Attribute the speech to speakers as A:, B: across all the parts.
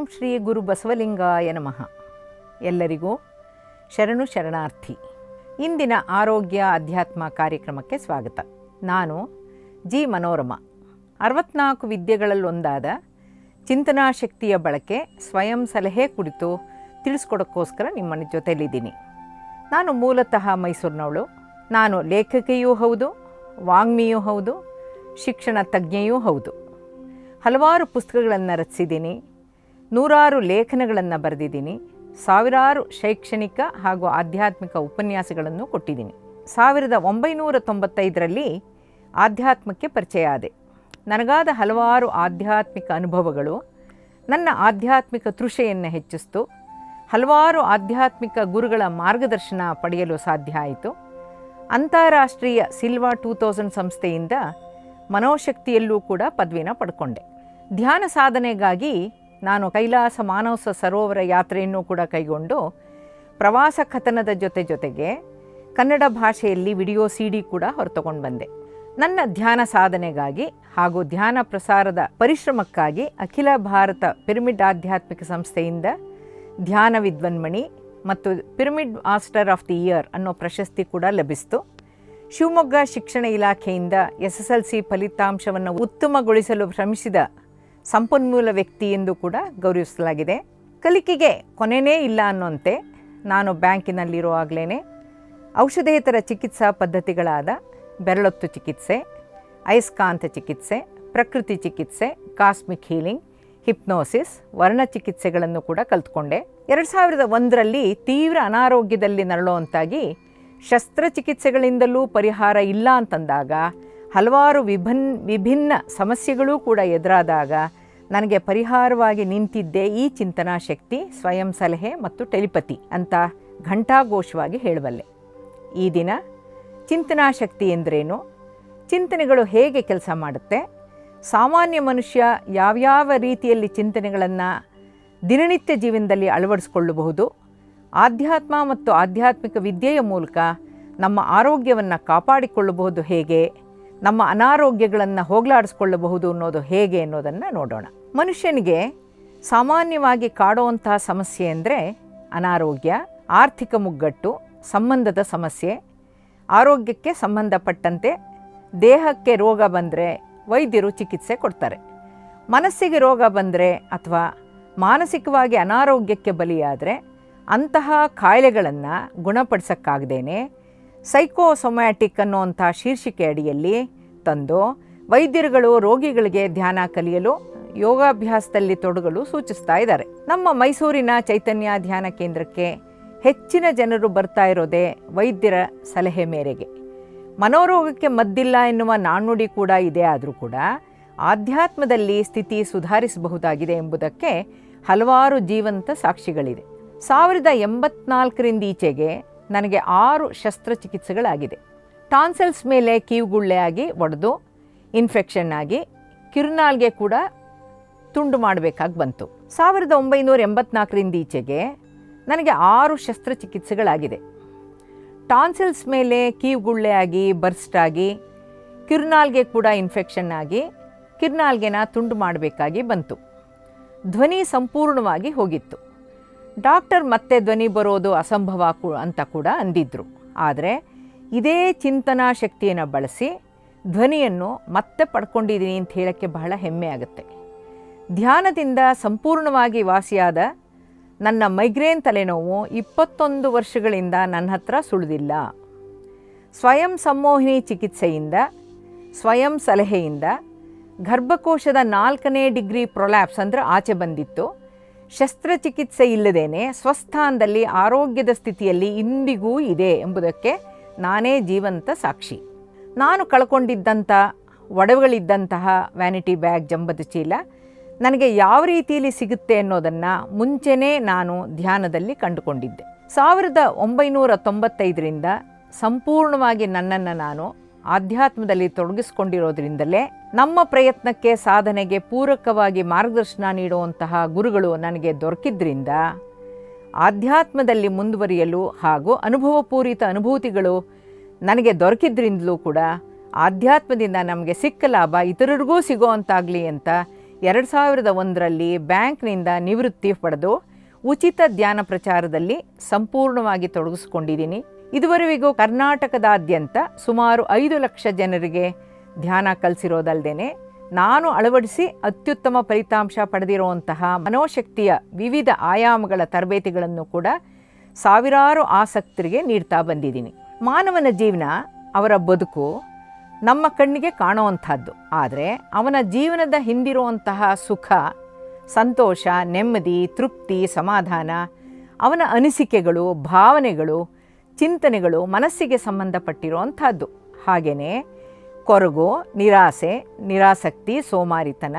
A: ಓಂ ಶ್ರೀ ಗುರು ಬಸವಲಿಂಗಾಯ ನಮಃ ಎಲ್ಲರಿಗೂ ಶರಣು ಶರಣಾರ್ಥಿ ಇಂದಿನ ಆರೋಗ್ಯ ಅಧ್ಯಾತ್ಮ ಕಾರ್ಯಕ್ರಮಕ್ಕೆ ಸ್ವಾಗತ ನಾನು ಜಿ ಮನೋರಮ ಅರವತ್ನಾಲ್ಕು ವಿದ್ಯೆಗಳಲ್ಲೊಂದಾದ ಚಿಂತನಾ ಶಕ್ತಿಯ ಬಳಕೆ ಸ್ವಯಂ ಸಲಹೆ ಕುರಿತು ತಿಳಿಸ್ಕೊಡೋಕ್ಕೋಸ್ಕರ ನಿಮ್ಮ ಜೊತೆಲಿದ್ದೀನಿ ನಾನು ಮೂಲತಃ ಮೈಸೂರಿನವಳು ನಾನು ಲೇಖಕಿಯೂ ಹೌದು ವಾಗ್ಮಿಯೂ ಹೌದು ಶಿಕ್ಷಣ ತಜ್ಞೆಯೂ ಹೌದು ಹಲವಾರು ಪುಸ್ತಕಗಳನ್ನು ರಚಿಸಿದ್ದೀನಿ ನೂರಾರು ಲೇಖನಗಳನ್ನು ಬರೆದಿದ್ದೀನಿ ಸಾವಿರಾರು ಶೈಕ್ಷಣಿಕ ಹಾಗೂ ಆಧ್ಯಾತ್ಮಿಕ ಉಪನ್ಯಾಸಗಳನ್ನು ಕೊಟ್ಟಿದ್ದೀನಿ ಸಾವಿರದ ಒಂಬೈನೂರ ತೊಂಬತ್ತೈದರಲ್ಲಿ ಆಧ್ಯಾತ್ಮಕ್ಕೆ ಪರಿಚಯ ಆದೆ ನನಗಾದ ಹಲವಾರು ಆಧ್ಯಾತ್ಮಿಕ ಅನುಭವಗಳು ನನ್ನ ಆಧ್ಯಾತ್ಮಿಕ ತೃಷೆಯನ್ನು ಹೆಚ್ಚಿಸ್ತು ಹಲವಾರು ಆಧ್ಯಾತ್ಮಿಕ ಗುರುಗಳ ಮಾರ್ಗದರ್ಶನ ಪಡೆಯಲು ಸಾಧ್ಯ ಆಯಿತು ಅಂತಾರಾಷ್ಟ್ರೀಯ ಸಿಲ್ವಾ ಟೂ ತೌಸಂಡ್ ಸಂಸ್ಥೆಯಿಂದ ಮನೋಶಕ್ತಿಯಲ್ಲೂ ಕೂಡ ಪದವಿನ ಪಡ್ಕೊಂಡೆ ಧ್ಯಾನ ಸಾಧನೆಗಾಗಿ ನಾನು ಕೈಲಾಸ ಮಾನಸ ಸರೋವರ ಯಾತ್ರೆಯನ್ನು ಕೂಡ ಕೈಗೊಂಡು ಪ್ರವಾಸ ಕಥನದ ಜೊತೆ ಜೊತೆಗೆ ಕನ್ನಡ ಭಾಷೆಯಲ್ಲಿ ವಿಡಿಯೋ ಸಿ ಡಿ ಕೂಡ ಹೊರತಗೊಂಡು ಬಂದೆ ನನ್ನ ಧ್ಯಾನ ಸಾಧನೆಗಾಗಿ ಹಾಗೂ ಧ್ಯಾನ ಪ್ರಸಾರದ ಪರಿಶ್ರಮಕ್ಕಾಗಿ ಅಖಿಲ ಭಾರತ ಪಿರಮಿಡ್ ಆಧ್ಯಾತ್ಮಿಕ ಸಂಸ್ಥೆಯಿಂದ ಧ್ಯಾನ ವಿದ್ವನ್ಮಣಿ ಮತ್ತು pyramid master of the year ಅನ್ನೋ ಪ್ರಶಸ್ತಿ ಕೂಡ ಲಭಿಸಿತು ಶಿವಮೊಗ್ಗ ಶಿಕ್ಷಣ ಇಲಾಖೆಯಿಂದ ಎಸ್ ಎಸ್ ಎಲ್ ಸಿ ಫಲಿತಾಂಶವನ್ನು ಉತ್ತಮಗೊಳಿಸಲು ಶ್ರಮಿಸಿದ ಸಂಪನ್ಮೂಲ ವ್ಯಕ್ತಿ ಎಂದು ಕೂಡ ಗೌರವಿಸಲಾಗಿದೆ ಕಲಿಕೆಗೆ ಕೊನೆಯೇ ಇಲ್ಲ ಅನ್ನೋಂತೆ ನಾನು ಬ್ಯಾಂಕಿನಲ್ಲಿರುವಾಗಲೇ ಔಷಧೇತರ ಚಿಕಿತ್ಸಾ ಪದ್ಧತಿಗಳಾದ ಬೆರಳೊತ್ತು ಚಿಕಿತ್ಸೆ ಅಯಸ್ಕಾಂತ ಚಿಕಿತ್ಸೆ ಪ್ರಕೃತಿ ಚಿಕಿತ್ಸೆ ಕಾಸ್ಮಿಕ್ ಹೀಲಿಂಗ್ ಹಿಪ್ನೋಸಿಸ್ ವರ್ಣ ಚಿಕಿತ್ಸೆಗಳನ್ನು ಕೂಡ ಕಲ್ತ್ಕೊಂಡೆ ಎರಡು ಸಾವಿರದ ಒಂದರಲ್ಲಿ ತೀವ್ರ ಅನಾರೋಗ್ಯದಲ್ಲಿ ನರಳುವಂತಾಗಿ ಶಸ್ತ್ರಚಿಕಿತ್ಸೆಗಳಿಂದಲೂ ಪರಿಹಾರ ಇಲ್ಲ ಅಂತಂದಾಗ ಹಲವಾರು ವಿಭಿನ್ ವಿಭಿನ್ನ ಸಮಸ್ಯೆಗಳೂ ಕೂಡ ಎದುರಾದಾಗ ನನಗೆ ಪರಿಹಾರವಾಗಿ ನಿಂತಿದ್ದೇ ಈ ಚಿಂತನಾ ಶಕ್ತಿ ಸ್ವಯಂ ಸಲಹೆ ಮತ್ತು ಟೆಲಿಪತಿ ಅಂತ ಘಂಟಾಘೋಷವಾಗಿ ಹೇಳಬಲ್ಲೆ ಈ ದಿನ ಚಿಂತನಾ ಶಕ್ತಿ ಎಂದರೇನು ಚಿಂತನೆಗಳು ಹೇಗೆ ಕೆಲಸ ಮಾಡುತ್ತೆ ಸಾಮಾನ್ಯ ಮನುಷ್ಯ ಯಾವ್ಯಾವ ರೀತಿಯಲ್ಲಿ ಚಿಂತನೆಗಳನ್ನು ದಿನನಿತ್ಯ ಜೀವನದಲ್ಲಿ ಅಳವಡಿಸ್ಕೊಳ್ಳಬಹುದು ಆಧ್ಯಾತ್ಮ ಮತ್ತು ಆಧ್ಯಾತ್ಮಿಕ ವಿದ್ಯೆಯ ಮೂಲಕ ನಮ್ಮ ಆರೋಗ್ಯವನ್ನು ಕಾಪಾಡಿಕೊಳ್ಳಬಹುದು ಹೇಗೆ ನಮ್ಮ ಅನಾರೋಗ್ಯಗಳನ್ನು ಹೋಗಲಾಡಿಸ್ಕೊಳ್ಳಬಹುದು ಅನ್ನೋದು ಹೇಗೆ ಅನ್ನೋದನ್ನು ನೋಡೋಣ ಮನುಷ್ಯನಿಗೆ ಸಾಮಾನ್ಯವಾಗಿ ಕಾಡುವಂತಹ ಸಮಸ್ಯೆ ಅಂದರೆ ಅನಾರೋಗ್ಯ ಆರ್ಥಿಕ ಮುಗ್ಗಟ್ಟು ಸಂಬಂಧದ ಸಮಸ್ಯೆ ಆರೋಗ್ಯಕ್ಕೆ ಸಂಬಂಧಪಟ್ಟಂತೆ ದೇಹಕ್ಕೆ ರೋಗ ಬಂದರೆ ವೈದ್ಯರು ಚಿಕಿತ್ಸೆ ಕೊಡ್ತಾರೆ ಮನಸ್ಸಿಗೆ ರೋಗ ಬಂದರೆ ಅಥವಾ ಮಾನಸಿಕವಾಗಿ ಅನಾರೋಗ್ಯಕ್ಕೆ ಬಲಿಯಾದರೆ ಅಂತಹ ಕಾಯಿಲೆಗಳನ್ನು ಗುಣಪಡಿಸೋಕ್ಕಾಗದೇನೆ ಸೈಕೋಸೊಮ್ಯಾಟಿಕ್ ಅನ್ನುವಂಥ ಶೀರ್ಷಿಕೆ ಅಡಿಯಲ್ಲಿ ತಂದು ವೈದ್ಯರುಗಳು ರೋಗಿಗಳಿಗೆ ಧ್ಯಾನ ಕಲಿಯಲು ಯೋಗಾಭ್ಯಾಸದಲ್ಲಿ ತೊಡಗಲು ಸೂಚಿಸ್ತಾ ಇದ್ದಾರೆ ನಮ್ಮ ಮೈಸೂರಿನ ಚೈತನ್ಯ ಧ್ಯಾನ ಕೇಂದ್ರಕ್ಕೆ ಹೆಚ್ಚಿನ ಜನರು ಬರ್ತಾ ಇರೋದೇ ವೈದ್ಯರ ಸಲಹೆ ಮೇರೆಗೆ ಮನೋರೋಗಕ್ಕೆ ಮದ್ದಿಲ್ಲ ಎನ್ನುವ ನಾಣ್ಣುಡಿ ಕೂಡ ಇದೆ ಆದರೂ ಕೂಡ ಆಧ್ಯಾತ್ಮದಲ್ಲಿ ಸ್ಥಿತಿ ಸುಧಾರಿಸಬಹುದಾಗಿದೆ ಎಂಬುದಕ್ಕೆ ಹಲವಾರು ಜೀವಂತ ಸಾಕ್ಷಿಗಳಿದೆ ಸಾವಿರದ ಎಂಬತ್ನಾಲ್ಕರಿಂದ ಈಚೆಗೆ ನನಗೆ ಆರು ಶಸ್ತ್ರಚಿಕಿತ್ಸೆಗಳಾಗಿದೆ ಟಾನ್ಸಲ್ಸ್ ಮೇಲೆ ಕಿವುಗುಳ್ಳೆ ಆಗಿ ಒಡೆದು ಇನ್ಫೆಕ್ಷನ್ ಆಗಿ ಕಿರುನಾಲ್ಗೆ ಕೂಡ ತುಂಡು ಮಾಡಬೇಕಾಗಿ ಬಂತು ಸಾವಿರದ ಒಂಬೈನೂರ ಎಂಬತ್ನಾಲ್ಕರಿಂದ ಈಚೆಗೆ ನನಗೆ ಆರು ಶಸ್ತ್ರಚಿಕಿತ್ಸೆಗಳಾಗಿದೆ ಟಾನ್ಸಿಲ್ಸ್ ಮೇಲೆ ಕೀವುಗುಳ್ಳೆ ಆಗಿ ಬರ್ಸ್ಟ್ ಆಗಿ ಕಿರುನಾಲ್ಗೆ ಕೂಡ ಇನ್ಫೆಕ್ಷನ್ ಆಗಿ ಕಿರುನಾಲ್ಗೆನ ತುಂಡು ಮಾಡಬೇಕಾಗಿ ಬಂತು ಧ್ವನಿ ಸಂಪೂರ್ಣವಾಗಿ ಹೋಗಿತ್ತು ಡಾಕ್ಟರ್ ಮತ್ತೆ ಧ್ವನಿ ಬರೋದು ಅಸಂಭವ ಕು- ಅಂತ ಕೂಡ ಅಂದಿದ್ರು ಆದರೆ ಇದೇ ಚಿಂತನಾ ಶಕ್ತಿಯನ್ನು ಬಳಸಿ ಧ್ವನಿಯನ್ನು ಮತ್ತೆ ಪಡ್ಕೊಂಡಿದ್ದೀನಿ ಅಂತ ಹೇಳೋಕ್ಕೆ ಬಹಳ ಹೆಮ್ಮೆ ಆಗುತ್ತೆ ಧ್ಯಾನದಿಂದ ಸಂಪೂರ್ಣವಾಗಿ ವಾಸಿಯಾದ ನನ್ನ ಮೈಗ್ರೇನ್ ತಲೆನೋವು ಇಪ್ಪತ್ತೊಂದು ವರ್ಷಗಳಿಂದ ನನ್ನ ಹತ್ರ ಸುಳಿದಿಲ್ಲ ಸ್ವಯಂ ಸಂಮೋಹಿನಿ ಚಿಕಿತ್ಸೆಯಿಂದ ಸ್ವಯಂ ಸಲಹೆಯಿಂದ ಗರ್ಭಕೋಶದ ನಾಲ್ಕನೇ ಡಿಗ್ರಿ ಪ್ರೊಲ್ಯಾಪ್ಸ್ ಅಂದರೆ ಆಚೆ ಬಂದಿತ್ತು ಶಸ್ತ್ರಚಿಕಿತ್ಸೆ ಇಲ್ಲದೇನೆ ಸ್ವಸ್ಥಾನದಲ್ಲಿ ಆರೋಗ್ಯದ ಸ್ಥಿತಿಯಲ್ಲಿ ಇಂದಿಗೂ ಇದೆ ಎಂಬುದಕ್ಕೆ ನಾನೇ ಜೀವಂತ ಸಾಕ್ಷಿ ನಾನು ಕಳ್ಕೊಂಡಿದ್ದಂಥ ಒಡವೆಗಳಿದ್ದಂತಹ ವ್ಯಾನಿಟಿ ಬ್ಯಾಗ್ ಜಂಬದ ಚೀಲ ನನಗೆ ಯಾವ ರೀತಿಯಲ್ಲಿ ಸಿಗುತ್ತೆ ಅನ್ನೋದನ್ನು ಮುಂಚೆನೇ ನಾನು ಧ್ಯಾನದಲ್ಲಿ ಕಂಡುಕೊಂಡಿದ್ದೆ ಸಾವಿರದ ಒಂಬೈನೂರ ತೊಂಬತ್ತೈದರಿಂದ ಸಂಪೂರ್ಣವಾಗಿ ನನ್ನನ್ನು ನಾನು ಆಧ್ಯಾತ್ಮದಲ್ಲಿ ತೊಡಗಿಸ್ಕೊಂಡಿರೋದ್ರಿಂದಲೇ ನಮ್ಮ ಪ್ರಯತ್ನಕ್ಕೆ ಸಾಧನೆಗೆ ಪೂರಕವಾಗಿ ಮಾರ್ಗದರ್ಶನ ನೀಡುವಂತಹ ಗುರುಗಳು ನನಗೆ ದೊರಕಿದ್ರಿಂದ ಆಧ್ಯಾತ್ಮದಲ್ಲಿ ಮುಂದುವರಿಯಲು ಹಾಗೂ ಅನುಭವಪೂರಿತ ಅನುಭೂತಿಗಳು ನನಗೆ ದೊರಕಿದ್ರಿಂದಲೂ ಕೂಡ ಆಧ್ಯಾತ್ಮದಿಂದ ನಮಗೆ ಸಿಕ್ಕ ಲಾಭ ಇತರರಿಗೂ ಸಿಗೋವಂತಾಗಲಿ ಅಂತ ಎರಡು ಸಾವಿರದ ಒಂದರಲ್ಲಿ ಬ್ಯಾಂಕ್ನಿಂದ ನಿವೃತ್ತಿ ಪಡೆದು ಉಚಿತ ಧ್ಯಾನ ಪ್ರಚಾರದಲ್ಲಿ ಸಂಪೂರ್ಣವಾಗಿ ತೊಡಗಿಸ್ಕೊಂಡಿದ್ದೀನಿ ಇದುವರೆವಿಗೂ ಕರ್ನಾಟಕದಾದ್ಯಂತ ಸುಮಾರು ಐದು ಲಕ್ಷ ಜನರಿಗೆ ಧ್ಯಾನ ಕಲಿಸಿರೋದಲ್ಲದೆ ನಾನು ಅಳವಡಿಸಿ ಅತ್ಯುತ್ತಮ ಫಲಿತಾಂಶ ಪಡೆದಿರುವಂತಹ ಮನೋಶಕ್ತಿಯ ವಿವಿಧ ಆಯಾಮಗಳ ತರಬೇತಿಗಳನ್ನು ಕೂಡ ಸಾವಿರಾರು ಆಸಕ್ತರಿಗೆ ನೀಡ್ತಾ ಬಂದಿದ್ದೀನಿ ಮಾನವನ ಜೀವನ ಅವರ ಬದುಕು ನಮ್ಮ ಕಣ್ಣಿಗೆ ಕಾಣುವಂಥದ್ದು ಆದರೆ ಅವನ ಜೀವನದ ಹಿಂದಿರುವಂತಹ ಸುಖ ಸಂತೋಷ ನೆಮ್ಮದಿ ತೃಪ್ತಿ ಸಮಾಧಾನ ಅವನ ಅನಿಸಿಕೆಗಳು ಭಾವನೆಗಳು ಚಿಂತನೆಗಳು ಮನಸ್ಸಿಗೆ ಸಂಬಂಧಪಟ್ಟಿರುವಂಥದ್ದು ಹಾಗೆಯೇ ಕೊರಗು ನಿರಾಸೆ ನಿರಾಸಕ್ತಿ ಸೋಮಾರಿತನ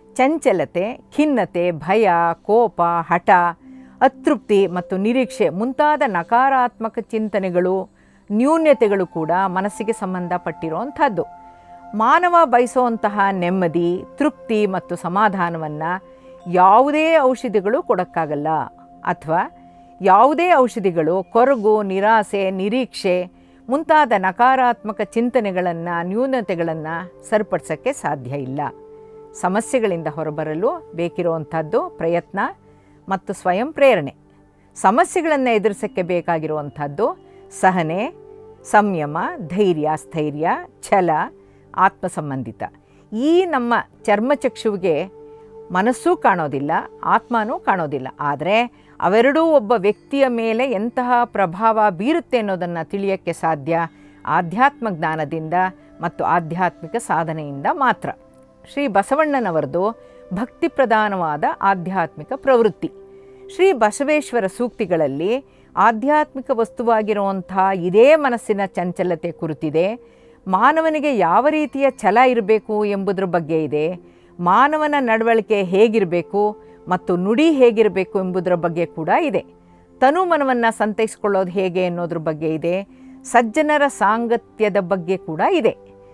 A: ಚಂಚಲತೆ ಖಿನ್ನತೆ ಭಯ ಕೋಪ ಹಠ ಅತೃಪ್ತಿ ಮತ್ತು ನಿರೀಕ್ಷೆ ಮುಂತಾದ ನಕಾರಾತ್ಮಕ ಚಿಂತನೆಗಳು ನ್ಯೂನ್ಯತೆಗಳು ಕೂಡ ಮನಸ್ಸಿಗೆ ಸಂಬಂಧಪಟ್ಟಿರುವಂಥದ್ದು ಮಾನವ ಬಯಸುವಂತಹ ನೆಮ್ಮದಿ ತೃಪ್ತಿ ಮತ್ತು ಸಮಾಧಾನವನ್ನು ಯಾವುದೇ ಔಷಧಿಗಳು ಕೊಡೋಕ್ಕಾಗಲ್ಲ ಅಥವಾ ಯಾವುದೇ ಔಷಧಿಗಳು ಕೊರಗು ನಿರಾಸೆ ನಿರೀಕ್ಷೆ ಮುಂತಾದ ನಕಾರಾತ್ಮಕ ಚಿಂತನೆಗಳನ್ನು ನ್ಯೂನತೆಗಳನ್ನು ಸರಿಪಡಿಸೋಕ್ಕೆ ಸಾಧ್ಯ ಇಲ್ಲ ಸಮಸ್ಯೆಗಳಿಂದ ಹೊರಬರಲು ಬೇಕಿರುವಂಥದ್ದು ಪ್ರಯತ್ನ ಮತ್ತು ಸ್ವಯಂ ಪ್ರೇರಣೆ ಸಮಸ್ಯೆಗಳನ್ನು ಎದುರಿಸೋಕ್ಕೆ ಬೇಕಾಗಿರುವಂಥದ್ದು ಸಹನೆ ಸಂಯಮ ಧೈರ್ಯ ಸ್ಥೈರ್ಯ ಛಲ ಆತ್ಮಸಂಬಂಧಿತ ಈ ನಮ್ಮ ಚರ್ಮಚಕ್ಷುವಿಗೆ ಮನಸ್ಸೂ ಕಾಣೋದಿಲ್ಲ ಆತ್ಮನೂ ಕಾಣೋದಿಲ್ಲ ಆದರೆ ಅವೆರಡೂ ಒಬ್ಬ ವ್ಯಕ್ತಿಯ ಮೇಲೆ ಎಂತಹ ಪ್ರಭಾವ ಬೀರುತ್ತೆ ಅನ್ನೋದನ್ನು ತಿಳಿಯೋಕ್ಕೆ ಸಾಧ್ಯ ಆಧ್ಯಾತ್ಮ ಜ್ಞಾನದಿಂದ ಮತ್ತು ಆಧ್ಯಾತ್ಮಿಕ ಸಾಧನೆಯಿಂದ ಮಾತ್ರ ಶ್ರೀ ಬಸವಣ್ಣನವರದು ಭಕ್ತಿ ಪ್ರಧಾನವಾದ ಆಧ್ಯಾತ್ಮಿಕ ಪ್ರವೃತ್ತಿ ಶ್ರೀ ಬಸವೇಶ್ವರ ಸೂಕ್ತಿಗಳಲ್ಲಿ ಆಧ್ಯಾತ್ಮಿಕ ವಸ್ತುವಾಗಿರುವಂಥ ಇದೇ ಮನಸ್ಸಿನ ಚಂಚಲತೆ ಕುರಿತಿದೆ ಮಾನವನಿಗೆ ಯಾವ ರೀತಿಯ ಛಲ ಇರಬೇಕು ಎಂಬುದರ ಬಗ್ಗೆ ಇದೆ ಮಾನವನ ನಡವಳಿಕೆ ಹೇಗಿರಬೇಕು ಮತ್ತು ನುಡಿ ಹೇಗಿರಬೇಕು ಎಂಬುದರ ಬಗ್ಗೆ ಕೂಡ ಇದೆ ತನು ಮನವನ್ನು ಸಂತೈಸಿಕೊಳ್ಳೋದು ಹೇಗೆ ಅನ್ನೋದ್ರ ಬಗ್ಗೆ ಇದೆ ಸಜ್ಜನರ ಸಾಂಗತ್ಯದ ಬಗ್ಗೆ ಕೂಡ ಇದೆ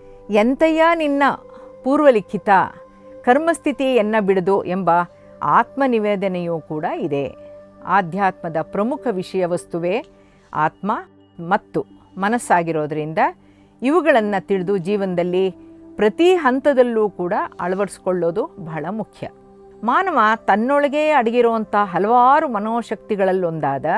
A: ಎಂತಯ್ಯ ನಿನ್ನ ಪೂರ್ವಲಿಖಿತ ಕರ್ಮಸ್ಥಿತಿ ಎನ್ನ ಬಿಡದು ಎಂಬ ಆತ್ಮನಿವೇದನೆಯೂ ಕೂಡ ಇದೆ ಆಧ್ಯಾತ್ಮದ ಪ್ರಮುಖ ವಿಷಯ ವಸ್ತುವೇ ಆತ್ಮ ಮತ್ತು ಮನಸ್ಸಾಗಿರೋದ್ರಿಂದ ಇವುಗಳನ್ನು ತಿಳಿದು ಜೀವನದಲ್ಲಿ ಪ್ರತಿ ಹಂತದಲ್ಲೂ ಕೂಡ ಅಳವಡಿಸ್ಕೊಳ್ಳೋದು ಬಹಳ ಮುಖ್ಯ ಮಾನವ ತನ್ನೊಳಗೇ ಅಡಗಿರುವಂಥ ಹಲವಾರು ಮನೋಶಕ್ತಿಗಳಲ್ಲೊಂದಾದ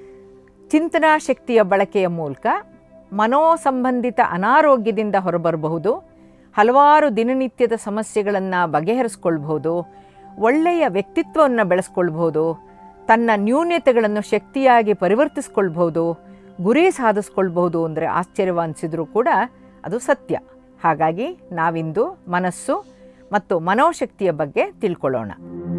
A: ಚಿಂತನಾ ಶಕ್ತಿಯ ಬಳಕೆಯ ಮೂಲಕ ಮನೋಸಂಬಂಧಿತ ಅನಾರೋಗ್ಯದಿಂದ ಹೊರಬರಬಹುದು ಹಲವಾರು ದಿನನಿತ್ಯದ ಸಮಸ್ಯೆಗಳನ್ನು ಬಗೆಹರಿಸ್ಕೊಳ್ಬಹುದು ಒಳ್ಳೆಯ ವ್ಯಕ್ತಿತ್ವವನ್ನು ಬೆಳೆಸ್ಕೊಳ್ಬಹುದು ತನ್ನ ನ್ಯೂನ್ಯತೆಗಳನ್ನು ಶಕ್ತಿಯಾಗಿ ಪರಿವರ್ತಿಸ್ಕೊಳ್ಬಹುದು ಗುರಿ ಸಾಧಿಸ್ಕೊಳ್ಬಹುದು ಅಂದರೆ ಆಶ್ಚರ್ಯವಾನಿಸಿದರೂ ಕೂಡ ಅದು ಸತ್ಯ ಹಾಗಾಗಿ ನಾವಿಂದು ಮನಸ್ಸು ಮತ್ತು ಮನೋಶಕ್ತಿಯ ಬಗ್ಗೆ ತಿಳ್ಕೊಳ್ಳೋಣ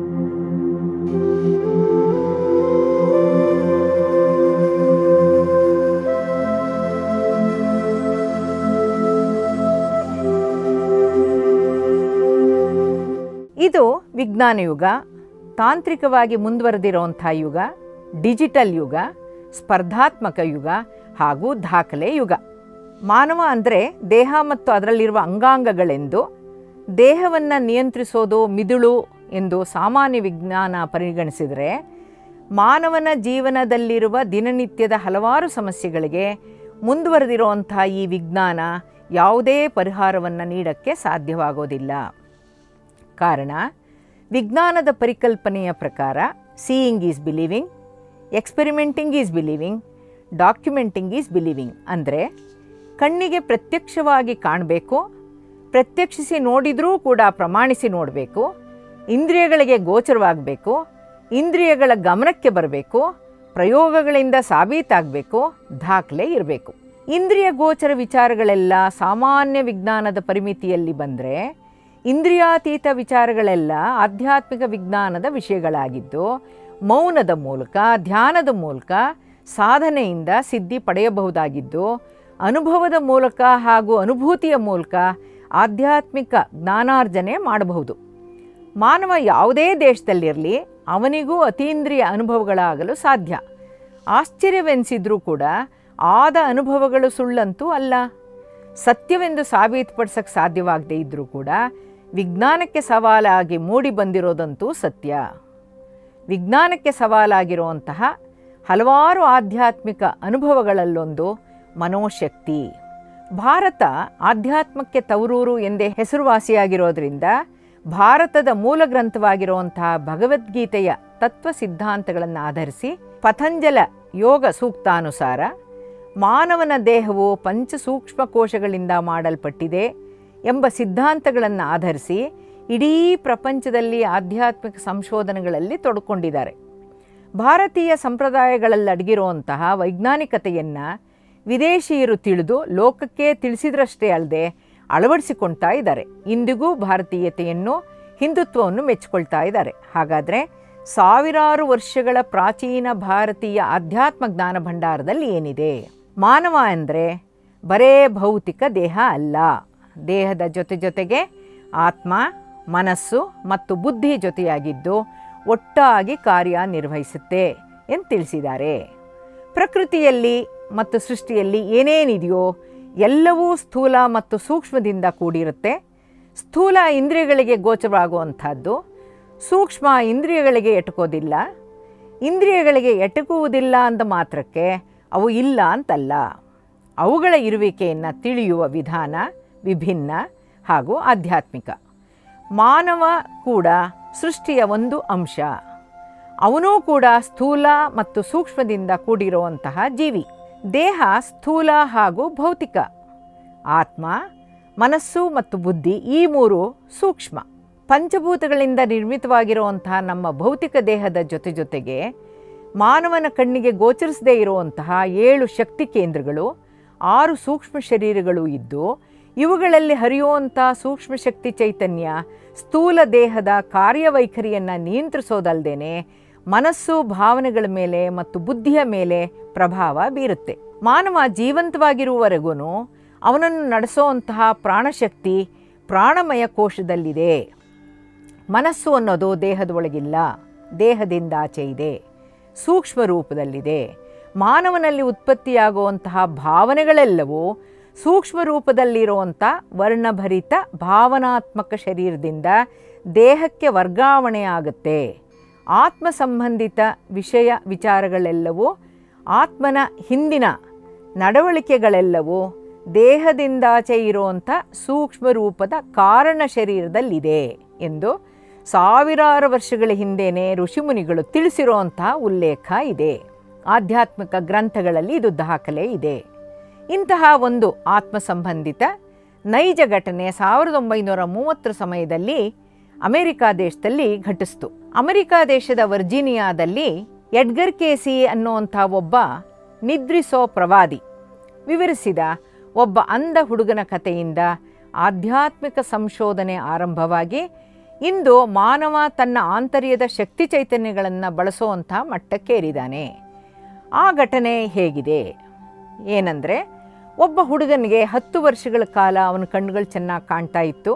A: ಇದು ವಿಜ್ಞಾನ ಯುಗ ತಾಂತ್ರಿಕವಾಗಿ ಮುಂದುವರೆದಿರುವಂಥ ಯುಗ ಡಿಜಿಟಲ್ ಯುಗ ಸ್ಪರ್ಧಾತ್ಮಕ ಯುಗ ಹಾಗೂ ದಾಖಲೆ ಯುಗ ಮಾನವ ಅಂದರೆ ದೇಹ ಮತ್ತು ಅದರಲ್ಲಿರುವ ಅಂಗಾಂಗಗಳೆಂದು ದೇಹವನ್ನು ನಿಯಂತ್ರಿಸೋದು ಮಿದುಳು ಎಂದು ಸಾಮಾನ್ಯ ವಿಜ್ಞಾನ ಪರಿಗಣಿಸಿದರೆ ಮಾನವನ ಜೀವನದಲ್ಲಿರುವ ದಿನನಿತ್ಯದ ಹಲವಾರು ಸಮಸ್ಯೆಗಳಿಗೆ ಮುಂದುವರೆದಿರುವಂಥ ಈ ವಿಜ್ಞಾನ ಯಾವುದೇ ಪರಿಹಾರವನ್ನು ನೀಡೋಕ್ಕೆ ಸಾಧ್ಯವಾಗೋದಿಲ್ಲ ಕಾರಣ ವಿಜ್ಞಾನದ ಪರಿಕಲ್ಪನೆಯ ಪ್ರಕಾರ seeing is believing experimenting is believing documenting is believing ಅಂದರೆ ಕಣ್ಣಿಗೆ ಪ್ರತ್ಯಕ್ಷವಾಗಿ ಕಾಣಬೇಕು ಪ್ರತ್ಯಕ್ಷಿಸಿ ನೋಡಿದರೂ ಕೂಡ ಪ್ರಮಾಣಿಸಿ ನೋಡಬೇಕು ಇಂದ್ರಿಯಗಳಿಗೆ ಗೋಚರವಾಗಬೇಕು ಇಂದ್ರಿಯಗಳ ಗಮನಕ್ಕೆ ಬರಬೇಕು ಪ್ರಯೋಗಗಳಿಂದ ಸಾಬೀತಾಗಬೇಕು ದಾಖಲೆ ಇರಬೇಕು ಇಂದ್ರಿಯ ಗೋಚರ ವಿಚಾರಗಳೆಲ್ಲ ಸಾಮಾನ್ಯ ವಿಜ್ಞಾನದ ಪರಿಮಿತಿಯಲ್ಲಿ ಬಂದರೆ ಇಂದ್ರಿಯಾತೀತ ವಿಚಾರಗಳೆಲ್ಲ ಆಧ್ಯಾತ್ಮಿಕ ವಿಜ್ಞಾನದ ವಿಷಯಗಳಾಗಿದ್ದು ಮೌನದ ಮೂಲಕ ಧ್ಯಾನದ ಮೂಲಕ ಸಾಧನೆಯಿಂದ ಸಿದ್ಧಿ ಪಡೆಯಬಹುದಾಗಿದ್ದು ಅನುಭವದ ಮೂಲಕ ಹಾಗೂ ಅನುಭೂತಿಯ ಮೂಲಕ ಆಧ್ಯಾತ್ಮಿಕ ಜ್ಞಾನಾರ್ಜನೆ ಮಾಡಬಹುದು ಮಾನವ ಯಾವುದೇ ದೇಶದಲ್ಲಿರಲಿ ಅವನಿಗೂ ಅತೀಂದ್ರಿಯ ಅನುಭವಗಳಾಗಲು ಸಾಧ್ಯ ಆಶ್ಚರ್ಯವೆನಿಸಿದ್ರೂ ಕೂಡ ಆದ ಅನುಭವಗಳು ಸುಳ್ಳಂತೂ ಅಲ್ಲ ಸತ್ಯವೆಂದು ಸಾಬೀತುಪಡಿಸೋಕ್ಕೆ ಸಾಧ್ಯವಾಗದೇ ಇದ್ದರೂ ಕೂಡ ವಿಜ್ಞಾನಕ್ಕೆ ಸವಾಲಾಗಿ ಮೂಡಿ ಬಂದಿರೋದಂತೂ ಸತ್ಯ ವಿಜ್ಞಾನಕ್ಕೆ ಸವಾಲಾಗಿರುವಂತಹ ಹಲವಾರು ಆಧ್ಯಾತ್ಮಿಕ ಅನುಭವಗಳಲ್ಲೊಂದು ಮನೋಶಕ್ತಿ ಭಾರತ ಆಧ್ಯಾತ್ಮಕ್ಕೆ ತವರೂರು ಎಂದೇ ಹೆಸರುವಾಸಿಯಾಗಿರೋದ್ರಿಂದ ಭಾರತದ ಮೂಲ ಗ್ರಂಥವಾಗಿರುವಂತಹ ಭಗವದ್ಗೀತೆಯ ತತ್ವ ಸಿದ್ಧಾಂತಗಳನ್ನು ಆಧರಿಸಿ ಪತಂಜಲ ಯೋಗ ಸೂಕ್ತಾನುಸಾರ ಮಾನವನ ದೇಹವು ಪಂಚಸೂಕ್ಷ್ಮ ಕೋಶಗಳಿಂದ ಮಾಡಲ್ಪಟ್ಟಿದೆ ಎಂಬ ಸಿದ್ಧಾಂತಗಳನ್ನು ಆಧರಿಸಿ ಇಡೀ ಪ್ರಪಂಚದಲ್ಲಿ ಆಧ್ಯಾತ್ಮಿಕ ಸಂಶೋಧನೆಗಳಲ್ಲಿ ತೊಡ್ಕೊಂಡಿದ್ದಾರೆ ಭಾರತೀಯ ಸಂಪ್ರದಾಯಗಳಲ್ಲಿ ಅಡಗಿರುವಂತಹ ವೈಜ್ಞಾನಿಕತೆಯನ್ನು ವಿದೇಶಿಯರು ತಿಳಿದು ಲೋಕಕ್ಕೆ ತಿಳಿಸಿದ್ರಷ್ಟೇ ಅಲ್ಲದೆ ಅಳವಡಿಸಿಕೊಳ್ತಾ ಇದ್ದಾರೆ ಇಂದಿಗೂ ಭಾರತೀಯತೆಯನ್ನು ಹಿಂದುತ್ವವನ್ನು ಮೆಚ್ಚಿಕೊಳ್ತಾ ಇದ್ದಾರೆ ಹಾಗಾದರೆ ಸಾವಿರಾರು ವರ್ಷಗಳ ಪ್ರಾಚೀನ ಭಾರತೀಯ ಆಧ್ಯಾತ್ಮ ಜ್ಞಾನ ಭಂಡಾರದಲ್ಲಿ ಏನಿದೆ ಮಾನವ ಅಂದರೆ ಬರೇ ಭೌತಿಕ ದೇಹ ಅಲ್ಲ ದೇಹದ ಜೊತೆ ಜೊತೆಗೆ ಆತ್ಮ ಮನಸ್ಸು ಮತ್ತು ಬುದ್ಧಿ ಜೊತೆಯಾಗಿದ್ದು ಒಟ್ಟಾಗಿ ಕಾರ್ಯನಿರ್ವಹಿಸುತ್ತೆ ಎಂದು ತಿಳಿಸಿದ್ದಾರೆ ಪ್ರಕೃತಿಯಲ್ಲಿ ಮತ್ತು ಸೃಷ್ಟಿಯಲ್ಲಿ ಏನೇನಿದೆಯೋ ಎಲ್ಲವೂ ಸ್ಥೂಲ ಮತ್ತು ಸೂಕ್ಷ್ಮದಿಂದ ಕೂಡಿರುತ್ತೆ ಸ್ಥೂಲ ಇಂದ್ರಿಯಗಳಿಗೆ ಗೋಚರವಾಗುವಂಥದ್ದು ಸೂಕ್ಷ್ಮ ಇಂದ್ರಿಯಗಳಿಗೆ ಎಟಕೋದಿಲ್ಲ ಇಂದ್ರಿಯಗಳಿಗೆ ಎಟಕುವುದಿಲ್ಲ ಅಂದ ಮಾತ್ರಕ್ಕೆ ಅವು ಇಲ್ಲ ಅಂತಲ್ಲ ಅವುಗಳ ಇರುವಿಕೆಯನ್ನು ತಿಳಿಯುವ ವಿಧಾನ ವಿಭಿನ್ನ ಹಾಗೂ ಆಧ್ಯಾತ್ಮಿಕ ಮಾನವ ಕೂಡ ಸೃಷ್ಟಿಯ ಒಂದು ಅಂಶ ಅವನೂ ಕೂಡ ಸ್ಥೂಲ ಮತ್ತು ಸೂಕ್ಷ್ಮದಿಂದ ಕೂಡಿರುವಂತಹ ಜೀವಿ ದೇಹ ಸ್ಥೂಲ ಹಾಗೂ ಭೌತಿಕ ಆತ್ಮ ಮನಸ್ಸು ಮತ್ತು ಬುದ್ಧಿ ಈ ಮೂರು ಸೂಕ್ಷ್ಮ ಪಂಚಭೂತಗಳಿಂದ ನಿರ್ಮಿತವಾಗಿರುವಂತಹ ನಮ್ಮ ಭೌತಿಕ ದೇಹದ ಜೊತೆ ಜೊತೆಗೆ ಮಾನವನ ಕಣ್ಣಿಗೆ ಗೋಚರಿಸದೇ ಇರುವಂತಹ ಏಳು ಶಕ್ತಿ ಕೇಂದ್ರಗಳು ಆರು ಸೂಕ್ಷ್ಮ ಶರೀರಗಳು ಇದ್ದು ಇವುಗಳಲ್ಲಿ ಹರಿಯುವಂಥ ಸೂಕ್ಷ್ಮ ಶಕ್ತಿ ಚೈತನ್ಯ ಸ್ಥೂಲ ದೇಹದ ಕಾರ್ಯವೈಖರಿಯನ್ನು ನಿಯಂತ್ರಿಸೋದಲ್ಲದೇನೆ ಮನಸ್ಸು ಭಾವನೆಗಳ ಮೇಲೆ ಮತ್ತು ಬುದ್ಧಿಯ ಮೇಲೆ ಪ್ರಭಾವ ಬೀರುತ್ತೆ ಮಾನವ ಜೀವಂತವಾಗಿರುವವರೆಗೂ ಅವನನ್ನು ನಡೆಸೋವಂತಹ ಪ್ರಾಣಶಕ್ತಿ ಪ್ರಾಣಮಯ ಕೋಶದಲ್ಲಿದೆ ಮನಸ್ಸು ಅನ್ನೋದು ದೇಹದ ಒಳಗಿಲ್ಲ ದೇಹದಿಂದ ಆಚೆ ಇದೆ ಸೂಕ್ಷ್ಮ ರೂಪದಲ್ಲಿದೆ ಮಾನವನಲ್ಲಿ ಉತ್ಪತ್ತಿಯಾಗುವಂತಹ ಭಾವನೆಗಳೆಲ್ಲವೂ ಸೂಕ್ಷ್ಮ ರೂಪದಲ್ಲಿರುವಂಥ ವರ್ಣಭರಿತ ಭಾವನಾತ್ಮಕ ಶರೀರದಿಂದ ದೇಹಕ್ಕೆ ವರ್ಗಾವಣೆಯಾಗುತ್ತೆ ಆತ್ಮ ಸಂಬಂಧಿತ ವಿಷಯ ವಿಚಾರಗಳೆಲ್ಲವೂ ಆತ್ಮನ ಹಿಂದಿನ ನಡವಳಿಕೆಗಳೆಲ್ಲವೂ ದೇಹದಿಂದಾಚೆ ಇರುವಂಥ ಸೂಕ್ಷ್ಮ ರೂಪದ ಕಾರಣ ಶರೀರದಲ್ಲಿದೆ ಎಂದು ಸಾವಿರಾರು ವರ್ಷಗಳ ಹಿಂದೆಯೇ ಋಷಿಮುನಿಗಳು ತಿಳಿಸಿರುವಂತಹ ಉಲ್ಲೇಖ ಇದೆ ಆಧ್ಯಾತ್ಮಿಕ ಗ್ರಂಥಗಳಲ್ಲಿ ಇದು ದಾಖಲೆ ಇದೆ ಇಂತಹ ಒಂದು ಆತ್ಮ ಸಂಬಂಧಿತ ನೈಜ ಘಟನೆ ಸಾವಿರದ ಒಂಬೈನೂರ ಮೂವತ್ತರ ಸಮಯದಲ್ಲಿ ಅಮೆರಿಕಾ ದೇಶದಲ್ಲಿ ಘಟಿಸ್ತು ಅಮೆರಿಕಾ ದೇಶದ ವರ್ಜೀನಿಯಾದಲ್ಲಿ ಎಡ್ಗರ್ ಕೇಸಿ ಅನ್ನುವಂಥ ಒಬ್ಬ ನಿದ್ರಿಸೋ ಪ್ರವಾದಿ ವಿವರಿಸಿದ ಒಬ್ಬ ಅಂಧ ಹುಡುಗನ ಕಥೆಯಿಂದ ಆಧ್ಯಾತ್ಮಿಕ ಸಂಶೋಧನೆ ಆರಂಭವಾಗಿ ಇಂದು ಮಾನವ ತನ್ನ ಆಂತರ್ಯದ ಶಕ್ತಿ ಚೈತನ್ಯಗಳನ್ನು ಬಳಸುವಂಥ ಮಟ್ಟಕ್ಕೇರಿದ್ದಾನೆ ಆ ಘಟನೆ ಹೇಗಿದೆ ಏನಂದರೆ ಒಬ್ಬ ಹುಡುಗನಿಗೆ ಹತ್ತು ವರ್ಷಗಳ ಕಾಲ ಅವನ ಕಣ್ಣುಗಳು ಚೆನ್ನಾಗಿ ಕಾಣ್ತಾ ಇತ್ತು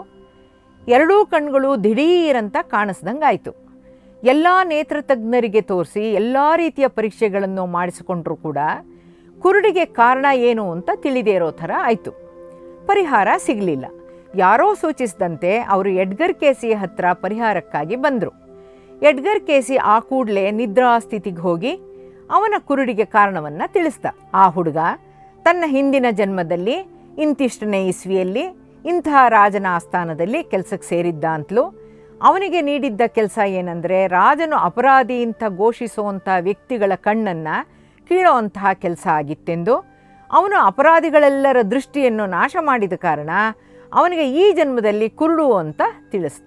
A: ಎರಡೂ ಕಣ್ಗಳು ದಿಢೀರಂತ ಕಾಣಿಸ್ದಂಗಾಯಿತು ಎಲ್ಲ ನೇತ್ರ ತಜ್ಞರಿಗೆ ತೋರಿಸಿ ಎಲ್ಲ ರೀತಿಯ ಪರೀಕ್ಷೆಗಳನ್ನು ಮಾಡಿಸಿಕೊಂಡ್ರೂ ಕೂಡ ಕುರುಡಿಗೆ ಕಾರಣ ಏನು ಅಂತ ತಿಳಿದೇ ಇರೋ ಥರ ಆಯಿತು ಪರಿಹಾರ ಸಿಗಲಿಲ್ಲ ಯಾರೋ ಸೂಚಿಸಿದಂತೆ ಅವರು ಎಡ್ಗರ್ ಕೇಸಿಯ ಹತ್ರ ಪರಿಹಾರಕ್ಕಾಗಿ ಬಂದರು ಎಡ್ಗರ್ ಕೇಸಿ ಆ ಕೂಡಲೇ ನಿದ್ರಾ ಸ್ಥಿತಿಗೆ ಹೋಗಿ ಅವನ ಕುರುಡಿಗೆ ಕಾರಣವನ್ನು ತಿಳಿಸ್ದ ಆ ಹುಡುಗ ತನ್ನ ಹಿಂದಿನ ಜನ್ಮದಲ್ಲಿ ಇಂತಿಷ್ಟನೇ ಇಸ್ವಿಯಲ್ಲಿ ಇಂತಹ ರಾಜನ ಆಸ್ಥಾನದಲ್ಲಿ ಕೆಲಸಕ್ಕೆ ಸೇರಿದ್ದ ಅಂತಲೂ ಅವನಿಗೆ ನೀಡಿದ್ದ ಕೆಲಸ ಏನಂದರೆ ರಾಜನು ಅಪರಾಧಿ ಅಂತ ಘೋಷಿಸುವಂಥ ವ್ಯಕ್ತಿಗಳ ಕಣ್ಣನ್ನು ಕೀಳುವಂತಹ ಕೆಲಸ ಆಗಿತ್ತೆಂದು ಅವನು ಅಪರಾಧಿಗಳೆಲ್ಲರ ದೃಷ್ಟಿಯನ್ನು ನಾಶ ಮಾಡಿದ ಕಾರಣ ಅವನಿಗೆ ಈ ಜನ್ಮದಲ್ಲಿ ಕುರುಡು ಅಂತ ತಿಳಿಸ್ದ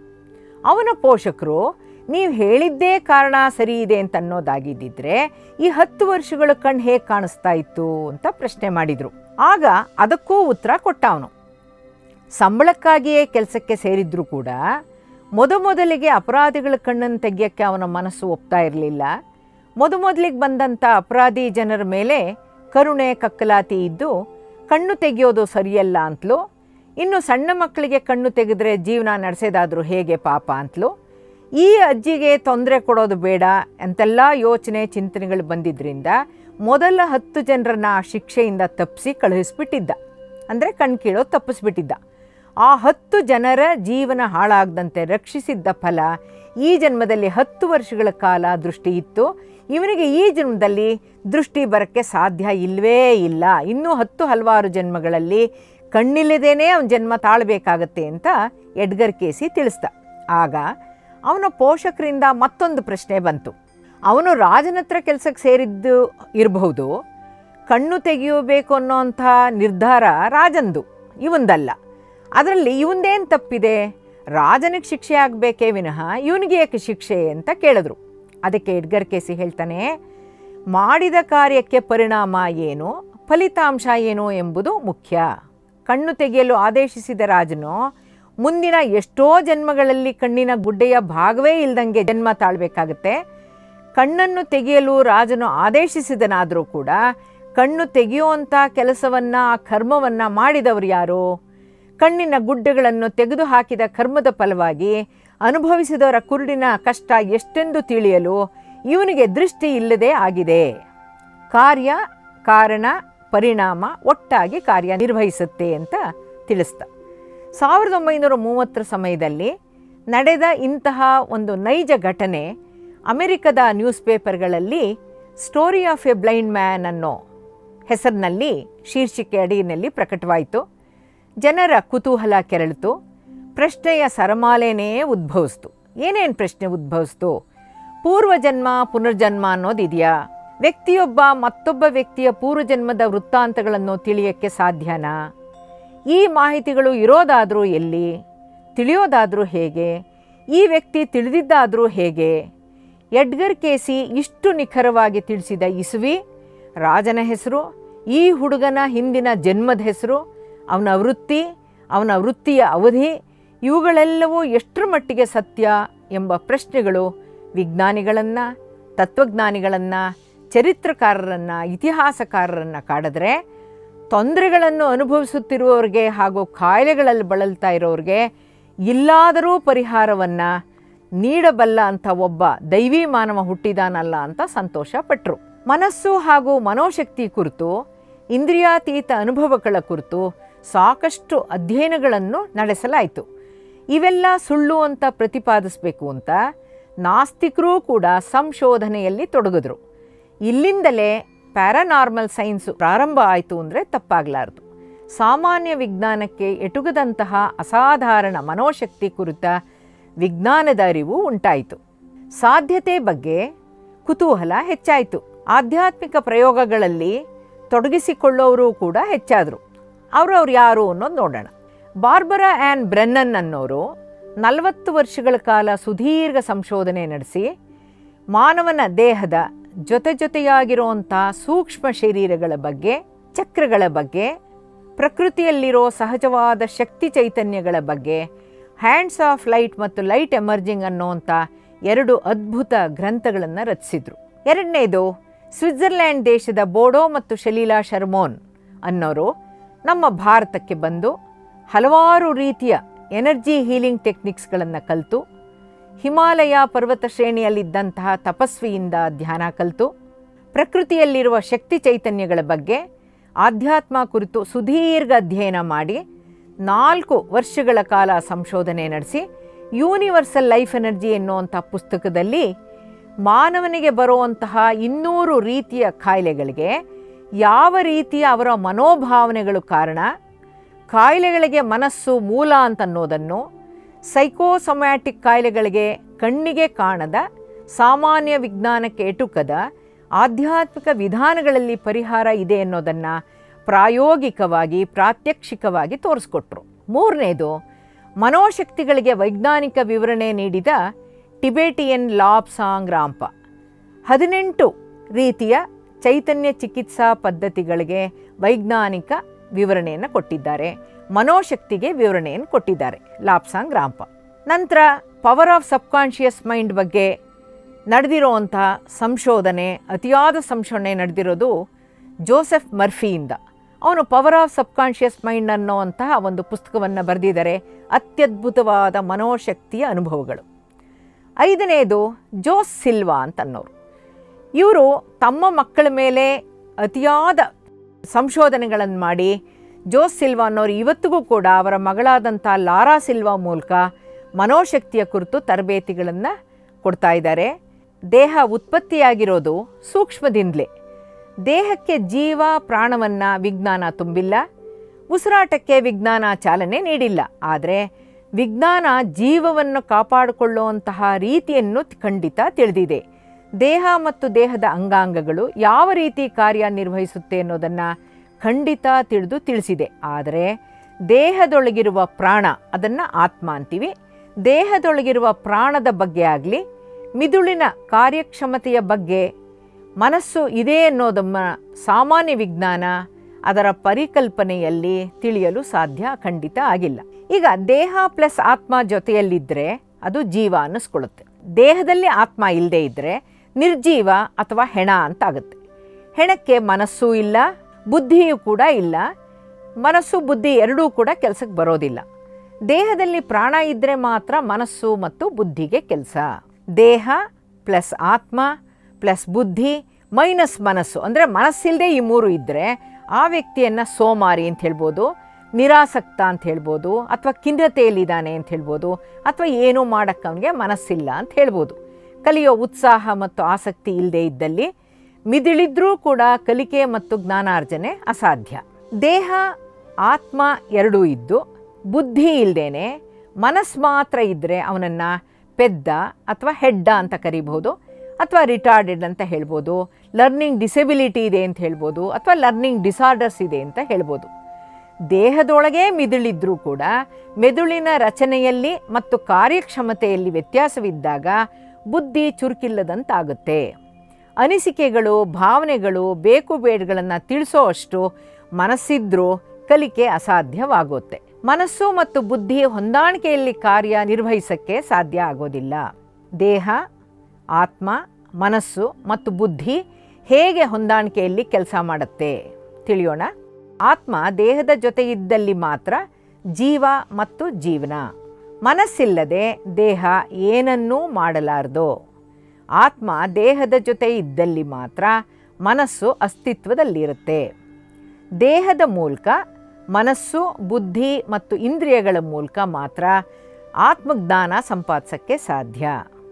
A: ಅವನ ಪೋಷಕರು ನೀವು ಹೇಳಿದ್ದೇ ಕಾರಣ ಸರಿ ಇದೆ ಅಂತ ಅನ್ನೋದಾಗಿದ್ದಿದ್ರೆ ಈ ಹತ್ತು ವರ್ಷಗಳ ಕಣ್ಣು ಹೇಗೆ ಕಾಣಿಸ್ತಾ ಇತ್ತು ಅಂತ ಪ್ರಶ್ನೆ ಮಾಡಿದರು ಆಗ ಅದಕ್ಕೂ ಉತ್ತರ ಕೊಟ್ಟ ಅವನು ಸಂಬಳಕ್ಕಾಗಿಯೇ ಕೆಲಸಕ್ಕೆ ಸೇರಿದ್ರೂ ಕೂಡ ಮೊದಮೊದಲಿಗೆ ಅಪರಾಧಿಗಳ ಕಣ್ಣನ್ನು ತೆಗೆಯೋಕ್ಕೆ ಅವನ ಮನಸ್ಸು ಒಪ್ತಾ ಇರಲಿಲ್ಲ ಮೊದಮೊದಲಿಗೆ ಬಂದಂಥ ಅಪರಾಧಿ ಜನರ ಮೇಲೆ ಕರುಣೆ ಕಕ್ಕಲಾತಿ ಇದ್ದು ಕಣ್ಣು ತೆಗೆಯೋದು ಸರಿಯಲ್ಲ ಅಂತಲೂ ಇನ್ನು ಸಣ್ಣ ಮಕ್ಕಳಿಗೆ ಕಣ್ಣು ತೆಗೆದ್ರೆ ಜೀವನ ನಡೆಸೋದಾದರೂ ಹೇಗೆ ಪಾಪ ಅಂತಲೂ ಈ ಅಜ್ಜಿಗೆ ತೊಂದರೆ ಕೊಡೋದು ಬೇಡ ಅಂತೆಲ್ಲ ಯೋಚನೆ ಚಿಂತನೆಗಳು ಬಂದಿದ್ದರಿಂದ ಮೊದಲ ಹತ್ತು ಜನರನ್ನ ಆ ಶಿಕ್ಷೆಯಿಂದ ತಪ್ಪಿಸಿ ಕಳುಹಿಸ್ಬಿಟ್ಟಿದ್ದ ಅಂದರೆ ಕಣ್ ಕೀಳೋದು ತಪ್ಪಿಸ್ಬಿಟ್ಟಿದ್ದ ಆ ಹತ್ತು ಜನರ ಜೀವನ ಹಾಳಾಗದಂತೆ ರಕ್ಷಿಸಿದ್ದ ಫಲ ಈ ಜನ್ಮದಲ್ಲಿ ಹತ್ತು ವರ್ಷಗಳ ಕಾಲ ದೃಷ್ಟಿ ಇತ್ತು ಇವನಿಗೆ ಈ ಜನ್ಮದಲ್ಲಿ ದೃಷ್ಟಿ ಬರೋಕ್ಕೆ ಸಾಧ್ಯ ಇಲ್ಲವೇ ಇಲ್ಲ ಇನ್ನೂ ಹತ್ತು ಹಲವಾರು ಜನ್ಮಗಳಲ್ಲಿ ಕಣ್ಣಿಲ್ಲದೇನೆ ಅವನ ಜನ್ಮ ತಾಳಬೇಕಾಗತ್ತೆ ಅಂತ ಎಡ್ಗರ್ ಕೇಸಿ ತಿಳಿಸ್ದ ಆಗ ಅವನ ಪೋಷಕರಿಂದ ಮತ್ತೊಂದು ಪ್ರಶ್ನೆ ಬಂತು ಅವನು ರಾಜನ ಹತ್ರ ಕೆಲಸಕ್ಕೆ ಸೇರಿದ್ದು ಇರಬಹುದು ಕಣ್ಣು ತೆಗೆಯಬೇಕು ಅನ್ನೋಂಥ ನಿರ್ಧಾರ ರಾಜಂದು ಇವಂದಲ್ಲ ಅದರಲ್ಲಿ ಇವಂದೇನು ತಪ್ಪಿದೆ ರಾಜನಿಗೆ ಶಿಕ್ಷೆ ಆಗಬೇಕೇ ವಿನಃ ಇವನಿಗೆ ಏಕೆ ಶಿಕ್ಷೆ ಅಂತ ಕೇಳಿದ್ರು ಅದಕ್ಕೆ ಎಡ್ಗರ್ ಕೇಸಿ ಹೇಳ್ತಾನೆ ಮಾಡಿದ ಕಾರ್ಯಕ್ಕೆ ಪರಿಣಾಮ ಏನು ಫಲಿತಾಂಶ ಏನು ಎಂಬುದು ಮುಖ್ಯ ಕಣ್ಣು ತೆಗೆಯಲು ಆದೇಶಿಸಿದ ರಾಜನು ಮುಂದಿನ ಎಷ್ಟೋ ಜನ್ಮಗಳಲ್ಲಿ ಕಣ್ಣಿನ ಗುಡ್ಡೆಯ ಭಾಗವೇ ಇಲ್ದಂಗೆ ಜನ್ಮ ತಾಳ್ಬೇಕಾಗತ್ತೆ ಕಣ್ಣನ್ನು ತೆಗೆಯಲು ರಾಜನು ಆದೇಶಿಸಿದನಾದರೂ ಕೂಡ ಕಣ್ಣು ತೆಗೆಯುವಂಥ ಕೆಲಸವನ್ನು ಆ ಕರ್ಮವನ್ನು ಮಾಡಿದವರು ಯಾರು ಕಣ್ಣಿನ ಗುಡ್ಡೆಗಳನ್ನು ತೆಗೆದು ಹಾಕಿದ ಕರ್ಮದ ಫಲವಾಗಿ ಅನುಭವಿಸಿದವರ ಕುರುಡಿನ ಕಷ್ಟ ಎಷ್ಟೆಂದು ತಿಳಿಯಲು ಇವನಿಗೆ ದೃಷ್ಟಿ ಇಲ್ಲದೆ ಆಗಿದೆ ಕಾರ್ಯ ಕಾರಣ ಪರಿಣಾಮ ಒಟ್ಟಾಗಿ ಕಾರ್ಯನಿರ್ವಹಿಸುತ್ತೆ ಅಂತ ತಿಳಿಸ್ತ ಸಾವಿರದ ಒಂಬೈನೂರ ಮೂವತ್ತರ ಸಮಯದಲ್ಲಿ ನಡೆದ ಇಂತಹ ಒಂದು ನೈಜ ಘಟನೆ ಅಮೆರಿಕದ ನ್ಯೂಸ್ ಪೇಪರ್ಗಳಲ್ಲಿ story of a blind man ಅನ್ನೋ ಹೆಸರಿನಲ್ಲಿ ಶೀರ್ಷಿಕೆ ಅಡಿಯಲ್ಲಿ ಪ್ರಕಟವಾಯಿತು ಜನರ ಕುತೂಹಲ ಕೆರಳಿತು ಪ್ರಶ್ನೆಯ ಸರಮಾಲೆನೇ ಉದ್ಭವಿಸ್ತು ಏನೇನು ಪ್ರಶ್ನೆ ಉದ್ಭವಿಸ್ತು ಪೂರ್ವಜನ್ಮ ಪುನರ್ಜನ್ಮ ಅನ್ನೋದಿದೆಯಾ ವ್ಯಕ್ತಿಯೊಬ್ಬ ಮತ್ತೊಬ್ಬ ವ್ಯಕ್ತಿಯ ಪೂರ್ವಜನ್ಮದ ವೃತ್ತಾಂತಗಳನ್ನು ತಿಳಿಯೋಕ್ಕೆ ಸಾಧ್ಯನಾ ಈ ಮಾಹಿತಿಗಳು ಇರೋದಾದರೂ ಎಲ್ಲಿ ತಿಳಿಯೋದಾದರೂ ಹೇಗೆ ಈ ವ್ಯಕ್ತಿ ತಿಳಿದಿದ್ದಾದರೂ ಹೇಗೆ ಎಡ್ಗರ್ ಕೇಸಿ ಇಷ್ಟು ನಿಖರವಾಗಿ ತಿಳಿಸಿದ ಇಸುವಿ ರಾಜನ ಹೆಸರು ಈ ಹುಡುಗನ ಹಿಂದಿನ ಜನ್ಮದ ಹೆಸರು ಅವನ ವೃತ್ತಿ ಅವನ ವೃತ್ತಿಯ ಅವಧಿ ಇವುಗಳೆಲ್ಲವೂ ಎಷ್ಟರ ಮಟ್ಟಿಗೆ ಸತ್ಯ ಎಂಬ ಪ್ರಶ್ನೆಗಳು ವಿಜ್ಞಾನಿಗಳನ್ನು ತತ್ವಜ್ಞಾನಿಗಳನ್ನು ಚರಿತ್ರಕಾರರನ್ನು ಇತಿಹಾಸಕಾರರನ್ನು ಕಾಡಿದ್ರೆ ತೊಂದರೆಗಳನ್ನು ಅನುಭವಿಸುತ್ತಿರುವವರಿಗೆ ಹಾಗೂ ಕಾಯಿಲೆಗಳಲ್ಲಿ ಬಳಲ್ತಾ ಇರೋರಿಗೆ ಇಲ್ಲಾದರೂ ಪರಿಹಾರವನ್ನು ನೀಡಬಲ್ಲ ಅಂತ ಒಬ್ಬ ದೈವಿ ಮಾನವ ಹುಟ್ಟಿದಾನಲ್ಲ ಅಂತ ಸಂತೋಷ ಪಟ್ಟರು ಮನಸ್ಸು ಹಾಗೂ ಮನೋಶಕ್ತಿ ಕುರಿತು ಇಂದ್ರಿಯಾತೀತ ಅನುಭವಗಳ ಕುರಿತು ಸಾಕಷ್ಟು ಅಧ್ಯಯನಗಳನ್ನು ನಡೆಸಲಾಯಿತು ಇವೆಲ್ಲ ಸುಳ್ಳು ಅಂತ ಪ್ರತಿಪಾದಿಸಬೇಕು ಅಂತ ನಾಸ್ತಿಕರೂ ಕೂಡ ಸಂಶೋಧನೆಯಲ್ಲಿ ತೊಡಗಿದ್ರು ಇಲ್ಲಿಂದಲೇ ಪ್ಯಾರಾನಾರ್ಮಲ್ ಸೈನ್ಸು ಪ್ರಾರಂಭ ಆಯಿತು ಅಂದರೆ ತಪ್ಪಾಗಲಾರದು ಸಾಮಾನ್ಯ ವಿಜ್ಞಾನಕ್ಕೆ ಎಟುಗದಂತಹ ಅಸಾಧಾರಣ ಮನೋಶಕ್ತಿ ಕುರಿತ ವಿಜ್ಞಾನದ ಅರಿವು ಉಂಟಾಯಿತು ಸಾಧ್ಯತೆ ಬಗ್ಗೆ ಕುತೂಹಲ ಹೆಚ್ಚಾಯಿತು ಆಧ್ಯಾತ್ಮಿಕ ಪ್ರಯೋಗಗಳಲ್ಲಿ ತೊಡಗಿಸಿಕೊಳ್ಳೋರು ಕೂಡ ಹೆಚ್ಚಾದರು ಅವ್ರವ್ರು ಯಾರು ಅನ್ನೋದು ನೋಡೋಣ ಬಾರ್ಬರಾ ಆ್ಯನ್ ಬ್ರೆನ್ನನ್ ಅನ್ನೋರು ನಲವತ್ತು ವರ್ಷಗಳ ಕಾಲ ಸುದೀರ್ಘ ಸಂಶೋಧನೆ ನಡೆಸಿ ಮಾನವನ ದೇಹದ ಜೊತೆ ಜೊತೆಯಾಗಿರುವಂಥ ಸೂಕ್ಷ್ಮ ಶರೀರಗಳ ಬಗ್ಗೆ ಚಕ್ರಗಳ ಬಗ್ಗೆ ಪ್ರಕೃತಿಯಲ್ಲಿರೋ ಸಹಜವಾದ ಶಕ್ತಿ ಚೈತನ್ಯಗಳ ಬಗ್ಗೆ ಹ್ಯಾಂಡ್ಸ್ ಆಫ್ ಲೈಟ್ ಮತ್ತು ಲೈಟ್ ಎಮರ್ಜಿಂಗ್ ಅನ್ನೋಂಥ ಎರಡು ಅದ್ಭುತ ಗ್ರಂಥಗಳನ್ನು ರಚಿಸಿದರು ಎರಡನೇದು ಸ್ವಿಟ್ಜರ್ಲ್ಯಾಂಡ್ ದೇಶದ ಬೋಡೋ ಮತ್ತು ಶಲೀಲಾ ಶರ್ಮೋನ್ ಅನ್ನೋರು ನಮ್ಮ ಭಾರತಕ್ಕೆ ಬಂದು ಹಲವಾರು ರೀತಿಯ ಎನರ್ಜಿ ಹೀಲಿಂಗ್ ಟೆಕ್ನಿಕ್ಸ್ಗಳನ್ನು ಕಲಿತು ಹಿಮಾಲಯ ಪರ್ವತ ಶ್ರೇಣಿಯಲ್ಲಿದ್ದಂತಹ ತಪಸ್ವಿಯಿಂದ ಧ್ಯಾನ ಕಲಿತು ಪ್ರಕೃತಿಯಲ್ಲಿರುವ ಶಕ್ತಿ ಚೈತನ್ಯಗಳ ಬಗ್ಗೆ ಆಧ್ಯಾತ್ಮ ಕುರಿತು ಸುದೀರ್ಘ ಅಧ್ಯಯನ ಮಾಡಿ ನಾಲ್ಕು ವರ್ಷಗಳ ಕಾಲ ಸಂಶೋಧನೆ ನಡೆಸಿ ಯೂನಿವರ್ಸಲ್ ಲೈಫ್ ಎನರ್ಜಿ ಎನ್ನುವಂಥ ಪುಸ್ತಕದಲ್ಲಿ ಮಾನವನಿಗೆ ಬರುವಂತಹ ಇನ್ನೂರು ರೀತಿಯ ಕಾಯಿಲೆಗಳಿಗೆ ಯಾವ ರೀತಿಯ ಅವರ ಮನೋಭಾವನೆಗಳು ಕಾರಣ ಕಾಯಿಲೆಗಳಿಗೆ ಮನಸ್ಸು ಮೂಲ ಅಂತನ್ನೋದನ್ನು ಸೈಕೋಸೊಮ್ಯಾಟಿಕ್ ಕಾಯಿಲೆಗಳಿಗೆ ಕಣ್ಣಿಗೆ ಕಾಣದ ಸಾಮಾನ್ಯ ವಿಜ್ಞಾನಕ್ಕೆ ಎಟುಕದ ಆಧ್ಯಾತ್ಮಿಕ ವಿಧಾನಗಳಲ್ಲಿ ಪರಿಹಾರ ಇದೆ ಅನ್ನೋದನ್ನು ಪ್ರಾಯೋಗಿಕವಾಗಿ ಪ್ರಾತ್ಯಕ್ಷಿಕವಾಗಿ ತೋರಿಸ್ಕೊಟ್ರು ಮೂರನೇದು ಮನೋಶಕ್ತಿಗಳಿಗೆ ವೈಜ್ಞಾನಿಕ ವಿವರಣೆ ನೀಡಿದ ಟಿಬೇಟಿಯನ್ ಲಾಬ್ಸಾಂಗ್ ರಾಂಪ ಹದಿನೆಂಟು ರೀತಿಯ ಚೈತನ್ಯ ಚಿಕಿತ್ಸಾ ಪದ್ಧತಿಗಳಿಗೆ ವೈಜ್ಞಾನಿಕ ವಿವರಣೆಯನ್ನು ಕೊಟ್ಟಿದ್ದಾರೆ ಮನೋಶಕ್ತಿಗೆ ವಿವರಣೆಯನ್ನು ಕೊಟ್ಟಿದ್ದಾರೆ ಲಾಪ್ಸಾಂಗ್ ರಾಂಪ ನಂತರ ಪವರ್ ಆಫ್ ಸಬ್ಕಾನ್ಷಿಯಸ್ ಮೈಂಡ್ ಬಗ್ಗೆ ನಡೆದಿರೋವಂಥ ಸಂಶೋಧನೆ ಅತಿಯಾದ ಸಂಶೋಧನೆ ನಡೆದಿರೋದು ಜೋಸೆಫ್ ಮರ್ಫಿಯಿಂದ ಅವನು ಪವರ್ ಆಫ್ ಸಬ್ಕಾನ್ಷಿಯಸ್ ಮೈಂಡ್ ಅನ್ನೋವಂತಹ ಒಂದು ಪುಸ್ತಕವನ್ನು ಬರೆದಿದ್ದಾರೆ ಅತ್ಯದ್ಭುತವಾದ ಮನೋಶಕ್ತಿಯ ಅನುಭವಗಳು ಐದನೇದು ಜೋಸ್ ಸಿಲ್ವಾ ಅಂತನ್ನೋರು ಇವರು ತಮ್ಮ ಮಕ್ಕಳ ಮೇಲೆ ಅತಿಯಾದ ಸಂಶೋಧನೆಗಳನ್ನು ಮಾಡಿ ಜೋಸ್ ಸಿಲ್ವಾ ಅನ್ನೋರು ಇವತ್ತಿಗೂ ಕೂಡ ಅವರ ಮಗಳಾದಂಥ ಲಾರಾ ಸಿಲ್ವಾ ಮೂಲಕ ಮನೋಶಕ್ತಿಯ ಕುರಿತು ತರಬೇತಿಗಳನ್ನು ಕೊಡ್ತಾ ಇದ್ದಾರೆ ದೇಹ ಉತ್ಪತ್ತಿಯಾಗಿರೋದು ಸೂಕ್ಷ್ಮದಿಂದಲೇ ದೇಹಕ್ಕೆ ಜೀವ ಪ್ರಾಣವನ್ನು ವಿಜ್ಞಾನ ತುಂಬಿಲ್ಲ ಉಸಿರಾಟಕ್ಕೆ ವಿಜ್ಞಾನ ಚಾಲನೆ ನೀಡಿಲ್ಲ ಆದರೆ ವಿಜ್ಞಾನ ಜೀವವನ್ನು ಕಾಪಾಡಿಕೊಳ್ಳುವಂತಹ ರೀತಿಯನ್ನು ಖಂಡಿತ ತಿಳಿದಿದೆ ದೇಹ ಮತ್ತು ದೇಹದ ಅಂಗಾಂಗಗಳು ಯಾವ ರೀತಿ ಕಾರ್ಯನಿರ್ವಹಿಸುತ್ತೆ ಅನ್ನೋದನ್ನು ಖಂಡಿತ ತಿಳಿದು ತಿಳಿಸಿದೆ ಆದರೆ ದೇಹದೊಳಗಿರುವ ಪ್ರಾಣ ಅದನ್ನು ಆತ್ಮ ಅಂತೀವಿ ದೇಹದೊಳಗಿರುವ ಪ್ರಾಣದ ಬಗ್ಗೆ ಆಗಲಿ ಮಿದುಳಿನ ಕಾರ್ಯಕ್ಷಮತೆಯ ಬಗ್ಗೆ ಮನಸ್ಸು ಇದೆ ಅನ್ನೋದಮ್ಮ ಸಾಮಾನ್ಯ ವಿಜ್ಞಾನ ಅದರ ಪರಿಕಲ್ಪನೆಯಲ್ಲಿ ತಿಳಿಯಲು ಸಾಧ್ಯ ಖಂಡಿತ ಆಗಿಲ್ಲ ಈಗ ದೇಹ ಪ್ಲಸ್ ಆತ್ಮ ಜೊತೆಯಲ್ಲಿದ್ದರೆ ಅದು ಜೀವ ಅನ್ನಿಸ್ಕೊಳ್ಳುತ್ತೆ ದೇಹದಲ್ಲಿ ಆತ್ಮ ಇಲ್ಲದೆ ಇದ್ದರೆ ನಿರ್ಜೀವ ಅಥವಾ ಹೆಣ ಅಂತ ಆಗುತ್ತೆ ಹೆಣಕ್ಕೆ ಮನಸ್ಸೂ ಇಲ್ಲ ಬುದ್ಧಿಯೂ ಕೂಡ ಇಲ್ಲ ಮನಸ್ಸು ಬುದ್ಧಿ ಎರಡೂ ಕೂಡ ಕೆಲಸಕ್ಕೆ ಬರೋದಿಲ್ಲ ದೇಹದಲ್ಲಿ ಪ್ರಾಣ ಇದ್ದರೆ ಮಾತ್ರ ಮನಸ್ಸು ಮತ್ತು ಬುದ್ಧಿಗೆ ಕೆಲಸ ದೇಹ ಪ್ಲಸ್ ಆತ್ಮ ಪ್ಲಸ್ ಬುದ್ಧಿ ಮೈನಸ್ ಮನಸ್ಸು ಅಂದರೆ ಮನಸ್ಸಿಲ್ಲದೆ ಈ ಮೂರು ಇದ್ದರೆ ಆ ವ್ಯಕ್ತಿಯನ್ನು ಸೋಮಾರಿ ಅಂತ ಹೇಳ್ಬೋದು ನಿರಾಸಕ್ತ ಅಂತ ಹೇಳ್ಬೋದು ಅಥವಾ ಖಿನ್ನತೆಯಲ್ಲಿದ್ದಾನೆ ಅಂತ ಹೇಳ್ಬೋದು ಅಥವಾ ಏನೂ ಮಾಡೋಕ್ಕೆ ಅವನಿಗೆ ಮನಸ್ಸಿಲ್ಲ ಅಂತ ಹೇಳ್ಬೋದು ಕಲಿಯೋ ಉತ್ಸಾಹ ಮತ್ತು ಆಸಕ್ತಿ ಇಲ್ಲದೆ ಇದ್ದಲ್ಲಿ ಮಿದಿಳಿದ್ರೂ ಕೂಡ ಕಲಿಕೆ ಮತ್ತು ಜ್ಞಾನಾರ್ಜನೆ ಅಸಾಧ್ಯ ದೇಹ ಆತ್ಮ ಎರಡೂ ಇದ್ದು ಬುದ್ಧಿ ಇಲ್ಲದೇನೆ ಮನಸ್ಸು ಮಾತ್ರ ಇದ್ದರೆ ಅವನನ್ನು ಪೆದ್ದ ಅಥವಾ ಹೆಡ್ಡ ಅಂತ ಕರಿಬಹುದು ಅಥವಾ ರಿಟಾರ್ಡೆಡ್ ಅಂತ ಹೇಳ್ಬೋದು ಲರ್ನಿಂಗ್ ಡಿಸೆಬಿಲಿಟಿ ಇದೆ ಅಂತ ಹೇಳ್ಬೋದು ಅಥವಾ ಲರ್ನಿಂಗ್ ಡಿಸಾರ್ಡರ್ಸ್ ಇದೆ ಅಂತ ಹೇಳ್ಬೋದು ದೇಹದೊಳಗೆ ಮಿದುಳಿದ್ರೂ ಕೂಡ ಮೆದುಳಿನ ರಚನೆಯಲ್ಲಿ ಮತ್ತು ಕಾರ್ಯಕ್ಷಮತೆಯಲ್ಲಿ ವ್ಯತ್ಯಾಸವಿದ್ದಾಗ ಬುದ್ಧಿ ಚುರುಕಿಲ್ಲದಂತಾಗುತ್ತೆ ಅನಿಸಿಕೆಗಳು ಭಾವನೆಗಳು ಬೇಕು ಬೇಡಗಳನ್ನು ತಿಳಿಸೋ ಅಷ್ಟು ಮನಸ್ಸಿದ್ರೂ ಕಲಿಕೆ ಅಸಾಧ್ಯವಾಗುತ್ತೆ ಮನಸ್ಸು ಮತ್ತು ಬುದ್ಧಿ ಹೊಂದಾಣಿಕೆಯಲ್ಲಿ ಕಾರ್ಯ ನಿರ್ವಹಿಸಕ್ಕೆ ಸಾಧ್ಯ ಆಗೋದಿಲ್ಲ ದೇಹ ಆತ್ಮ ಮನಸ್ಸು ಮತ್ತು ಬುದ್ಧಿ ಹೇಗೆ ಹೊಂದಾಣಿಕೆಯಲ್ಲಿ ಕೆಲಸ ಮಾಡುತ್ತೆ ತಿಳಿಯೋಣ ಆತ್ಮ ದೇಹದ ಜೊತೆ ಇದ್ದಲ್ಲಿ ಮಾತ್ರ ಜೀವ ಮತ್ತು ಜೀವನ ಮನಸ್ಸಿಲ್ಲದೆ ದೇಹ ಏನನ್ನೂ ಮಾಡಲಾರದು ಆತ್ಮ ದೇಹದ ಜೊತೆ ಇದ್ದಲ್ಲಿ ಮಾತ್ರ ಮನಸ್ಸು ಅಸ್ತಿತ್ವದಲ್ಲಿರುತ್ತೆ ದೇಹದ ಮೂಲಕ ಮನಸ್ಸು ಬುದ್ಧಿ ಮತ್ತು ಇಂದ್ರಿಯಗಳ ಮೂಲಕ ಮಾತ್ರ ಆತ್ಮಜ್ಞಾನ ಸಂಪಾದಿಸೋಕ್ಕೆ ಸಾಧ್ಯ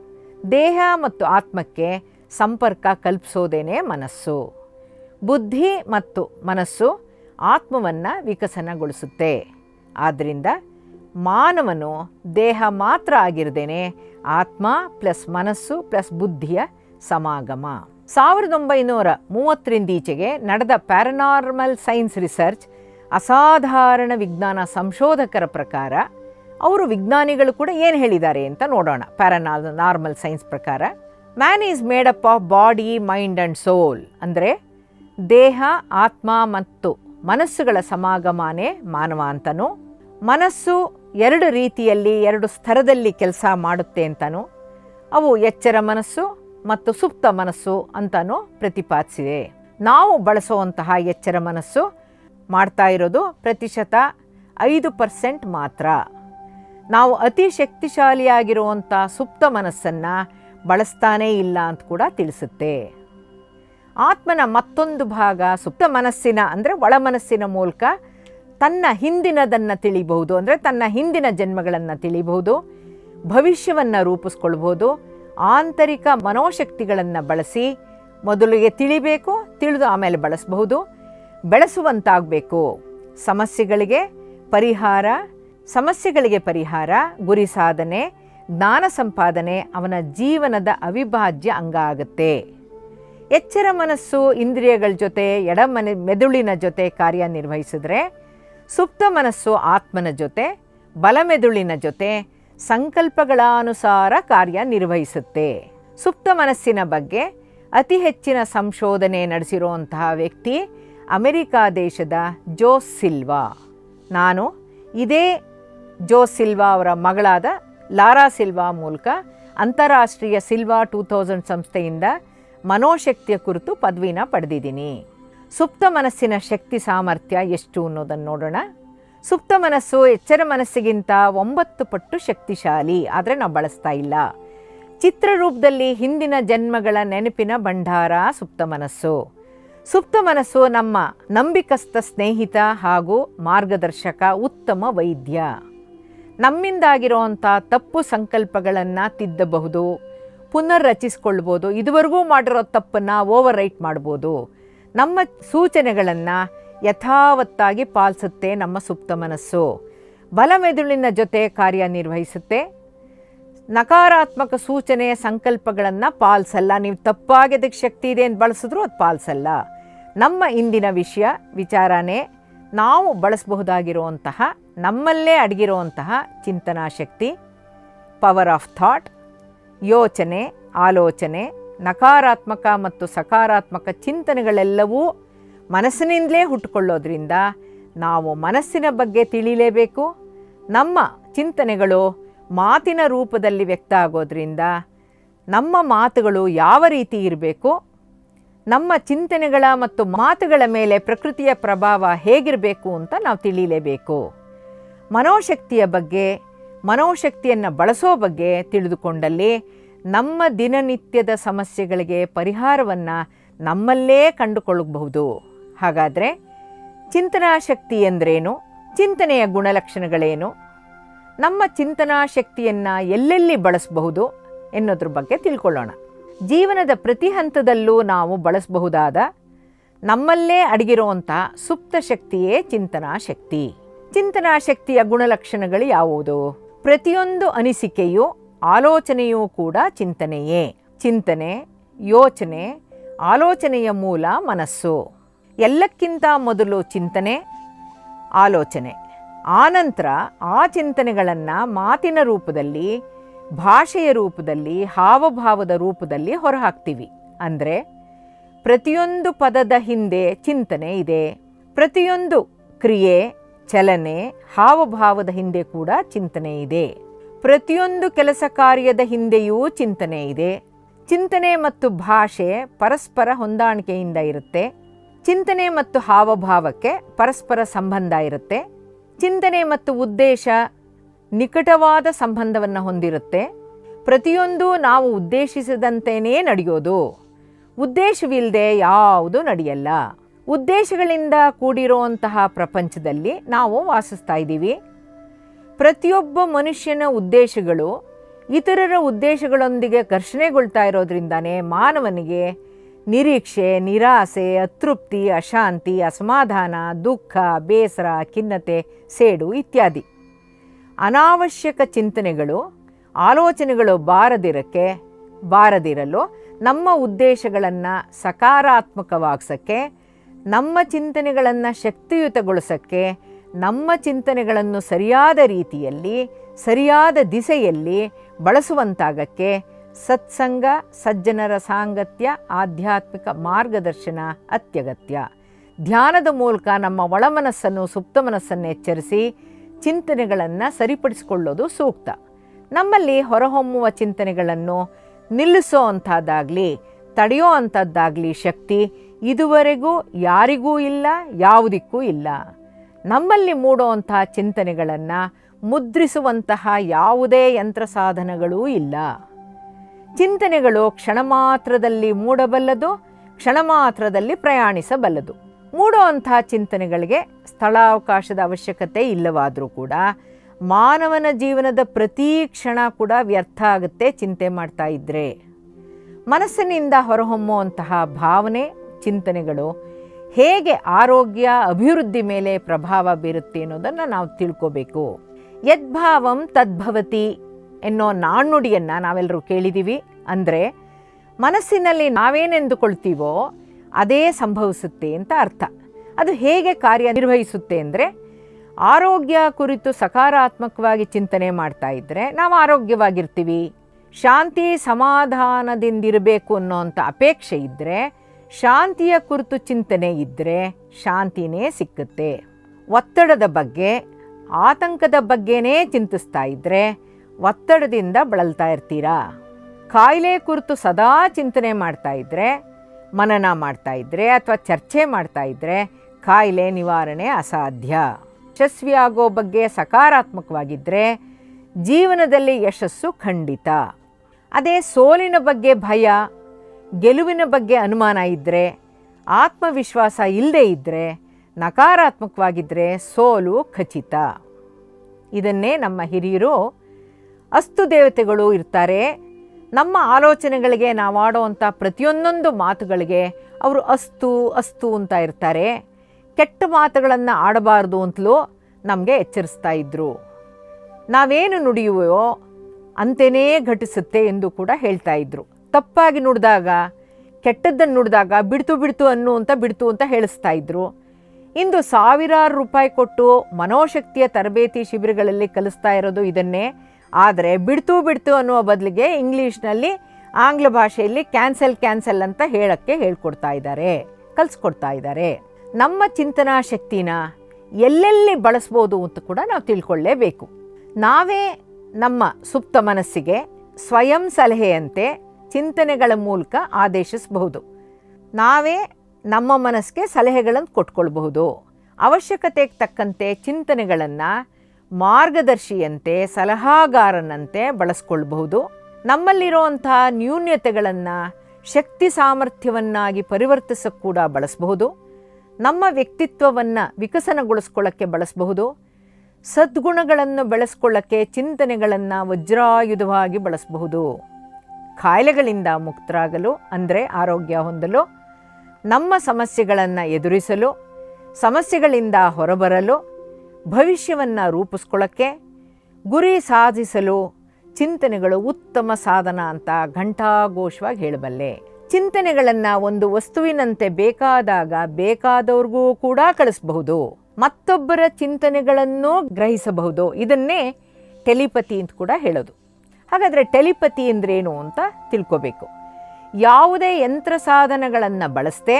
A: ದೇಹ ಮತ್ತು ಆತ್ಮಕ್ಕೆ ಸಂಪರ್ಕ ಕಲ್ಪಿಸೋದೇನೆ ಮನಸ್ಸು ಬುದ್ಧಿ ಮತ್ತು ಮನಸ್ಸು ಆತ್ಮವನ್ನು ವಿಕಸನಗೊಳಿಸುತ್ತೆ ಆದ್ದರಿಂದ ಮಾನವನು ದೇಹ ಮಾತ್ರ ಆಗಿರದೇನೆ ಆತ್ಮ ಪ್ಲಸ್ ಮನಸ್ಸು ಪ್ಲಸ್ ಬುದ್ಧಿಯ ಸಮಾಗಮ ಸಾವಿರದ ಒಂಬೈನೂರ ಮೂವತ್ತರಿಂದೀಚೆಗೆ ನಡೆದ ಪ್ಯಾರನಾರ್ಮಲ್ ಸೈನ್ಸ್ ರಿಸರ್ಚ್ ಅಸಾಧಾರಣ ವಿಜ್ಞಾನ ಸಂಶೋಧಕರ ಪ್ರಕಾರ ಅವರು ವಿಜ್ಞಾನಿಗಳು ಕೂಡ ಏನು ಹೇಳಿದ್ದಾರೆ ಅಂತ ನೋಡೋಣ ಪ್ಯಾರನಾಲ್ ನಾರ್ಮಲ್ ಸೈನ್ಸ್ ಪ್ರಕಾರ man is made up of body mind and soul ಅಂದರೆ ದೇಹ ಆತ್ಮ ಮತ್ತು ಮನಸ್ಸುಗಳ ಸಮಾಗಮನೇ ಮಾನವ ಅಂತನೂ ಮನಸ್ಸು ಎರಡು ರೀತಿಯಲ್ಲಿ ಎರಡು ಸ್ತರದಲ್ಲಿ ಕೆಲಸ ಮಾಡುತ್ತೆ ಅಂತನೂ ಅವು ಎಚ್ಚರ ಮನಸ್ಸು ಮತ್ತು ಸುಪ್ತ ಮನಸ್ಸು ಅಂತನೂ ಪ್ರತಿಪಾದಿಸಿದೆ ನಾವು ಬಳಸುವಂತಹ ಎಚ್ಚರ ಮನಸ್ಸು ಮಾಡ್ತಾ ಇರೋದು ಪ್ರತಿಶತ ಐದು ಪರ್ಸೆಂಟ್ ಮಾತ್ರ ನಾವು ಅತಿ ಶಕ್ತಿಶಾಲಿಯಾಗಿರುವಂಥ ಸುಪ್ತ ಮನಸ್ಸನ್ನು ಬಳಸ್ತಾನೇ ಇಲ್ಲ ಅಂತ ಕೂಡ ತಿಳಿಸುತ್ತೆ ಆತ್ಮನ ಮತ್ತೊಂದು ಭಾಗ ಸುಪ್ತ ಮನಸ್ಸಿನ ಅಂದರೆ ಒಳ ಮನಸ್ಸಿನ ಮೂಲಕ ತನ್ನ ಹಿಂದಿನದನ್ನು ತಿಳಿಬಹುದು ಅಂದರೆ ತನ್ನ ಹಿಂದಿನ ಜನ್ಮಗಳನ್ನು ತಿಳಿಬಹುದು ಭವಿಷ್ಯವನ್ನು ರೂಪಿಸ್ಕೊಳ್ಬೋದು ಆಂತರಿಕ ಮನೋಶಕ್ತಿಗಳನ್ನು ಬಳಸಿ ಮೊದಲಿಗೆ ತಿಳಿಬೇಕು ತಿಳಿದು ಆಮೇಲೆ ಬಳಸಬಹುದು ಬೆಳೆಸುವಂತಾಗಬೇಕು ಸಮಸ್ಯೆಗಳಿಗೆ ಪರಿಹಾರ ಸಮಸ್ಯೆಗಳಿಗೆ ಪರಿಹಾರ ಗುರಿ ಸಾಧನೆ ಜ್ಞಾನ ಸಂಪಾದನೆ ಅವನ ಜೀವನದ ಅವಿಭಾಜ್ಯ ಅಂಗ ಆಗುತ್ತೆ ಎಚ್ಚರ ಮನಸ್ಸು ಇಂದ್ರಿಯಗಳ ಜೊತೆ ಎಡಮನೆ ಮೆದುಳಿನ ಜೊತೆ ಕಾರ್ಯನಿರ್ವಹಿಸಿದ್ರೆ ಸುಪ್ತ ಮನಸ್ಸು ಆತ್ಮನ ಜೊತೆ ಬಲಮೆದುಳಿನ ಜೊತೆ ಸಂಕಲ್ಪಗಳ ಅನುಸಾರ ಕಾರ್ಯನಿರ್ವಹಿಸುತ್ತೆ ಸುಪ್ತ ಮನಸ್ಸಿನ ಬಗ್ಗೆ ಅತಿ ಹೆಚ್ಚಿನ ಸಂಶೋಧನೆ ನಡೆಸಿರುವಂತಹ ವ್ಯಕ್ತಿ ಅಮೆರಿಕಾ ದೇಶದ ಜೋ ಸಿಲ್ವಾ ನಾನು ಇದೇ ಜೋ ಸಿಲ್ವಾ ಅವರ ಮಗಳಾದ ಲಾರಾ ಸಿಲ್ವಾ ಮೂಲಕ ಅಂತಾರಾಷ್ಟ್ರೀಯ ಸಿಲ್ವಾ ಟೂ ತೌಸಂಡ್ ಸಂಸ್ಥೆಯಿಂದ ಮನೋಶಕ್ತಿಯ ಕುರಿತು ಪದವಿನ ಪಡೆದಿದ್ದೀನಿ ಸುಪ್ತ ಮನಸ್ಸಿನ ಶಕ್ತಿ ಸಾಮರ್ಥ್ಯ ಎಷ್ಟು ಅನ್ನೋದನ್ನು ನೋಡೋಣ ಸುಪ್ತ ಮನಸ್ಸು ಎಚ್ಚರ ಮನಸ್ಸಿಗಿಂತ ಒಂಬತ್ತು ಪಟ್ಟು ಶಕ್ತಿಶಾಲಿ ಆದರೆ ನಾವು ಬಳಸ್ತಾ ಇಲ್ಲ ಚಿತ್ರರೂಪದಲ್ಲಿ ಹಿಂದಿನ ಜನ್ಮಗಳ ನೆನಪಿನ ಭಂಡಾರ ಸುಪ್ತ ಮನಸ್ಸು ಸುಪ್ತ ಮನಸ್ಸು ನಮ್ಮ ನಂಬಿಕಸ್ಥ ಸ್ನೇಹಿತ ಹಾಗೂ ಮಾರ್ಗದರ್ಶಕ ಉತ್ತಮ ವೈದ್ಯ ನಮ್ಮಿಂದಾಗಿರುವಂಥ ತಪ್ಪು ಸಂಕಲ್ಪಗಳನ್ನು ತಿದ್ದಬಹುದು ಪುನರ್ ರಚಿಸ್ಕೊಳ್ಬೋದು ಇದುವರೆಗೂ ಮಾಡಿರೋ ತಪ್ಪನ್ನು ಓವರ್ ರೈಟ್ ಮಾಡ್ಬೋದು ನಮ್ಮ ಸೂಚನೆಗಳನ್ನು ಯಥಾವತ್ತಾಗಿ ಪಾಲಿಸುತ್ತೆ ನಮ್ಮ ಸುಪ್ತ ಮನಸ್ಸು ಬಲಮೆದುಳಿನ ಜೊತೆ ಕಾರ್ಯನಿರ್ವಹಿಸುತ್ತೆ ನಕಾರಾತ್ಮಕ ಸೂಚನೆ ಸಂಕಲ್ಪಗಳನ್ನು ಪಾಲಿಸಲ್ಲ ನೀವು ತಪ್ಪಾಗಿ ಅದಕ್ಕೆ ಶಕ್ತಿ ಇದೆ ಅಂತ ಬಳಸಿದ್ರು ಅದು ಪಾಲಿಸಲ್ಲ ನಮ್ಮ ಇಂದಿನ ವಿಷಯ ವಿಚಾರನೇ ನಾವು ಬಳಸಬಹುದಾಗಿರುವಂತಹ ನಮ್ಮಲ್ಲೇ ಅಡಗಿರುವಂತಹ ಚಿಂತನಾ ಶಕ್ತಿ ಪವರ್ ಆಫ್ ಥಾಟ್ ಯೋಚನೆ ಆಲೋಚನೆ ನಕಾರಾತ್ಮಕ ಮತ್ತು ಸಕಾರಾತ್ಮಕ ಚಿಂತನೆಗಳೆಲ್ಲವೂ ಮನಸ್ಸಿನಿಂದಲೇ ಹುಟ್ಟುಕೊಳ್ಳೋದ್ರಿಂದ ನಾವು ಮನಸ್ಸಿನ ಬಗ್ಗೆ ತಿಳಿಲೇಬೇಕು ನಮ್ಮ ಚಿಂತನೆಗಳು ಮಾತಿನ ರೂಪದಲ್ಲಿ ವ್ಯಕ್ತ ಆಗೋದ್ರಿಂದ ನಮ್ಮ ಮಾತುಗಳು ಯಾವ ರೀತಿ ಇರಬೇಕು ನಮ್ಮ ಚಿಂತನೆಗಳ ಮತ್ತು ಮಾತುಗಳ ಮೇಲೆ ಪ್ರಕೃತಿಯ ಪ್ರಭಾವ ಹೇಗಿರಬೇಕು ಅಂತ ನಾವು ತಿಳಿಲೇಬೇಕು ಮನೋಶಕ್ತಿಯ ಬಗ್ಗೆ ಮನೋಶಕ್ತಿಯನ್ನು ಬಳಸೋ ಬಗ್ಗೆ ತಿಳಿದುಕೊಂಡಲ್ಲಿ ನಮ್ಮ ದಿನನಿತ್ಯದ ಸಮಸ್ಯೆಗಳಿಗೆ ಪರಿಹಾರವನ್ನು ನಮ್ಮಲ್ಲೇ ಕಂಡುಕೊಳ್ಳಬಹುದು ಹಾಗಾದರೆ ಚಿಂತನಾ ಶಕ್ತಿ ಎಂದರೇನು ಚಿಂತನೆಯ ಗುಣಲಕ್ಷಣಗಳೇನು ನಮ್ಮ ಚಿಂತನಾ ಶಕ್ತಿಯನ್ನು ಎಲ್ಲೆಲ್ಲಿ ಬಳಸಬಹುದು ಎನ್ನೋದ್ರ ಬಗ್ಗೆ ತಿಳ್ಕೊಳ್ಳೋಣ ಜೀವನದ ಪ್ರತಿ ಹಂತದಲ್ಲೂ ನಾವು ಬಳಸಬಹುದಾದ ನಮ್ಮಲ್ಲೇ ಅಡಗಿರುವಂತಹ ಸುಪ್ತ ಶಕ್ತಿಯೇ ಚಿಂತನಾ ಶಕ್ತಿ ಚಿಂತನಾ ಶಕ್ತಿಯ ಗುಣಲಕ್ಷಣಗಳು ಯಾವುದು ಪ್ರತಿಯೊಂದು ಅನಿಸಿಕೆಯು ಆಲೋಚನೆಯೂ ಕೂಡ ಚಿಂತನೆಯೇ ಚಿಂತನೆ ಯೋಚನೆ ಆಲೋಚನೆಯ ಮೂಲ ಮನಸ್ಸು ಎಲ್ಲಕ್ಕಿಂತ ಮೊದಲು ಚಿಂತನೆ ಆಲೋಚನೆ ಆನಂತರ ಆ ಚಿಂತನೆಗಳನ್ನು ಮಾತಿನ ರೂಪದಲ್ಲಿ ಭಾಷೆಯ ರೂಪದಲ್ಲಿ ಹಾವಭಾವದ ರೂಪದಲ್ಲಿ ಹೊರಹಾಕ್ತೀವಿ ಅಂದರೆ ಪ್ರತಿಯೊಂದು ಪದದ ಹಿಂದೆ ಚಿಂತನೆ ಇದೆ ಪ್ರತಿಯೊಂದು ಕ್ರಿಯೆ ಚಲನೆ ಹಾವಭಾವದ ಹಿಂದೆ ಕೂಡ ಚಿಂತನೆ ಇದೆ ಪ್ರತಿಯೊಂದು ಕೆಲಸ ಕಾರ್ಯದ ಹಿಂದೆಯೂ ಚಿಂತನೆ ಇದೆ ಚಿಂತನೆ ಮತ್ತು ಭಾಷೆ ಪರಸ್ಪರ ಹೊಂದಾಣಿಕೆಯಿಂದ ಇರುತ್ತೆ ಚಿಂತನೆ ಮತ್ತು ಹಾವಭಾವಕ್ಕೆ ಪರಸ್ಪರ ಸಂಬಂಧ ಇರುತ್ತೆ ಚಿಂತನೆ ಮತ್ತು ಉದ್ದೇಶ ನಿಕಟವಾದ ಸಂಬಂಧವನ್ನು ಹೊಂದಿರುತ್ತೆ ಪ್ರತಿಯೊಂದು ನಾವು ಉದ್ದೇಶಿಸಿದಂತೆಯೇ ನಡೆಯೋದು ಉದ್ದೇಶವಿಲ್ಲದೆ ಯಾವುದೂ ನಡೆಯಲ್ಲ ಉದ್ದೇಶಗಳಿಂದ ಕೂಡಿರುವಂತಹ ಪ್ರಪಂಚದಲ್ಲಿ ನಾವು ವಾಸಿಸ್ತಾ ಇದ್ದೀವಿ ಪ್ರತಿಯೊಬ್ಬ ಮನುಷ್ಯನ ಉದ್ದೇಶಗಳು ಇತರರ ಉದ್ದೇಶಗಳೊಂದಿಗೆ ಘರ್ಷಣೆಗೊಳ್ತಾ ಇರೋದ್ರಿಂದಾನೇ ಮಾನವನಿಗೆ ನಿರೀಕ್ಷೆ ನಿರಾಸೆ ಅತೃಪ್ತಿ ಅಶಾಂತಿ ಅಸಮಾಧಾನ ದುಃಖ ಬೇಸರ ಖಿನ್ನತೆ ಸೇಡು ಇತ್ಯಾದಿ ಅನಾವಶ್ಯಕ ಚಿಂತನೆಗಳು ಆಲೋಚನೆಗಳು ಬಾರದಿರಕ್ಕೆ ಬಾರದಿರಲು ನಮ್ಮ ಉದ್ದೇಶಗಳನ್ನು ಸಕಾರಾತ್ಮಕವಾಗಿಸೋಕ್ಕೆ ನಮ್ಮ ಚಿಂತನೆಗಳನ್ನು ಶಕ್ತಿಯುತಗೊಳಿಸೋಕ್ಕೆ ನಮ್ಮ ಚಿಂತನೆಗಳನ್ನು ಸರಿಯಾದ ರೀತಿಯಲ್ಲಿ ಸರಿಯಾದ ದಿಸೆಯಲ್ಲಿ ಬಳಸುವಂತಾಗಕ್ಕೆ ಸತ್ಸಂಗ ಸಜ್ಜನರ ಸಾಂಗತ್ಯ ಆಧ್ಯಾತ್ಮಿಕ ಮಾರ್ಗದರ್ಶನ ಅತ್ಯಗತ್ಯ ಧ್ಯಾನದ ಮೂಲಕ ನಮ್ಮ ಒಳಮನಸ್ಸನ್ನು ಸುಪ್ತ ಮನಸ್ಸನ್ನು ಎಚ್ಚರಿಸಿ ಚಿಂತನೆಗಳನ್ನು ಸರಿಪಡಿಸಿಕೊಳ್ಳೋದು ಸೂಕ್ತ ನಮ್ಮಲ್ಲಿ ಹೊರಹೊಮ್ಮುವ ಚಿಂತನೆಗಳನ್ನು ನಿಲ್ಲಿಸೋ ಅಂಥದ್ದಾಗಲಿ ತಡೆಯೋ ಅಂಥದ್ದಾಗಲಿ ಶಕ್ತಿ ಇದುವರೆಗೂ ಯಾರಿಗೂ ಇಲ್ಲ ಯಾವುದಕ್ಕೂ ಇಲ್ಲ ನಮ್ಮಲ್ಲಿ ಮೂಡುವಂಥ ಚಿಂತನೆಗಳನ್ನು ಮುದ್ರಿಸುವಂತಹ ಯಾವುದೇ ಯಂತ್ರ ಸಾಧನಗಳೂ ಇಲ್ಲ ಚಿಂತನೆಗಳು ಕ್ಷಣ ಮಾತ್ರದಲ್ಲಿ ಮೂಡಬಲ್ಲದು ಕ್ಷಣ ಮಾತ್ರದಲ್ಲಿ ಪ್ರಯಾಣಿಸಬಲ್ಲದು ಮೂಡುವಂಥ ಚಿಂತನೆಗಳಿಗೆ ಸ್ಥಳಾವಕಾಶದ ಅವಶ್ಯಕತೆ ಇಲ್ಲವಾದರೂ ಕೂಡ ಮಾನವನ ಜೀವನದ ಪ್ರತಿ ಕ್ಷಣ ಕೂಡ ವ್ಯರ್ಥ ಆಗುತ್ತೆ ಚಿಂತೆ ಮಾಡ್ತಾ ಇದ್ದರೆ ಮನಸ್ಸಿನಿಂದ ಹೊರಹೊಮ್ಮುವಂತಹ ಭಾವನೆ ಚಿಂತನೆಗಳು ಹೇಗೆ ಆರೋಗ್ಯ ಅಭಿವೃದ್ಧಿ ಮೇಲೆ ಪ್ರಭಾವ ಬೀರುತ್ತೆ ಅನ್ನೋದನ್ನು ನಾವು ತಿಳ್ಕೋಬೇಕು ಯದ್ಭಾವಂ ತದ್ಭವತಿ ಎನ್ನೋ ನಾಣ್ಣುಡಿಯನ್ನು ನಾವೆಲ್ಲರೂ ಕೇಳಿದ್ದೀವಿ ಅಂದರೆ ಮನಸ್ಸಿನಲ್ಲಿ ನಾವೇನೆಂದುಕೊಳ್ತೀವೋ ಅದೇ ಸಂಭವಿಸುತ್ತೆ ಅಂತ ಅರ್ಥ ಅದು ಹೇಗೆ ಕಾರ್ಯನಿರ್ವಹಿಸುತ್ತೆ ಅಂದರೆ ಆರೋಗ್ಯ ಕುರಿತು ಸಕಾರಾತ್ಮಕವಾಗಿ ಚಿಂತನೆ ಮಾಡ್ತಾ ಇದ್ದರೆ ನಾವು ಆರೋಗ್ಯವಾಗಿರ್ತೀವಿ ಶಾಂತಿ ಸಮಾಧಾನದಿಂದಿರಬೇಕು ಅನ್ನೋಂಥ ಅಪೇಕ್ಷೆ ಇದ್ದರೆ ಶಾಂತಿಯ ಕುರಿತು ಚಿಂತನೆ ಇದ್ದರೆ ಶಾಂತಿನೇ ಸಿಕ್ಕುತ್ತೆ ಒತ್ತಡದ ಬಗ್ಗೆ ಆತಂಕದ ಬಗ್ಗೆನೇ ಚಿಂತಿಸ್ತಾ ಇದ್ದರೆ ಒತ್ತಡದಿಂದ ಬಳಲ್ತಾ ಇರ್ತೀರಾ ಕಾಯಿಲೆ ಕುರಿತು ಸದಾ ಚಿಂತನೆ ಮಾಡ್ತಾ ಇದ್ದರೆ ಮನನ ಮಾಡ್ತಾ ಇದ್ದರೆ ಅಥವಾ ಚರ್ಚೆ ಮಾಡ್ತಾ ಇದ್ದರೆ ಕಾಯಿಲೆ ನಿವಾರಣೆ ಅಸಾಧ್ಯ ಯಶಸ್ವಿ ಆಗೋ ಬಗ್ಗೆ ಸಕಾರಾತ್ಮಕವಾಗಿದ್ದರೆ ಜೀವನದಲ್ಲಿ ಯಶಸ್ಸು ಖಂಡಿತ ಅದೇ ಸೋಲಿನ ಬಗ್ಗೆ ಭಯ ಗೆಲುವಿನ ಬಗ್ಗೆ ಅನುಮಾನ ಇದ್ದರೆ ಆತ್ಮವಿಶ್ವಾಸ ಇಲ್ಲದೇ ಇದ್ದರೆ ನಕಾರಾತ್ಮಕವಾಗಿದ್ದರೆ ಸೋಲು ಖಚಿತ ಇದನ್ನೇ ನಮ್ಮ ಹಿರಿಯರು ಅಸ್ತು ದೇವತೆಗಳು ಇರ್ತಾರೆ ನಮ್ಮ ಆಲೋಚನೆಗಳಿಗೆ ನಾವಾಡುವಂಥ ಪ್ರತಿಯೊಂದೊಂದು ಮಾತುಗಳಿಗೆ ಅವರು ಅಸ್ತು ಅಸ್ತು ಅಂತ ಇರ್ತಾರೆ ಕೆಟ್ಟ ಮಾತುಗಳನ್ನು ಆಡಬಾರ್ದು ಅಂತಲೂ ನಮಗೆ ಎಚ್ಚರಿಸ್ತಾ ಇದ್ದರು ನಾವೇನು ನುಡಿಯುವೋ ಅಂತೆಯೇ ಘಟಿಸುತ್ತೆ ಎಂದು ಕೂಡ ಹೇಳ್ತಾ ಇದ್ರು ತಪ್ಪಾಗಿ ನುಡಿದಾಗ ಕೆಟ್ಟದ್ದನ್ನು ನುಡಿದಾಗ ಬಿಡ್ತು ಬಿಡ್ತು ಅನ್ನು ಅಂತ ಬಿಡ್ತು ಅಂತ ಹೇಳಿಸ್ತಾ ಇದ್ರು ಇಂದು ಸಾವಿರಾರು ರೂಪಾಯಿ ಕೊಟ್ಟು ಮನೋಶಕ್ತಿಯ ತರಬೇತಿ ಶಿಬಿರಗಳಲ್ಲಿ ಕಲಿಸ್ತಾ ಇರೋದು ಇದನ್ನೇ ಆದರೆ ಬಿಡ್ತು ಬಿಡ್ತು ಅನ್ನುವ ಬದಲಿಗೆ ಇಂಗ್ಲೀಷ್ನಲ್ಲಿ ಆಂಗ್ಲ ಭಾಷೆಯಲ್ಲಿ ಕ್ಯಾನ್ಸಲ್ ಕ್ಯಾನ್ಸಲ್ ಅಂತ ಹೇಳಕ್ಕೆ ಹೇಳ್ಕೊಡ್ತಾ ಇದ್ದಾರೆ ಕಲಿಸ್ಕೊಡ್ತಾ ಇದ್ದಾರೆ ನಮ್ಮ ಚಿಂತನಾ ಶಕ್ತಿನ ಎಲ್ಲೆಲ್ಲಿ ಬಳಸ್ಬೋದು ಅಂತ ಕೂಡ ನಾವು ತಿಳ್ಕೊಳ್ಳೇಬೇಕು ನಾವೇ ನಮ್ಮ ಸುಪ್ತ ಮನಸ್ಸಿಗೆ ಸ್ವಯಂ ಸಲಹೆಯಂತೆ ಚಿಂತನೆಗಳ ಮೂಲಕ ಆದೇಶಿಸಬಹುದು ನಾವೇ ನಮ್ಮ ಮನಸ್ಸಿಗೆ ಸಲಹೆಗಳನ್ನು ಕೊಟ್ಕೊಳ್ಬಹುದು ಅವಶ್ಯಕತೆಗೆ ತಕ್ಕಂತೆ ಚಿಂತನೆಗಳನ್ನು ಮಾರ್ಗದರ್ಶಿಯಂತೆ ಸಲಹಾಗಾರನಂತೆ ಬಳಸ್ಕೊಳ್ಬಹುದು ನಮ್ಮಲ್ಲಿರುವಂತಹ ನ್ಯೂನ್ಯತೆಗಳನ್ನು ಶಕ್ತಿ ಸಾಮರ್ಥ್ಯವನ್ನಾಗಿ ಪರಿವರ್ತಿಸಕ್ಕೆ ಕೂಡ ಬಳಸಬಹುದು ನಮ್ಮ ವ್ಯಕ್ತಿತ್ವವನ್ನು ವಿಕಸನಗೊಳಿಸ್ಕೊಳ್ಳೋಕ್ಕೆ ಬಳಸಬಹುದು ಸದ್ಗುಣಗಳನ್ನು ಬೆಳೆಸ್ಕೊಳ್ಳೋಕ್ಕೆ ಚಿಂತನೆಗಳನ್ನು ವಜ್ರಾಯುಧವಾಗಿ ಬಳಸಬಹುದು ಕಾಯಿಲೆಗಳಿಂದ ಮುಕ್ತರಾಗಲು ಅಂದರೆ ಆರೋಗ್ಯ ಹೊಂದಲು ನಮ್ಮ ಸಮಸ್ಯೆಗಳನ್ನು ಎದುರಿಸಲು ಸಮಸ್ಯೆಗಳಿಂದ ಹೊರಬರಲು ಭವಿಷ್ಯವನ್ನು ರೂಪಿಸ್ಕೊಳ್ಳೋಕ್ಕೆ ಗುರಿ ಸಾಧಿಸಲು ಚಿಂತನೆಗಳು ಉತ್ತಮ ಸಾಧನ ಅಂತ ಘಂಟಾಘೋಷವಾಗಿ ಹೇಳಬಲ್ಲೆ ಚಿಂತನೆಗಳನ್ನು ಒಂದು ವಸ್ತುವಿನಂತೆ ಬೇಕಾದಾಗ ಬೇಕಾದವ್ರಿಗೂ ಕೂಡ ಕಳಿಸಬಹುದು ಮತ್ತೊಬ್ಬರ ಚಿಂತನೆಗಳನ್ನು ಗ್ರಹಿಸಬಹುದು ಇದನ್ನೇ ಟೆಲಿಪತಿ ಅಂತ ಕೂಡ ಹೇಳೋದು ಹಾಗಾದರೆ ಟೆಲಿಪತಿ ಅಂದ್ರೇನು ಅಂತ ತಿಳ್ಕೋಬೇಕು ಯಾವುದೇ ಯಂತ್ರ ಸಾಧನಗಳನ್ನು ಬಳಸದೆ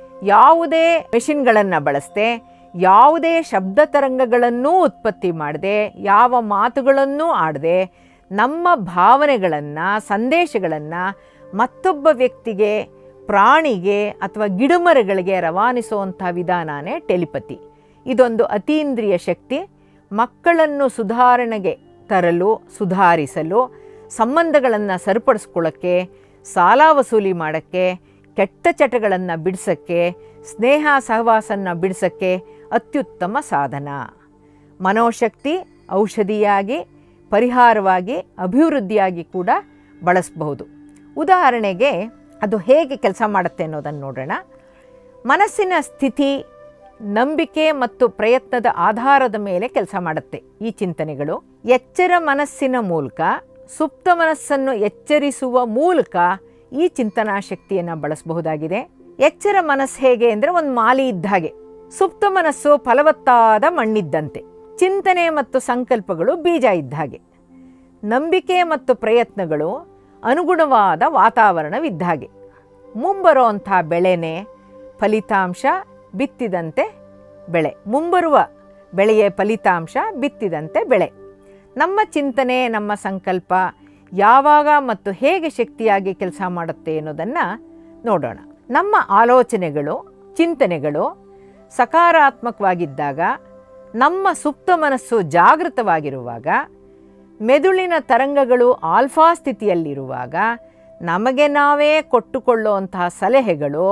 A: ಯಾವುದೇ ಮೆಷಿನ್ಗಳನ್ನು ಬಳಸದೆ ಯಾವುದೇ ಶಬ್ದ ತರಂಗಗಳನ್ನೂ ಉತ್ಪತ್ತಿ ಮಾಡದೆ ಯಾವ ಮಾತುಗಳನ್ನೂ ಆಡದೆ ನಮ್ಮ ಭಾವನೆಗಳನ್ನು ಸಂದೇಶಗಳನ್ನು ಮತ್ತೊಬ್ಬ ವ್ಯಕ್ತಿಗೆ ಪ್ರಾಣಿಗೆ ಅಥವಾ ಗಿಡಮರಗಳಿಗೆ ರವಾನಿಸುವಂಥ ವಿಧಾನನೇ ಟೆಲಿಪತಿ ಇದೊಂದು ಅತೀಂದ್ರಿಯ ಶಕ್ತಿ ಮಕ್ಕಳನ್ನು ಸುಧಾರಣೆಗೆ ತರಲು ಸುಧಾರಿಸಲು ಸಂಬಂಧಗಳನ್ನು ಸರಿಪಡಿಸ್ಕೊಳ್ಳೋಕ್ಕೆ ಸಾಲ ವಸೂಲಿ ಮಾಡೋಕ್ಕೆ ಕೆಟ್ಟ ಚಟಗಳನ್ನು ಬಿಡಿಸೋಕ್ಕೆ ಸ್ನೇಹ ಸಹವಾಸನ ಬಿಡಿಸೋಕ್ಕೆ ಅತ್ಯುತ್ತಮ ಸಾಧನ ಮನೋಶಕ್ತಿ ಔಷಧಿಯಾಗಿ ಪರಿಹಾರವಾಗಿ ಅಭಿವೃದ್ಧಿಯಾಗಿ ಕೂಡ ಬಳಸಬಹುದು ಉದಾಹರಣೆಗೆ ಅದು ಹೇಗೆ ಕೆಲಸ ಮಾಡುತ್ತೆ ಅನ್ನೋದನ್ನು ನೋಡೋಣ ಮನಸ್ಸಿನ ಸ್ಥಿತಿ ನಂಬಿಕೆ ಮತ್ತು ಪ್ರಯತ್ನದ ಆಧಾರದ ಮೇಲೆ ಕೆಲಸ ಮಾಡುತ್ತೆ ಈ ಚಿಂತನೆಗಳು ಎಚ್ಚರ ಮನಸ್ಸಿನ ಮೂಲಕ ಸುಪ್ತ ಮನಸ್ಸನ್ನು ಎಚ್ಚರಿಸುವ ಮೂಲಕ ಈ ಚಿಂತನಾ ಶಕ್ತಿಯನ್ನು ಬಳಸಬಹುದಾಗಿದೆ ಎಚ್ಚರ ಮನಸ್ಸು ಹೇಗೆ ಅಂದರೆ ಒಂದು ಮಾಲಿ ಇದ್ದ ಹಾಗೆ ಸುಪ್ತ ಮನಸ್ಸು ಫಲವತ್ತಾದ ಮಣ್ಣಿದ್ದಂತೆ ಚಿಂತನೆ ಮತ್ತು ಸಂಕಲ್ಪಗಳು ಬೀಜ ಇದ್ದ ಹಾಗೆ ನಂಬಿಕೆ ಮತ್ತು ಪ್ರಯತ್ನಗಳು ಅನುಗುಣವಾದ ವಾತಾವರಣವಿದ್ದ ಹಾಗೆ ಮುಂಬರುವಂಥ ಬೆಳೆನೇ ಫಲಿತಾಂಶ ಬಿತ್ತಿದಂತೆ ಬೆಳೆ ಮುಂಬರುವ ಬೆಳೆಯ ಫಲಿತಾಂಶ ಬಿತ್ತಿದಂತೆ ಬೆಳೆ ನಮ್ಮ ಚಿಂತನೆ ನಮ್ಮ ಸಂಕಲ್ಪ ಯಾವಾಗ ಮತ್ತು ಹೇಗೆ ಶಕ್ತಿಯಾಗಿ ಕೆಲಸ ಮಾಡುತ್ತೆ ಅನ್ನೋದನ್ನು ನೋಡೋಣ ನಮ್ಮ ಆಲೋಚನೆಗಳು ಚಿಂತನೆಗಳು ಸಕಾರಾತ್ಮಕವಾಗಿದ್ದಾಗ ನಮ್ಮ ಸುಪ್ತ ಮನಸ್ಸು ಜಾಗೃತವಾಗಿರುವಾಗ ಮೆದುಳಿನ ತರಂಗಗಳು ಆಲ್ಫಾ ಸ್ಥಿತಿಯಲ್ಲಿರುವಾಗ ನಮಗೆ ನಾವೇ ಕೊಟ್ಟುಕೊಳ್ಳುವಂತಹ ಸಲಹೆಗಳು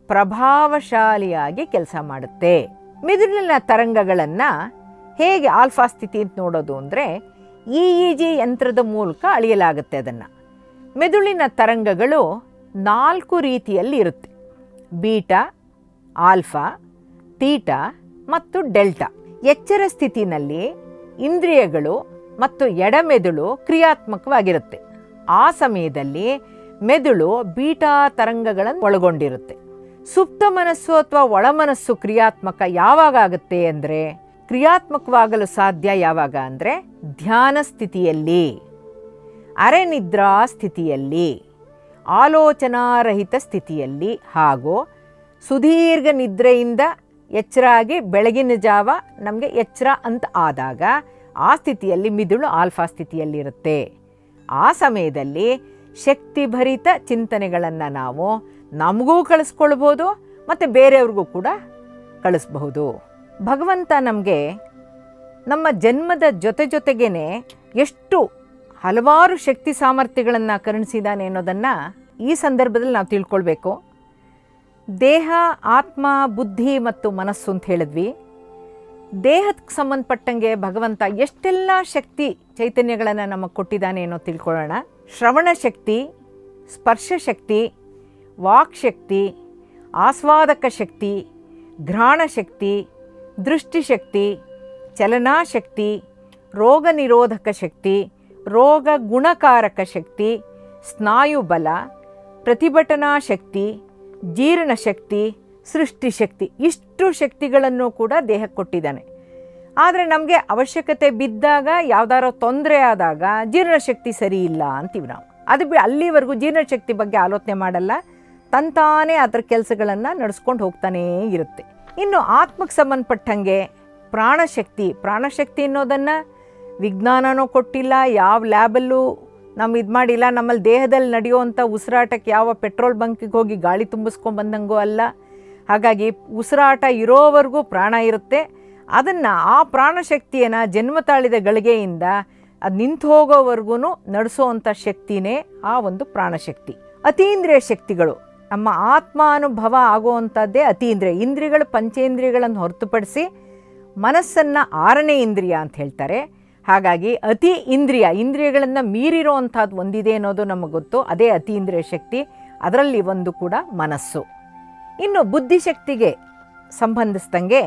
A: ಪ್ರಭಾವಶಾಲಿಯಾಗಿ ಕೆಲಸ ಮಾಡುತ್ತೆ ಮೆದುಳಿನ ತರಂಗಗಳನ್ನು ಹೇಗೆ ಆಲ್ಫಾ ಸ್ಥಿತಿ ಅಂತ ನೋಡೋದು ಅಂದರೆ ಇ ಇ ಜಿ ಯಂತ್ರದ ಮೂಲಕ ಅಳಿಯಲಾಗುತ್ತೆ ಅದನ್ನು ಮೆದುಳಿನ ತರಂಗಗಳು ನಾಲ್ಕು ರೀತಿಯಲ್ಲಿ ಇರುತ್ತೆ ಬೀಟಾ ಆಲ್ಫಾ ತೀಟಾ ಮತ್ತು ಡೆಲ್ಟಾ ಎಚ್ಚರ ಸ್ಥಿತಿನಲ್ಲಿ ಇಂದ್ರಿಯಗಳು ಮತ್ತು ಎಡಮೆದುಳು ಕ್ರಿಯಾತ್ಮಕವಾಗಿರುತ್ತೆ ಆ ಸಮಯದಲ್ಲಿ ಮೆದುಳು ಬೀಟಾ ತರಂಗಗಳನ್ನು ಒಳಗೊಂಡಿರುತ್ತೆ ಸುಪ್ತ ಮನಸ್ಸು ಅಥವಾ ಒಳಮನಸ್ಸು ಕ್ರಿಯಾತ್ಮಕ ಯಾವಾಗ ಆಗುತ್ತೆ ಅಂದರೆ ಕ್ರಿಯಾತ್ಮಕವಾಗಲು ಸಾಧ್ಯ ಯಾವಾಗ ಅಂದರೆ ಧ್ಯಾನ ಸ್ಥಿತಿಯಲ್ಲಿ ಅರೆನಿದ್ರಾ ಸ್ಥಿತಿಯಲ್ಲಿ ಆಲೋಚನಾರಹಿತ ಸ್ಥಿತಿಯಲ್ಲಿ ಹಾಗೂ ಸುದೀರ್ಘ ನಿದ್ರೆಯಿಂದ ಎಚ್ಚರಾಗಿ ಬೆಳಗಿನ ಜಾವ ನಮಗೆ ಎಚ್ಚರ ಅಂತ ಆದಾಗ ಆ ಸ್ಥಿತಿಯಲ್ಲಿ ಮಿದುಳು ಆಲ್ಫಾ ಸ್ಥಿತಿಯಲ್ಲಿರುತ್ತೆ ಆ ಸಮಯದಲ್ಲಿ ಶಕ್ತಿಭರಿತ ಚಿಂತನೆಗಳನ್ನು ನಾವು ನಮಗೂ ಕಳಿಸ್ಕೊಳ್ಬೋದು ಮತ್ತು ಬೇರೆಯವ್ರಿಗೂ ಕೂಡ ಕಳಿಸ್ಬಹುದು ಭಗವಂತ ನಮಗೆ ನಮ್ಮ ಜನ್ಮದ ಜೊತೆ ಜೊತೆಗೇನೆ ಎಷ್ಟು ಹಲವಾರು ಶಕ್ತಿ ಸಾಮರ್ಥ್ಯಗಳನ್ನು ಕರುಣಿಸಿದ್ದಾನೆ ಅನ್ನೋದನ್ನು ಈ ಸಂದರ್ಭದಲ್ಲಿ ನಾವು ತಿಳ್ಕೊಳ್ಬೇಕು ದೇಹ ಆತ್ಮ ಬುದ್ಧಿ ಮತ್ತು ಮನಸ್ಸು ಅಂತ ಹೇಳಿದ್ವಿ ದೇಹಕ್ಕೆ ಸಂಬಂಧಪಟ್ಟಂಗೆ ಭಗವಂತ ಎಷ್ಟೆಲ್ಲ ಶಕ್ತಿ ಚೈತನ್ಯಗಳನ್ನು ನಮಗೆ ಕೊಟ್ಟಿದ್ದಾನೆ ಅನ್ನೋ ತಿಳ್ಕೊಳ್ಳೋಣ ಶ್ರವಣ ಶಕ್ತಿ ಸ್ಪರ್ಶ ಶಕ್ತಿ ವಾಕ್ಶಕ್ತಿ ಆಸ್ವಾದಕ ಶಕ್ತಿ ಘ್ರಾಣ ಶಕ್ತಿ ದೃಷ್ಟಿಶಕ್ತಿ ಚಲನಾಶಕ್ತಿ ರೋಗ ನಿರೋಧಕ ಶಕ್ತಿ ರೋಗ ಗುಣಕಾರಕ ಶಕ್ತಿ ಸ್ನಾಯುಬಲ ಪ್ರತಿಭಟನಾ ಶಕ್ತಿ ಜೀರ್ಣಶಕ್ತಿ ಸೃಷ್ಟಿಶಕ್ತಿ ಇಷ್ಟು ಶಕ್ತಿಗಳನ್ನು ಕೂಡ ದೇಹಕ್ಕೆ ಕೊಟ್ಟಿದ್ದಾನೆ ಆದರೆ ನಮಗೆ ಅವಶ್ಯಕತೆ ಬಿದ್ದಾಗ ಯಾವ್ದಾರೋ ತೊಂದರೆ ಆದಾಗ ಜೀರ್ಣಶಕ್ತಿ ಸರಿ ಇಲ್ಲ ಅಂತೀವಿ ನಾವು ಅದು ಬಿ ಅಲ್ಲಿವರೆಗೂ ಜೀರ್ಣಶಕ್ತಿ ಬಗ್ಗೆ ಆಲೋಚನೆ ಮಾಡಲ್ಲ ತಂತಾನೇ ಅದರ ಕೆಲಸಗಳನ್ನು ನಡೆಸ್ಕೊಂಡು ಹೋಗ್ತಾನೇ ಇರುತ್ತೆ ಇನ್ನು ಆತ್ಮಕ್ಕೆ ಸಂಬಂಧಪಟ್ಟಂಗೆ ಪ್ರಾಣಶಕ್ತಿ ಪ್ರಾಣಶಕ್ತಿ ಅನ್ನೋದನ್ನು ವಿಜ್ಞಾನನೂ ಕೊಟ್ಟಿಲ್ಲ ಯಾವ ಲ್ಯಾಬಲ್ಲೂ ನಾವು ಇದು ಮಾಡಿಲ್ಲ ನಮ್ಮಲ್ಲಿ ದೇಹದಲ್ಲಿ ನಡೆಯುವಂಥ ಉಸಿರಾಟಕ್ಕೆ ಯಾವ ಪೆಟ್ರೋಲ್ ಬಂಕಿಗೆ ಹೋಗಿ ಗಾಳಿ ತುಂಬಿಸ್ಕೊಂಬಂದಂಗೂ ಅಲ್ಲ ಹಾಗಾಗಿ ಉಸಿರಾಟ ಇರೋವರೆಗೂ ಪ್ರಾಣ ಇರುತ್ತೆ ಅದನ್ನು ಆ ಪ್ರಾಣಶಕ್ತಿಯನ್ನು ಜನ್ಮ ತಾಳಿದ ಗಳಿಗೆಯಿಂದ ಅದು ನಿಂತು ಹೋಗೋವರೆಗೂ ನಡೆಸೋವಂಥ ಶಕ್ತಿನೇ ಆ ಒಂದು ಪ್ರಾಣಶಕ್ತಿ ಅತೀಂದ್ರಿಯ ಶಕ್ತಿಗಳು ನಮ್ಮ ಆತ್ಮಾನುಭವ ಆಗುವಂಥದ್ದೇ ಅತೀಂದ್ರಿಯ ಇಂದ್ರಿಯಗಳು ಪಂಚೇಂದ್ರಿಯಗಳನ್ನು ಹೊರತುಪಡಿಸಿ ಮನಸ್ಸನ್ನು ಆರನೇ ಇಂದ್ರಿಯ ಅಂತ ಹೇಳ್ತಾರೆ ಹಾಗಾಗಿ ಅತಿ ಇಂದ್ರಿಯ ಇಂದ್ರಿಯಗಳನ್ನು ಮೀರಿರುವಂಥದ್ದು ಒಂದಿದೆ ಅನ್ನೋದು ನಮಗೆ ಗೊತ್ತು ಅದೇ ಅತೀಂದ್ರಿಯ ಶಕ್ತಿ ಅದರಲ್ಲಿ ಒಂದು ಕೂಡ ಮನಸ್ಸು ಇನ್ನು ಬುದ್ಧಿಶಕ್ತಿಗೆ ಸಂಬಂಧಿಸಿದಂಗೆ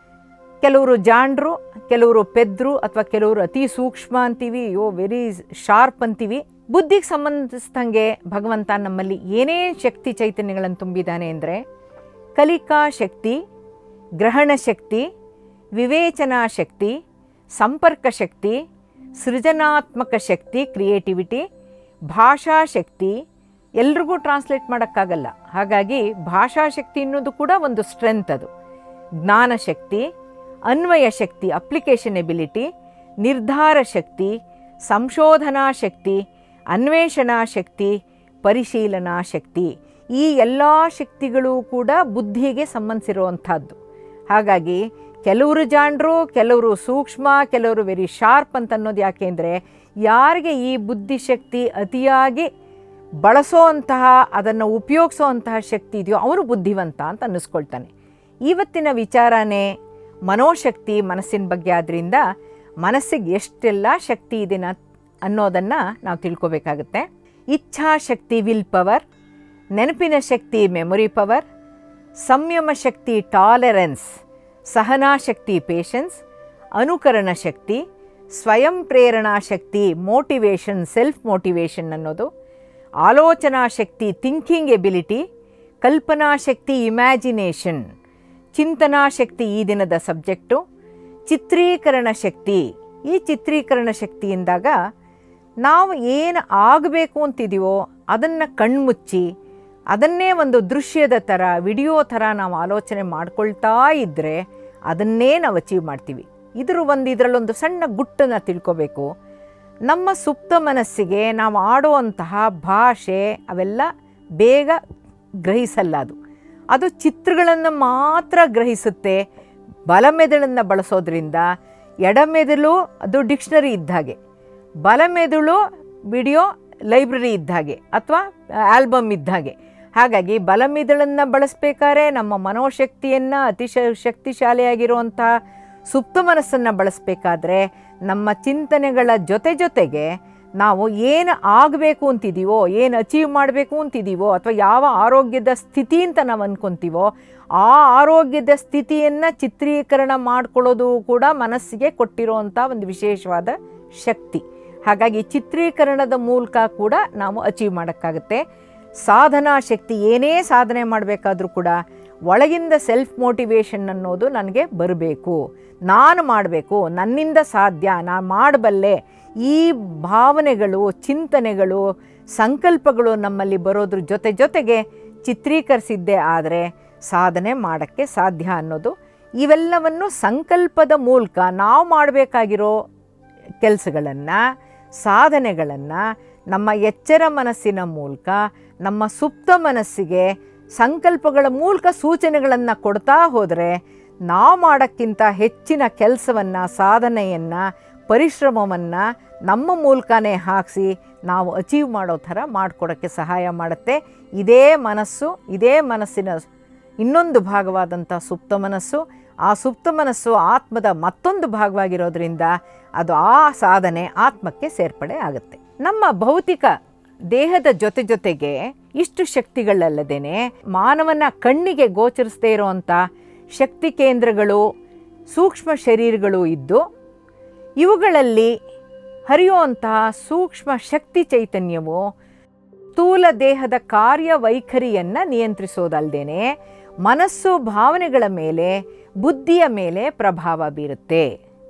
A: ಕೆಲವರು ಜಾಂಡ್ರು ಕೆಲವರು ಪೆದ್ರು ಅಥವಾ ಕೆಲವರು ಅತಿ ಸೂಕ್ಷ್ಮ ಅಂತೀವಿ ಯೋ ವೆರಿ ಶಾರ್ಪ್ ಅಂತೀವಿ ಬುದ್ಧಿಗೆ ಸಂಬಂಧಿಸಿದಂಗೆ ಭಗವಂತ ನಮ್ಮಲ್ಲಿ ಏನೇನು ಶಕ್ತಿ ಚೈತನ್ಯಗಳನ್ನು ತುಂಬಿದ್ದಾನೆ ಅಂದರೆ ಕಲಿಕಾ ಶಕ್ತಿ ಗ್ರಹಣ ಶಕ್ತಿ ವಿವೇಚನಾ ಶಕ್ತಿ ಸಂಪರ್ಕ ಶಕ್ತಿ ಸೃಜನಾತ್ಮಕ ಶಕ್ತಿ ಕ್ರಿಯೇಟಿವಿಟಿ ಭಾಷಾ ಶಕ್ತಿ ಎಲ್ರಿಗೂ ಟ್ರಾನ್ಸ್ಲೇಟ್ ಮಾಡೋಕ್ಕಾಗಲ್ಲ ಹಾಗಾಗಿ ಭಾಷಾ ಶಕ್ತಿ ಅನ್ನೋದು ಕೂಡ ಒಂದು ಸ್ಟ್ರೆಂತ್ ಅದು ಜ್ಞಾನ ಶಕ್ತಿ ಅನ್ವಯ ಶಕ್ತಿ ಅಪ್ಲಿಕೇಶನ್ ಎಬಿಲಿಟಿ ನಿರ್ಧಾರ ಶಕ್ತಿ ಸಂಶೋಧನಾ ಶಕ್ತಿ ಅನ್ವೇಷಣಾ ಶಕ್ತಿ ಪರಿಶೀಲನಾ ಶಕ್ತಿ ಈ ಎಲ್ಲ ಶಕ್ತಿಗಳು ಕೂಡ ಬುದ್ಧಿಗೆ ಸಂಬಂಧಿಸಿರುವಂಥದ್ದು ಹಾಗಾಗಿ ಕೆಲವರು ಜಾಣರು ಕೆಲವರು ಸೂಕ್ಷ್ಮ ಕೆಲವರು ವೆರಿ ಶಾರ್ಪ್ ಅಂತ ಅನ್ನೋದು ಯಾಕೆ ಅಂದರೆ ಯಾರಿಗೆ ಈ ಬುದ್ಧಿಶಕ್ತಿ ಅತಿಯಾಗಿ ಬಳಸೋವಂತಹ ಅದನ್ನು ಉಪಯೋಗಿಸೋವಂತಹ ಶಕ್ತಿ ಇದೆಯೋ ಅವನು ಬುದ್ಧಿವಂತ ಅಂತ ಅನ್ನಿಸ್ಕೊಳ್ತಾನೆ ಇವತ್ತಿನ ವಿಚಾರನೇ ಮನೋಶಕ್ತಿ ಮನಸ್ಸಿನ ಬಗ್ಗೆ ಆದ್ದರಿಂದ ಮನಸ್ಸಿಗೆ ಎಷ್ಟೆಲ್ಲ ಶಕ್ತಿ ಇದೆ ನ ಅನ್ನೋದನ್ನು ನಾವು ತಿಳ್ಕೊಬೇಕಾಗುತ್ತೆ ಇಚ್ಛಾಶಕ್ತಿ ವಿಲ್ ಪವರ್ ನೆನಪಿನ ಶಕ್ತಿ ಮೆಮೊರಿ ಪವರ್ ಸಂಯಮ ಶಕ್ತಿ ಟಾಲರೆನ್ಸ್ ಸಹನಾ ಶಕ್ತಿ ಪೇಷನ್ಸ್ ಅನುಕರಣ ಶಕ್ತಿ ಸ್ವಯಂ ಪ್ರೇರಣಾ ಶಕ್ತಿ ಮೋಟಿವೇಶನ್ ಸೆಲ್ಫ್ ಮೋಟಿವೇಶನ್ ಅನ್ನೋದು ಆಲೋಚನಾ ಶಕ್ತಿ ಥಿಂಕಿಂಗ್ ಎಬಿಲಿಟಿ ಕಲ್ಪನಾ ಶಕ್ತಿ ಇಮ್ಯಾಜಿನೇಷನ್ ಚಿಂತನಾ ಶಕ್ತಿ ಈ ದಿನದ ಸಬ್ಜೆಕ್ಟು ಚಿತ್ರೀಕರಣ ಶಕ್ತಿ ಈ ಚಿತ್ರೀಕರಣ ಶಕ್ತಿಯಿಂದಾಗ ನಾವು ಏನು ಆಗಬೇಕು ಅಂತಿದೀವೋ ಅದನ್ನು ಕಣ್ಮುಚ್ಚಿ ಅದನ್ನೇ ಒಂದು ದೃಶ್ಯದ ಥರ ವಿಡಿಯೋ ಥರ ನಾವು ಆಲೋಚನೆ ಮಾಡ್ಕೊಳ್ತಾ ಇದ್ದರೆ ಅದನ್ನೇ ನಾವು ಅಚೀವ್ ಮಾಡ್ತೀವಿ ಇದ್ರ ಒಂದು ಇದರಲ್ಲೊಂದು ಸಣ್ಣ ಗುಟ್ಟನ್ನು ತಿಳ್ಕೊಬೇಕು ನಮ್ಮ ಸುಪ್ತ ಮನಸ್ಸಿಗೆ ನಾವು ಆಡುವಂತಹ ಭಾಷೆ ಅವೆಲ್ಲ ಬೇಗ ಗ್ರಹಿಸಲ್ಲ ಅದು ಅದು ಚಿತ್ರಗಳನ್ನು ಮಾತ್ರ ಗ್ರಹಿಸುತ್ತೆ ಬಲಮೆದುಳನ್ನು ಬಳಸೋದ್ರಿಂದ ಎಡಮೆದುಳು ಅದು ಡಿಕ್ಷನರಿ ಇದ್ದ ಹಾಗೆ ಬಲಮೆದುಳು ವಿಡಿಯೋ ಲೈಬ್ರರಿ ಇದ್ದ ಹಾಗೆ ಅಥವಾ ಆಲ್ಬಮ್ ಇದ್ದ ಹಾಗೆ ಹಾಗಾಗಿ ಬಲಮಿದುಳನ್ನು ಬಳಸಬೇಕಾದ್ರೆ ನಮ್ಮ ಮನೋಶಕ್ತಿಯನ್ನು ಅತಿಶ ಶಕ್ತಿಶಾಲಿಯಾಗಿರುವಂಥ ಸುಪ್ತ ಮನಸ್ಸನ್ನು ಬಳಸಬೇಕಾದ್ರೆ ನಮ್ಮ ಚಿಂತನೆಗಳ ಜೊತೆ ಜೊತೆಗೆ ನಾವು ಏನು ಆಗಬೇಕು ಅಂತಿದ್ದೀವೋ ಏನು ಅಚೀವ್ ಮಾಡಬೇಕು ಅಂತಿದ್ದೀವೋ ಅಥವಾ ಯಾವ ಆರೋಗ್ಯದ ಸ್ಥಿತಿ ಅಂತ ನಾವು ಅಂದ್ಕೊತೀವೋ ಆ ಆರೋಗ್ಯದ ಸ್ಥಿತಿಯನ್ನು ಚಿತ್ರೀಕರಣ ಮಾಡ್ಕೊಳ್ಳೋದು ಕೂಡ ಮನಸ್ಸಿಗೆ ಕೊಟ್ಟಿರುವಂಥ ಒಂದು ವಿಶೇಷವಾದ ಶಕ್ತಿ ಹಾಗಾಗಿ ಚಿತ್ರೀಕರಣದ ಮೂಲಕ ಕೂಡ ನಾವು ಅಚೀವ್ ಮಾಡೋಕ್ಕಾಗುತ್ತೆ ಸಾಧನಾ ಶಕ್ತಿ ಏನೇ ಸಾಧನೆ ಮಾಡಬೇಕಾದ್ರೂ ಕೂಡ ಒಳಗಿಂದ ಸೆಲ್ಫ್ ಮೋಟಿವೇಶನ್ ಅನ್ನೋದು ನನಗೆ ಬರಬೇಕು ನಾನು ಮಾಡಬೇಕು ನನ್ನಿಂದ ಸಾಧ್ಯ ನಾನು ಮಾಡಬಲ್ಲೆ ಈ ಭಾವನೆಗಳು ಚಿಂತನೆಗಳು ಸಂಕಲ್ಪಗಳು ನಮ್ಮಲ್ಲಿ ಬರೋದ್ರ ಜೊತೆ ಜೊತೆಗೆ ಚಿತ್ರೀಕರಿಸಿದ್ದೇ ಆದರೆ ಸಾಧನೆ ಮಾಡೋಕ್ಕೆ ಸಾಧ್ಯ ಅನ್ನೋದು ಇವೆಲ್ಲವನ್ನು ಸಂಕಲ್ಪದ ಮೂಲಕ ನಾವು ಮಾಡಬೇಕಾಗಿರೋ ಕೆಲಸಗಳನ್ನು ಸಾಧನೆಗಳನ್ನು ನಮ್ಮ ಎಚ್ಚರ ಮನಸ್ಸಿನ ಮೂಲಕ ನಮ್ಮ ಸುಪ್ತ ಮನಸ್ಸಿಗೆ ಸಂಕಲ್ಪಗಳ ಮೂಲಕ ಸೂಚನೆಗಳನ್ನು ಕೊಡ್ತಾ ಹೋದರೆ ನಾವು ಮಾಡೋಕ್ಕಿಂತ ಹೆಚ್ಚಿನ ಕೆಲಸವನ್ನು ಸಾಧನೆಯನ್ನು ಪರಿಶ್ರಮವನ್ನು ನಮ್ಮ ಮೂಲಕನೇ ಹಾಕಿಸಿ ನಾವು ಅಚೀವ್ ಮಾಡೋ ಥರ ಮಾಡಿಕೊಡೋಕ್ಕೆ ಸಹಾಯ ಮಾಡುತ್ತೆ ಇದೇ ಮನಸ್ಸು ಇದೇ ಮನಸ್ಸಿನ ಇನ್ನೊಂದು ಭಾಗವಾದಂಥ ಸುಪ್ತ ಮನಸ್ಸು ಆ ಸುಪ್ತ ಮನಸ್ಸು ಆತ್ಮದ ಮತ್ತೊಂದು ಭಾಗವಾಗಿರೋದ್ರಿಂದ ಅದು ಆ ಸಾಧನೆ ಆತ್ಮಕ್ಕೆ ಸೇರ್ಪಡೆ ಆಗುತ್ತೆ ನಮ್ಮ ಭೌತಿಕ ದೇಹದ ಜೊತೆ ಜೊತೆಗೆ ಇಷ್ಟು ಶಕ್ತಿಗಳಲ್ಲದೇನೆ ಮಾನವನ ಕಣ್ಣಿಗೆ ಗೋಚರಿಸದೇ ಇರುವಂಥ ಶಕ್ತಿ ಕೇಂದ್ರಗಳು ಸೂಕ್ಷ್ಮ ಶರೀರಗಳು ಇದ್ದು ಇವುಗಳಲ್ಲಿ ಹರಿಯುವಂತಹ ಸೂಕ್ಷ್ಮ ಶಕ್ತಿ ಚೈತನ್ಯವು ಸ್ಥೂಲ ದೇಹದ ಕಾರ್ಯವೈಖರಿಯನ್ನು ನಿಯಂತ್ರಿಸೋದಲ್ಲದೇನೆ ಮನಸ್ಸು ಭಾವನೆಗಳ ಮೇಲೆ ಬುದ್ಧಿಯ ಮೇಲೆ ಪ್ರಭಾವ ಬೀರುತ್ತೆ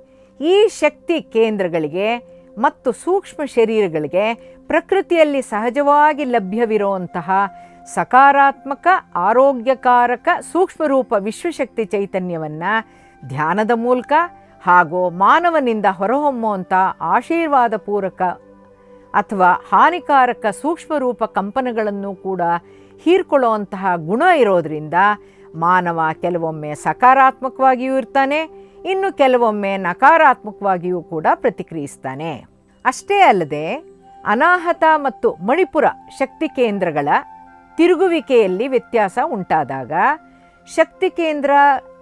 A: ಈ ಶಕ್ತಿ ಕೇಂದ್ರಗಳಿಗೆ ಮತ್ತು ಸೂಕ್ಷ್ಮ ಶರೀರಗಳಿಗೆ ಪ್ರಕೃತಿಯಲ್ಲಿ ಸಹಜವಾಗಿ ಲಭ್ಯವಿರುವಂತಹ ಸಕಾರಾತ್ಮಕ ಆರೋಗ್ಯಕಾರಕ ಸೂಕ್ಷ್ಮರೂಪ ವಿಶ್ವಶಕ್ತಿ ಚೈತನ್ಯವನ್ನು ಧ್ಯಾನದ ಮೂಲಕ ಹಾಗೂ ಮಾನವನಿಂದ ಹೊರಹೊಮ್ಮುವಂಥ ಆಶೀರ್ವಾದ ಪೂರಕ ಅಥವಾ ಹಾನಿಕಾರಕ ಸೂಕ್ಷ್ಮರೂಪ ಕಂಪನಗಳನ್ನು ಕೂಡ ಹೀರ್ಕೊಳ್ಳುವಂತಹ ಗುಣ ಇರೋದರಿಂದ ಮಾನವ ಕೆಲವೊಮ್ಮೆ ಸಕಾರಾತ್ಮಕವಾಗಿಯೂ ಇರ್ತಾನೆ ಇನ್ನು ಕೆಲವೊಮ್ಮೆ ನಕಾರಾತ್ಮಕವಾಗಿಯೂ ಕೂಡ ಪ್ರತಿಕ್ರಿಯಿಸ್ತಾನೆ ಅಷ್ಟೇ ಅಲ್ಲದೆ ಅನಾಹತ ಮತ್ತು ಮಣಿಪುರ ಶಕ್ತಿ ಕೇಂದ್ರಗಳ ತಿರುಗುವಿಕೆಯಲ್ಲಿ ವ್ಯತ್ಯಾಸ ಉಂಟಾದಾಗ ಶಕ್ತಿ ಕೇಂದ್ರ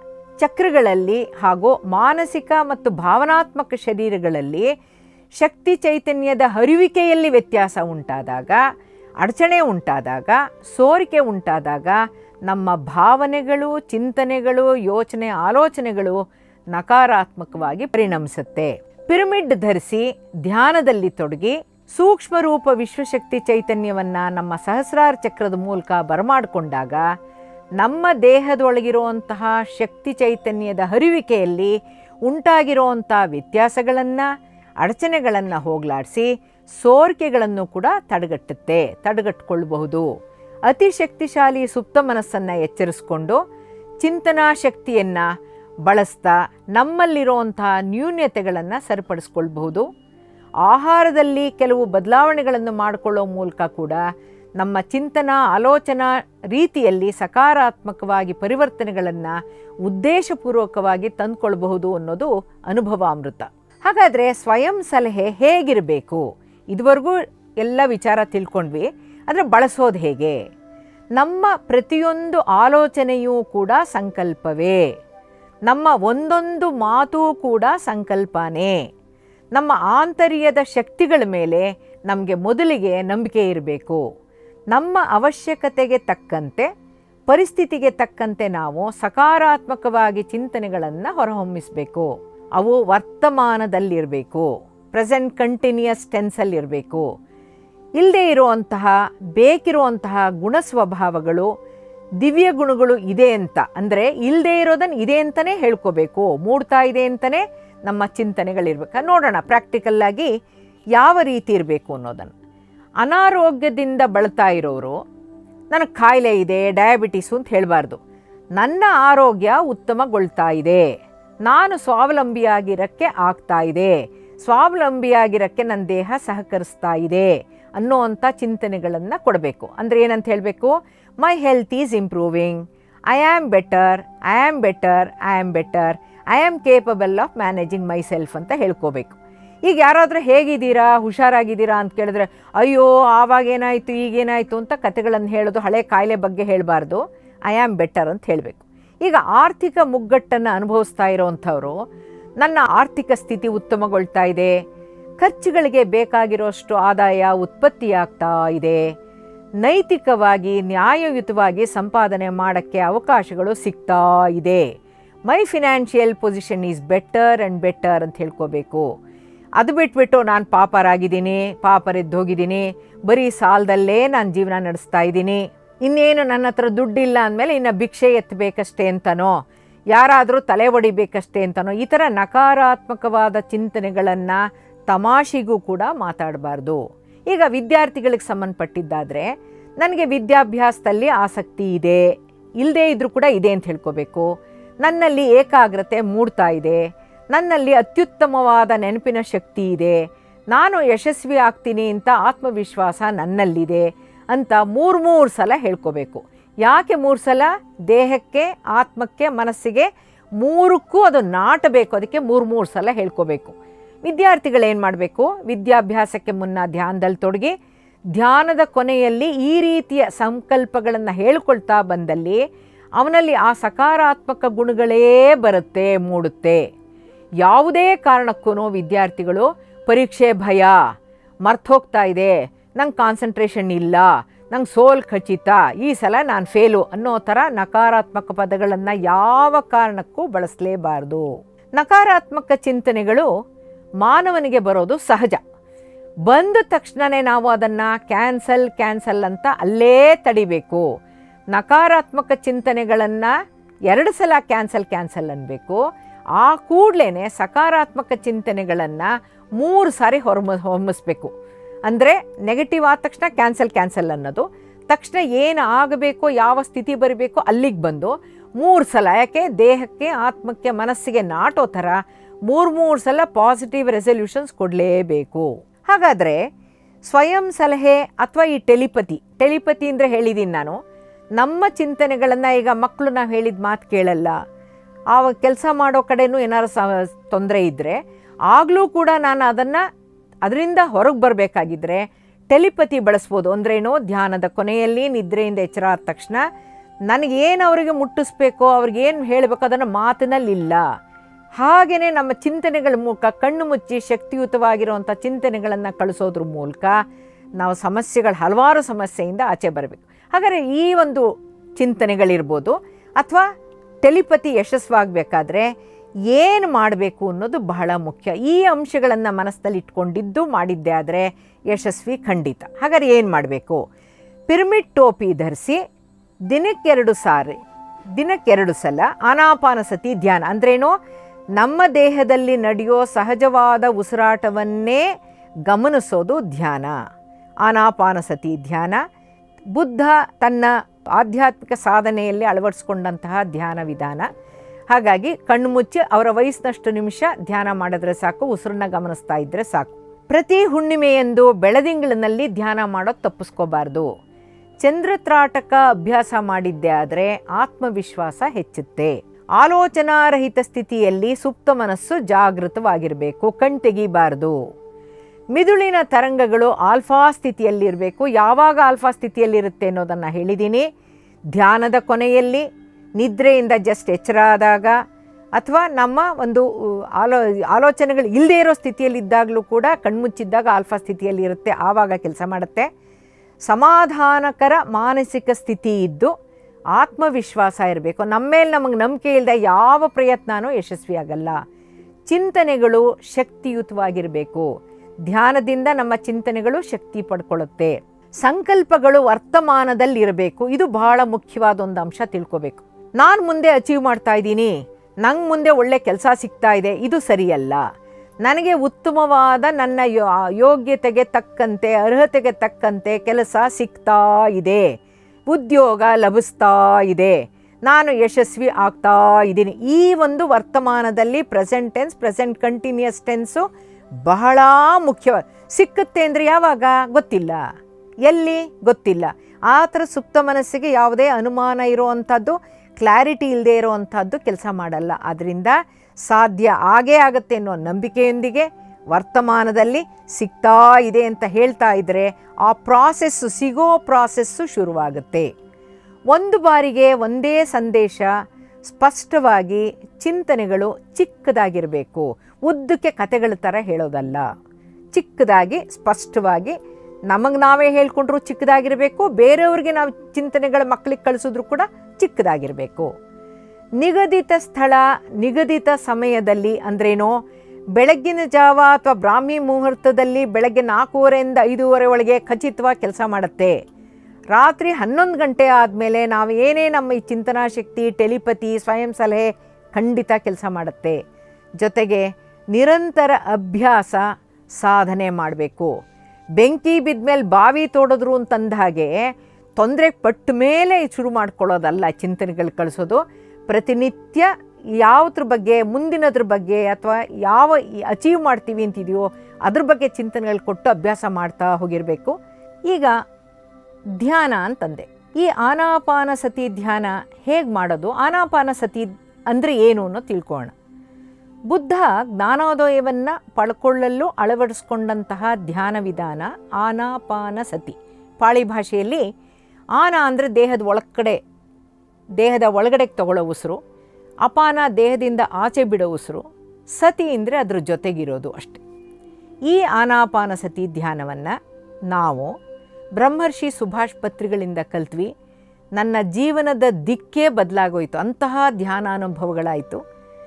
A: ಚಕ್ರಗಳಲ್ಲಿ ಹಾಗೂ ಮಾನಸಿಕ ಮತ್ತು ಭಾವನಾತ್ಮಕ ಶರೀರಗಳಲ್ಲಿ ಶಕ್ತಿ ಚೈತನ್ಯದ ಹರಿವಿಕೆಯಲ್ಲಿ ವ್ಯತ್ಯಾಸ ಉಂಟಾದಾಗ ಅಡಚಣೆ ಉಂಟಾದಾಗ ಸೋರಿಕೆ ಉಂಟಾದಾಗ ನಮ್ಮ ಭಾವನೆಗಳು ಚಿಂತನೆಗಳು ಯೋಚನೆ ಆಲೋಚನೆಗಳು ನಕಾರಾತ್ಮಕವಾಗಿ ಪರಿಣಮಿಸುತ್ತೆ ಪಿರಮಿಡ್ ಧರಿಸಿ ಧ್ಯಾನದಲ್ಲಿ ತೊಡಗಿ ಸೂಕ್ಷ್ಮ ರೂಪ ವಿಶ್ವಶಕ್ತಿ ಚೈತನ್ಯವನ್ನು ನಮ್ಮ ಸಹಸ್ರಾರ ಚಕ್ರದ ಮೂಲಕ ಬರಮಾಡಿಕೊಂಡಾಗ ನಮ್ಮ ದೇಹದೊಳಗಿರುವಂತಹ ಶಕ್ತಿ ಚೈತನ್ಯದ ಹರಿವಿಕೆಯಲ್ಲಿ ಉಂಟಾಗಿರುವಂಥ ವ್ಯತ್ಯಾಸಗಳನ್ನು ಅಡಚಣೆಗಳನ್ನು ಹೋಗಲಾಡಿಸಿ ಸೋರಿಕೆಗಳನ್ನು ಕೂಡ ತಡೆಗಟ್ಟುತ್ತೆ ತಡೆಗಟ್ಟಿಕೊಳ್ಳಬಹುದು ಅತಿ ಶಕ್ತಿಶಾಲಿ ಸುಪ್ತ ಮನಸ್ಸನ್ನು ಎಚ್ಚರಿಸ್ಕೊಂಡು ಚಿಂತನಾ ಶಕ್ತಿಯನ್ನು ಬಳಸ್ತಾ ನಮ್ಮಲ್ಲಿರುವಂತಹ ನ್ಯೂನ್ಯತೆಗಳನ್ನು ಸರಿಪಡಿಸ್ಕೊಳ್ಬಹುದು ಆಹಾರದಲ್ಲಿ ಕೆಲವು ಬದಲಾವಣೆಗಳನ್ನು ಮಾಡಿಕೊಳ್ಳೋ ಮೂಲಕ ಕೂಡ ನಮ್ಮ ಚಿಂತನಾ ಆಲೋಚನಾ ರೀತಿಯಲ್ಲಿ ಸಕಾರಾತ್ಮಕವಾಗಿ ಪರಿವರ್ತನೆಗಳನ್ನು ಉದ್ದೇಶಪೂರ್ವಕವಾಗಿ ತಂದುಕೊಳ್ಬಹುದು ಅನ್ನೋದು ಅನುಭವಾಮೃತ ಹಾಗಾದರೆ ಸ್ವಯಂ ಸಲಹೆ ಹೇಗಿರಬೇಕು ಇದುವರೆಗೂ ಎಲ್ಲ ವಿಚಾರ ತಿಳ್ಕೊಂಡ್ವಿ ಅಂದರೆ ಬಳಸೋದು ಹೇಗೆ ನಮ್ಮ ಪ್ರತಿಯೊಂದು ಆಲೋಚನೆಯೂ ಕೂಡ ಸಂಕಲ್ಪವೇ ನಮ್ಮ ಒಂದೊಂದು ಮಾತು ಕೂಡ ಸಂಕಲ್ಪನೇ ನಮ್ಮ ಆಂತರ್ಯದ ಶಕ್ತಿಗಳ ಮೇಲೆ ನಮಗೆ ಮೊದಲಿಗೆ ನಂಬಿಕೆ ಇರಬೇಕು ನಮ್ಮ ಅವಶ್ಯಕತೆಗೆ ತಕ್ಕಂತೆ ಪರಿಸ್ಥಿತಿಗೆ ತಕ್ಕಂತೆ ನಾವು ಸಕಾರಾತ್ಮಕವಾಗಿ ಚಿಂತನೆಗಳನ್ನು ಹೊರಹೊಮ್ಮಿಸಬೇಕು ಅವು ವರ್ತಮಾನದಲ್ಲಿರಬೇಕು ಪ್ರೆಸೆಂಟ್ ಕಂಟಿನ್ಯೂಯಸ್ ಟೆನ್ಸಲ್ಲಿರಬೇಕು ಇಲ್ಲದೆ ಇರುವಂತಹ ಬೇಕಿರುವಂತಹ ಗುಣ ಸ್ವಭಾವಗಳು ದಿವ್ಯ ಗುಣಗಳು ಇದೆ ಅಂತ ಅಂದರೆ ಇಲ್ಲದೆ ಇರೋದನ್ನು ಇದೆ ಅಂತಲೇ ಹೇಳ್ಕೋಬೇಕು ಮೂಡ್ತಾ ಇದೆ ಅಂತಲೇ ನಮ್ಮ ಚಿಂತನೆಗಳಿರ್ಬೇಕು ನೋಡೋಣ ಪ್ರಾಕ್ಟಿಕಲ್ಲಾಗಿ ಯಾವ ರೀತಿ ಇರಬೇಕು ಅನ್ನೋದನ್ನು ಅನಾರೋಗ್ಯದಿಂದ ಬಳಲ್ತಾ ಇರೋರು ನನಗೆ ಕಾಯಿಲೆ ಇದೆ ಡಯಾಬಿಟಿಸು ಅಂತ ಹೇಳಬಾರ್ದು ನನ್ನ ಆರೋಗ್ಯ ಉತ್ತಮಗೊಳ್ತಾ ಇದೆ ನಾನು ಸ್ವಾವಲಂಬಿಯಾಗಿರೋಕ್ಕೆ ಆಗ್ತಾ ಇದೆ ಸ್ವಾವಲಂಬಿಯಾಗಿರೋಕ್ಕೆ ನನ್ನ ದೇಹ ಸಹಕರಿಸ್ತಾ ಇದೆ ಅನ್ನೋವಂಥ ಚಿಂತನೆಗಳನ್ನು ಕೊಡಬೇಕು ಅಂದರೆ ಏನಂತ ಹೇಳಬೇಕು my health is improving I am better I am better I am better I am capable of managing myself ಅಂತ ಹೇಳ್ಕೋಬೇಕು ಈಗ ಯಾರಾದರೂ ಹೇಗಿದ್ದೀರಾ ಹುಷಾರಾಗಿದ್ದೀರಾ ಅಂತ ಕೇಳಿದ್ರೆ ಅಯ್ಯೋ ಆವಾಗೇನಾಯಿತು ಈಗೇನಾಯಿತು ಅಂತ ಕತೆಗಳನ್ನು ಹೇಳೋದು ಹಳೆ ಕಾಯಿಲೆ ಬಗ್ಗೆ ಹೇಳಬಾರ್ದು ಐ ಆಮ್ ಬೆಟರ್ ಅಂತ ಹೇಳಬೇಕು ಈಗ ಆರ್ಥಿಕ ಮುಗ್ಗಟ್ಟನ್ನು ಅನುಭವಿಸ್ತಾ ಇರೋವಂಥವ್ರು ನನ್ನ ಆರ್ಥಿಕ ಸ್ಥಿತಿ ಉತ್ತಮಗೊಳ್ತಾ ಇದೆ ಖರ್ಚುಗಳಿಗೆ ಬೇಕಾಗಿರೋಷ್ಟು ಆದಾಯ ಉತ್ಪತ್ತಿಯಾಗ್ತಾ ಇದೆ ನೈತಿಕವಾಗಿ ನ್ಯಾಯಯುತವಾಗಿ ಸಂಪಾದನೆ ಮಾಡೋಕ್ಕೆ ಅವಕಾಶಗಳು ಸಿಗ್ತಾ ಇದೆ my financial position is better and better ಅಂತ ಹೇಳ್ಕೋಬೇಕು ಅದು ಬಿಟ್ಬಿಟ್ಟು ನಾನು ಪಾಪರಾಗಿದ್ದೀನಿ ಪಾಪರೆದ್ದೋಗಿದ್ದೀನಿ ಬರೀ ಸಾಲದಲ್ಲೇ ನಾನು ಜೀವನ ನಡೆಸ್ತಾ ಇದ್ದೀನಿ ಇನ್ನೇನು ನನ್ನ ಹತ್ರ ದುಡ್ಡಿಲ್ಲ ಅಂದಮೇಲೆ ಇನ್ನು ಭಿಕ್ಷೆ ಎತ್ತಬೇಕಷ್ಟೇ ಅಂತನೋ ಯಾರಾದರೂ ತಲೆ ಹೊಡಿಬೇಕಷ್ಟೇ ಅಂತನೋ ಈ ಥರ ನಕಾರಾತ್ಮಕವಾದ ಚಿಂತನೆಗಳನ್ನು ತಮಾಷೆಗೂ ಕೂಡ ಮಾತಾಡಬಾರ್ದು ಈಗ ವಿದ್ಯಾರ್ಥಿಗಳಿಗೆ ಸಂಬಂಧಪಟ್ಟಿದ್ದಾದರೆ ನನಗೆ ವಿದ್ಯಾಭ್ಯಾಸದಲ್ಲಿ ಆಸಕ್ತಿ ಇದೆ ಇಲ್ಲದೇ ಇದ್ದರೂ ಕೂಡ ಇದೆ ಅಂತ ಹೇಳ್ಕೋಬೇಕು ನನ್ನಲ್ಲಿ ಏಕಾಗ್ರತೆ ಮೂಡ್ತಾ ಇದೆ ನನ್ನಲ್ಲಿ ಅತ್ಯುತ್ತಮವಾದ ನೆನಪಿನ ಶಕ್ತಿ ಇದೆ ನಾನು ಯಶಸ್ವಿ ಆಗ್ತೀನಿ ಅಂತ ಆತ್ಮವಿಶ್ವಾಸ ನನ್ನಲ್ಲಿದೆ ಅಂತ ಮೂರು ಮೂರು ಸಲ ಹೇಳ್ಕೋಬೇಕು ಯಾಕೆ ಮೂರು ಸಲ ದೇಹಕ್ಕೆ ಆತ್ಮಕ್ಕೆ ಮನಸ್ಸಿಗೆ ಮೂರಕ್ಕೂ ಅದು ನಾಟಬೇಕು ಅದಕ್ಕೆ ಮೂರು ಮೂರು ಸಲ ಹೇಳ್ಕೋಬೇಕು ವಿದ್ಯಾರ್ಥಿಗಳೇನು ಮಾಡಬೇಕು ವಿದ್ಯಾಭ್ಯಾಸಕ್ಕೆ ಮುನ್ನ ಧ್ಯಾನದಲ್ಲಿ ತೊಡಗಿ ಧ್ಯಾನದ ಕೊನೆಯಲ್ಲಿ ಈ ರೀತಿಯ ಸಂಕಲ್ಪಗಳನ್ನು ಹೇಳ್ಕೊಳ್ತಾ ಬಂದಲ್ಲಿ ಅವನಲ್ಲಿ ಆ ಸಕಾರಾತ್ಮಕ ಗುಣಗಳೇ ಬರುತ್ತೆ ಮೂಡುತ್ತೆ ಯಾವುದೇ ಕಾರಣಕ್ಕೂ ವಿದ್ಯಾರ್ಥಿಗಳು ಪರೀಕ್ಷೆ ಭಯ ಮರ್ತೋಗ್ತಾ ಇದೆ ನಂಗೆ ಕಾನ್ಸಂಟ್ರೇಷನ್ ಇಲ್ಲ ನಂಗೆ ಸೋಲ್ ಖಚಿತ ಈ ಸಲ ನಾನು ಫೇಲು ಅನ್ನೋ ಥರ ನಕಾರಾತ್ಮಕ ಪದಗಳನ್ನು ಯಾವ ಕಾರಣಕ್ಕೂ ಬಳಸಲೇಬಾರ್ದು ನಕಾರಾತ್ಮಕ ಚಿಂತನೆಗಳು ಮಾನವನಿಗೆ ಬರೋದು ಸಹಜ ಬಂದ ತಕ್ಷಣವೇ ನಾವು ಅದನ್ನು ಕ್ಯಾನ್ಸಲ್ ಕ್ಯಾನ್ಸಲ್ ಅಂತ ಅಲ್ಲೇ ತಡಿಬೇಕು ನಕಾರಾತ್ಮಕ ಚಿಂತನೆಗಳನ್ನು ಎರಡು ಸಲ ಕ್ಯಾನ್ಸಲ್ ಕ್ಯಾನ್ಸಲ್ ಅನ್ನಬೇಕು ಆ ಕೂಡಲೇ ಸಕಾರಾತ್ಮಕ ಚಿಂತನೆಗಳನ್ನು ಮೂರು ಸಾರಿ ಹೊರಮ ಹೊಮ್ಮಿಸ್ಬೇಕು ಅಂದರೆ ನೆಗೆಟಿವ್ ಆದ ತಕ್ಷಣ ಕ್ಯಾನ್ಸಲ್ ಕ್ಯಾನ್ಸಲ್ ಅನ್ನೋದು ತಕ್ಷಣ ಏನು ಆಗಬೇಕೋ ಯಾವ ಸ್ಥಿತಿ ಬರಬೇಕೋ ಅಲ್ಲಿಗೆ ಬಂದು ಮೂರು ಸಲ ಯಾಕೆ ದೇಹಕ್ಕೆ ಆತ್ಮಕ್ಕೆ ಮನಸ್ಸಿಗೆ ನಾಟೋ ಥರ ಮೂರು ಮೂರು ಸಲ ಪಾಸಿಟಿವ್ ರೆಸಲ್ಯೂಷನ್ಸ್ ಕೊಡಲೇಬೇಕು ಹಾಗಾದರೆ ಸ್ವಯಂ ಸಲಹೆ ಅಥವಾ ಈ ಟೆಲಿಪತಿ ಟೆಲಿಪತಿ ಅಂದರೆ ಹೇಳಿದ್ದೀನಿ ನಾನು ನಮ್ಮ ಚಿಂತನೆಗಳನ್ನು ಈಗ ಮಕ್ಕಳು ನಾವು ಹೇಳಿದ ಮಾತು ಕೇಳಲ್ಲ ಆವಾಗ ಕೆಲಸ ಮಾಡೋ ಕಡೆನೂ ಏನಾರು ಸ ತೊಂದರೆ ಇದ್ದರೆ ಆಗಲೂ ಕೂಡ ನಾನು ಅದನ್ನು ಅದರಿಂದ ಹೊರಗೆ ಬರಬೇಕಾಗಿದ್ದರೆ ಟೆಲಿಪತಿ ಬಳಸ್ಬೋದು ಅಂದ್ರೇನೋ ಧ್ಯಾನದ ಕೊನೆಯಲ್ಲಿ ನಿದ್ರೆಯಿಂದ ಎಚ್ಚರ ಆದ ತಕ್ಷಣ ನನಗೇನು ಅವರಿಗೆ ಮುಟ್ಟಿಸ್ಬೇಕೋ ಅವ್ರಿಗೇನು ಹೇಳಬೇಕು ಅದನ್ನು ಮಾತಿನಲ್ಲಿಲ್ಲ ಹಾಗೆಯೇ ನಮ್ಮ ಚಿಂತನೆಗಳ ಮೂಲಕ ಕಣ್ಣು ಮುಚ್ಚಿ ಶಕ್ತಿಯುತವಾಗಿರುವಂಥ ಚಿಂತನೆಗಳನ್ನು ಕಳಿಸೋದ್ರ ಮೂಲಕ ನಾವು ಸಮಸ್ಯೆಗಳು ಹಲವಾರು ಸಮಸ್ಯೆಯಿಂದ ಆಚೆ ಬರಬೇಕು ಹಾಗಾದರೆ ಈ ಒಂದು ಚಿಂತನೆಗಳಿರ್ಬೋದು ಅಥವಾ ಟೆಲಿಪತಿ ಯಶಸ್ವಾಗಬೇಕಾದ್ರೆ ಏನು ಮಾಡಬೇಕು ಅನ್ನೋದು ಬಹಳ ಮುಖ್ಯ ಈ ಅಂಶಗಳನ್ನು ಮನಸ್ಸಲ್ಲಿ ಇಟ್ಕೊಂಡಿದ್ದು ಮಾಡಿದ್ದೆ ಆದರೆ ಯಶಸ್ವಿ ಖಂಡಿತ ಹಾಗಾದ್ರೆ ಏನು ಮಾಡಬೇಕು ಪಿರಮಿಡ್ ಟೋಪಿ ಧರಿಸಿ ದಿನಕ್ಕೆರಡು ಸಾರಿ ದಿನಕ್ಕೆರಡು ಸಲ ಆನಾಪಾನಸತಿ ಧ್ಯಾನ ಅಂದ್ರೇನು ನಮ್ಮ ದೇಹದಲ್ಲಿ ನಡೆಯೋ ಸಹಜವಾದ ಉಸಿರಾಟವನ್ನೇ ಗಮನಿಸೋದು ಧ್ಯಾನ ಆನಾಪಾನಸತಿ ಧ್ಯಾನ ಬುದ್ಧ ತನ್ನ ಆಧ್ಯಾತ್ಮಿಕ ಸಾಧನೆಯಲ್ಲಿ ಅಳವಡಿಸ್ಕೊಂಡಂತಹ ಧ್ಯಾನ ವಿಧಾನ ಹಾಗಾಗಿ ಕಣ್ಣು ಮುಚ್ಚಿ ಅವರ ವಯಸ್ಸಿನಷ್ಟು ನಿಮಿಷ ಧ್ಯಾನ ಮಾಡಿದ್ರೆ ಸಾಕು ಉಸಿರನ್ನ ಗಮನಿಸ್ತಾ ಇದ್ದರೆ ಸಾಕು ಪ್ರತಿ ಹುಣ್ಣಿಮೆಯಂದು ಬೆಳದಿಂಗಳಿನಲ್ಲಿ ಧ್ಯಾನ ಮಾಡೋದು ತಪ್ಪಿಸ್ಕೋಬಾರ್ದು ಚಂದ್ರತ್ರಾಟಕ ಅಭ್ಯಾಸ ಮಾಡಿದ್ದೆ ಆದರೆ ಆತ್ಮವಿಶ್ವಾಸ ಹೆಚ್ಚುತ್ತೆ ಆಲೋಚನಾರಹಿತ ಸ್ಥಿತಿಯಲ್ಲಿ ಸುಪ್ತ ಮನಸ್ಸು ಜಾಗೃತವಾಗಿರಬೇಕು ಕಣ್ ತೆಗಿಬಾರ್ದು ಮಿದುಳಿನ ತರಂಗಗಳು ಆಲ್ಫಾ ಸ್ಥಿತಿಯಲ್ಲಿರಬೇಕು ಯಾವಾಗ ಆಲ್ಫಾ ಸ್ಥಿತಿಯಲ್ಲಿರುತ್ತೆ ಅನ್ನೋದನ್ನು ಹೇಳಿದ್ದೀನಿ ಧ್ಯಾನದ ಕೊನೆಯಲ್ಲಿ ನಿದ್ರೆಯಿಂದ ಜಸ್ಟ್ ಎಚ್ಚರ ಆದಾಗ ಅಥವಾ ನಮ್ಮ ಒಂದು ಆಲೋ ಆಲೋಚನೆಗಳು ಇಲ್ಲದೇ ಇರೋ ಸ್ಥಿತಿಯಲ್ಲಿದ್ದಾಗಲೂ ಕೂಡ ಕಣ್ಮುಚ್ಚಿದ್ದಾಗ ಆಲ್ಫಾ ಸ್ಥಿತಿಯಲ್ಲಿ ಇರುತ್ತೆ ಆವಾಗ ಕೆಲಸ ಮಾಡುತ್ತೆ ಸಮಾಧಾನಕರ ಮಾನಸಿಕ ಸ್ಥಿತಿ ಇದ್ದು ಆತ್ಮವಿಶ್ವಾಸ ಇರಬೇಕು ನಮ್ಮ ಮೇಲೆ ನಮಗೆ ನಂಬಿಕೆ ಇಲ್ಲದೆ ಯಾವ ಪ್ರಯತ್ನನೂ ಯಶಸ್ವಿಯಾಗಲ್ಲ ಚಿಂತನೆಗಳು ಶಕ್ತಿಯುತವಾಗಿರಬೇಕು ಧ್ಯಾನದಿಂದ ನಮ್ಮ ಚಿಂತನೆಗಳು ಶಕ್ತಿ ಪಡ್ಕೊಳ್ಳುತ್ತೆ ಸಂಕಲ್ಪಗಳು ವರ್ತಮಾನದಲ್ಲಿರಬೇಕು ಇದು ಬಹಳ ಮುಖ್ಯವಾದ ಒಂದು ಅಂಶ ತಿಳ್ಕೋಬೇಕು ನಾನು ಮುಂದೆ ಅಚೀವ್ ಮಾಡ್ತಾ ಇದ್ದೀನಿ ನಂಗೆ ಮುಂದೆ ಒಳ್ಳೆ ಕೆಲಸ ಸಿಗ್ತಾ ಇದೆ ಇದು ಸರಿಯಲ್ಲ ನನಗೆ ಉತ್ತಮವಾದ ನನ್ನ ಯೋಗ್ಯತೆಗೆ ತಕ್ಕಂತೆ ಅರ್ಹತೆಗೆ ತಕ್ಕಂತೆ ಕೆಲಸ ಸಿಗ್ತಾ ಇದೆ ಉದ್ಯೋಗ ಲಭಿಸ್ತಾ ಇದೆ ನಾನು ಯಶಸ್ವಿ ಆಗ್ತಾ ಇದ್ದೀನಿ ಈ ಒಂದು ವರ್ತಮಾನದಲ್ಲಿ present tense present continuous tense ಬಹಳ ಮುಖ್ಯವಾದ ಸಿಕ್ಕುತ್ತೆ ಅಂದರೆ ಯಾವಾಗ ಗೊತ್ತಿಲ್ಲ ಎಲ್ಲಿ ಗೊತ್ತಿಲ್ಲ ಆ ಥರ ಸುಪ್ತ ಮನಸ್ಸಿಗೆ ಯಾವುದೇ ಅನುಮಾನ ಇರುವಂಥದ್ದು ಕ್ಲಾರಿಟಿ ಇಲ್ಲದೆ ಇರುವಂಥದ್ದು ಕೆಲಸ ಮಾಡಲ್ಲ ಆದ್ದರಿಂದ ಸಾಧ್ಯ ಆಗೇ ಆಗುತ್ತೆ ಅನ್ನೋ ನಂಬಿಕೆಯೊಂದಿಗೆ ವರ್ತಮಾನದಲ್ಲಿ ಸಿಗ್ತಾ ಇದೆ ಅಂತ ಹೇಳ್ತಾ ಇದ್ದರೆ ಆ ಪ್ರಾಸೆಸ್ಸು ಸಿಗೋ ಪ್ರಾಸೆಸ್ಸು ಶುರುವಾಗುತ್ತೆ ಒಂದು ಬಾರಿಗೆ ಒಂದೇ ಸಂದೇಶ ಸ್ಪಷ್ಟವಾಗಿ ಚಿಂತನೆಗಳು ಚಿಕ್ಕದಾಗಿರಬೇಕು ಉದ್ದಕ್ಕೆ ಕತೆಗಳ ಥರ ಹೇಳೋದಲ್ಲ ಚಿಕ್ಕದಾಗಿ ಸ್ಪಷ್ಟವಾಗಿ ನಮಗೆ ನಾವೇ ಹೇಳ್ಕೊಂಡ್ರು ಚಿಕ್ಕದಾಗಿರಬೇಕು ಬೇರೆಯವ್ರಿಗೆ ನಾವು ಚಿಂತನೆಗಳ ಮಕ್ಕಳಿಗೆ ಕಳಿಸಿದ್ರು ಕೂಡ ಚಿಕ್ಕದಾಗಿರಬೇಕು ನಿಗದಿತ ಸ್ಥಳ ನಿಗದಿತ ಸಮಯದಲ್ಲಿ ಅಂದ್ರೇನೋ ಬೆಳಗ್ಗಿನ ಜಾವ ಅಥವಾ ಬ್ರಾಹ್ಮಿ ಮುಹೂರ್ತದಲ್ಲಿ ಬೆಳಗ್ಗೆ ನಾಲ್ಕೂವರೆಯಿಂದ ಐದೂವರೆ ಒಳಗೆ ಖಚಿತವಾಗಿ ಕೆಲಸ ಮಾಡುತ್ತೆ ರಾತ್ರಿ ಹನ್ನೊಂದು ಗಂಟೆ ಆದಮೇಲೆ ನಾವು ಏನೇ ನಮ್ಮ ಈ ಚಿಂತನಾ ಶಕ್ತಿ ಟೆಲಿಪತಿ ಸ್ವಯಂ ಸಲಹೆ ಖಂಡಿತ ಕೆಲಸ ಮಾಡುತ್ತೆ ಜೊತೆಗೆ ನಿರಂತರ ಅಭ್ಯಾಸ ಸಾಧನೆ ಮಾಡಬೇಕು ಬೆಂಕಿ ಬಿದ್ಮೇಲೆ ಬಾವಿ ತೋಡಿದ್ರು ಅಂತಂದ ಹಾಗೆ ತೊಂದರೆ ಪಟ್ಟ ಮೇಲೆ ಶುರು ಮಾಡ್ಕೊಳ್ಳೋದಲ್ಲ ಚಿಂತನೆಗಳು ಕಳಿಸೋದು ಪ್ರತಿನಿತ್ಯ ಯಾವುದ್ರ ಬಗ್ಗೆ ಮುಂದಿನದ್ರ ಬಗ್ಗೆ ಅಥವಾ ಯಾವ ಅಚೀವ್ ಮಾಡ್ತೀವಿ ಅಂತಿದೆಯೋ ಅದ್ರ ಬಗ್ಗೆ ಚಿಂತನೆಗಳು ಕೊಟ್ಟು ಅಭ್ಯಾಸ ಮಾಡ್ತಾ ಹೋಗಿರಬೇಕು ಈಗ ಧ್ಯಾನ ಅಂತಂದೆ ಈ ಆನಾಪಾನ ಸತಿ ಧ್ಯಾನ ಹೇಗೆ ಮಾಡೋದು ಆನಾಪಾನ ಸತಿ ಅಂದರೆ ಏನು ಅನ್ನೋ ತಿಳ್ಕೊಳ್ಳೋಣ ಬುದ್ಧ ಜ್ಞಾನೋದಯವನ್ನು ಪಡ್ಕೊಳ್ಳಲು ಅಳವಡಿಸ್ಕೊಂಡಂತಹ ಧ್ಯಾನ ವಿಧಾನ ಆನಾಪಾನ ಸತಿ ಪಾಳಿ ಭಾಷೆಯಲ್ಲಿ ಆನ ಅಂದರೆ ದೇಹದ ಒಳಗಡೆ ದೇಹದ ಒಳಗಡೆಗೆ ತಗೊಳ್ಳೋ ಉಸಿರು ಅಪಾನ ದೇಹದಿಂದ ಆಚೆ ಬಿಡೋ ಉಸಿರು ಸತಿ ಅಂದರೆ ಅದ್ರ ಜೊತೆಗಿರೋದು ಅಷ್ಟೆ ಈ ಆನಾಪಾನ ಸತಿ ಧ್ಯಾನವನ್ನು ನಾವು ಬ್ರಹ್ಮರ್ಷಿ ಸುಭಾಷ್ ಪತ್ರಿಗಳಿಂದ ಕಲ್ತ್ವಿ ನನ್ನ ಜೀವನದ ದಿಕ್ಕೇ ಬದಲಾಗೋಯ್ತು ಅಂತಹ ಧ್ಯಾನಾನುಭವಗಳಾಯಿತು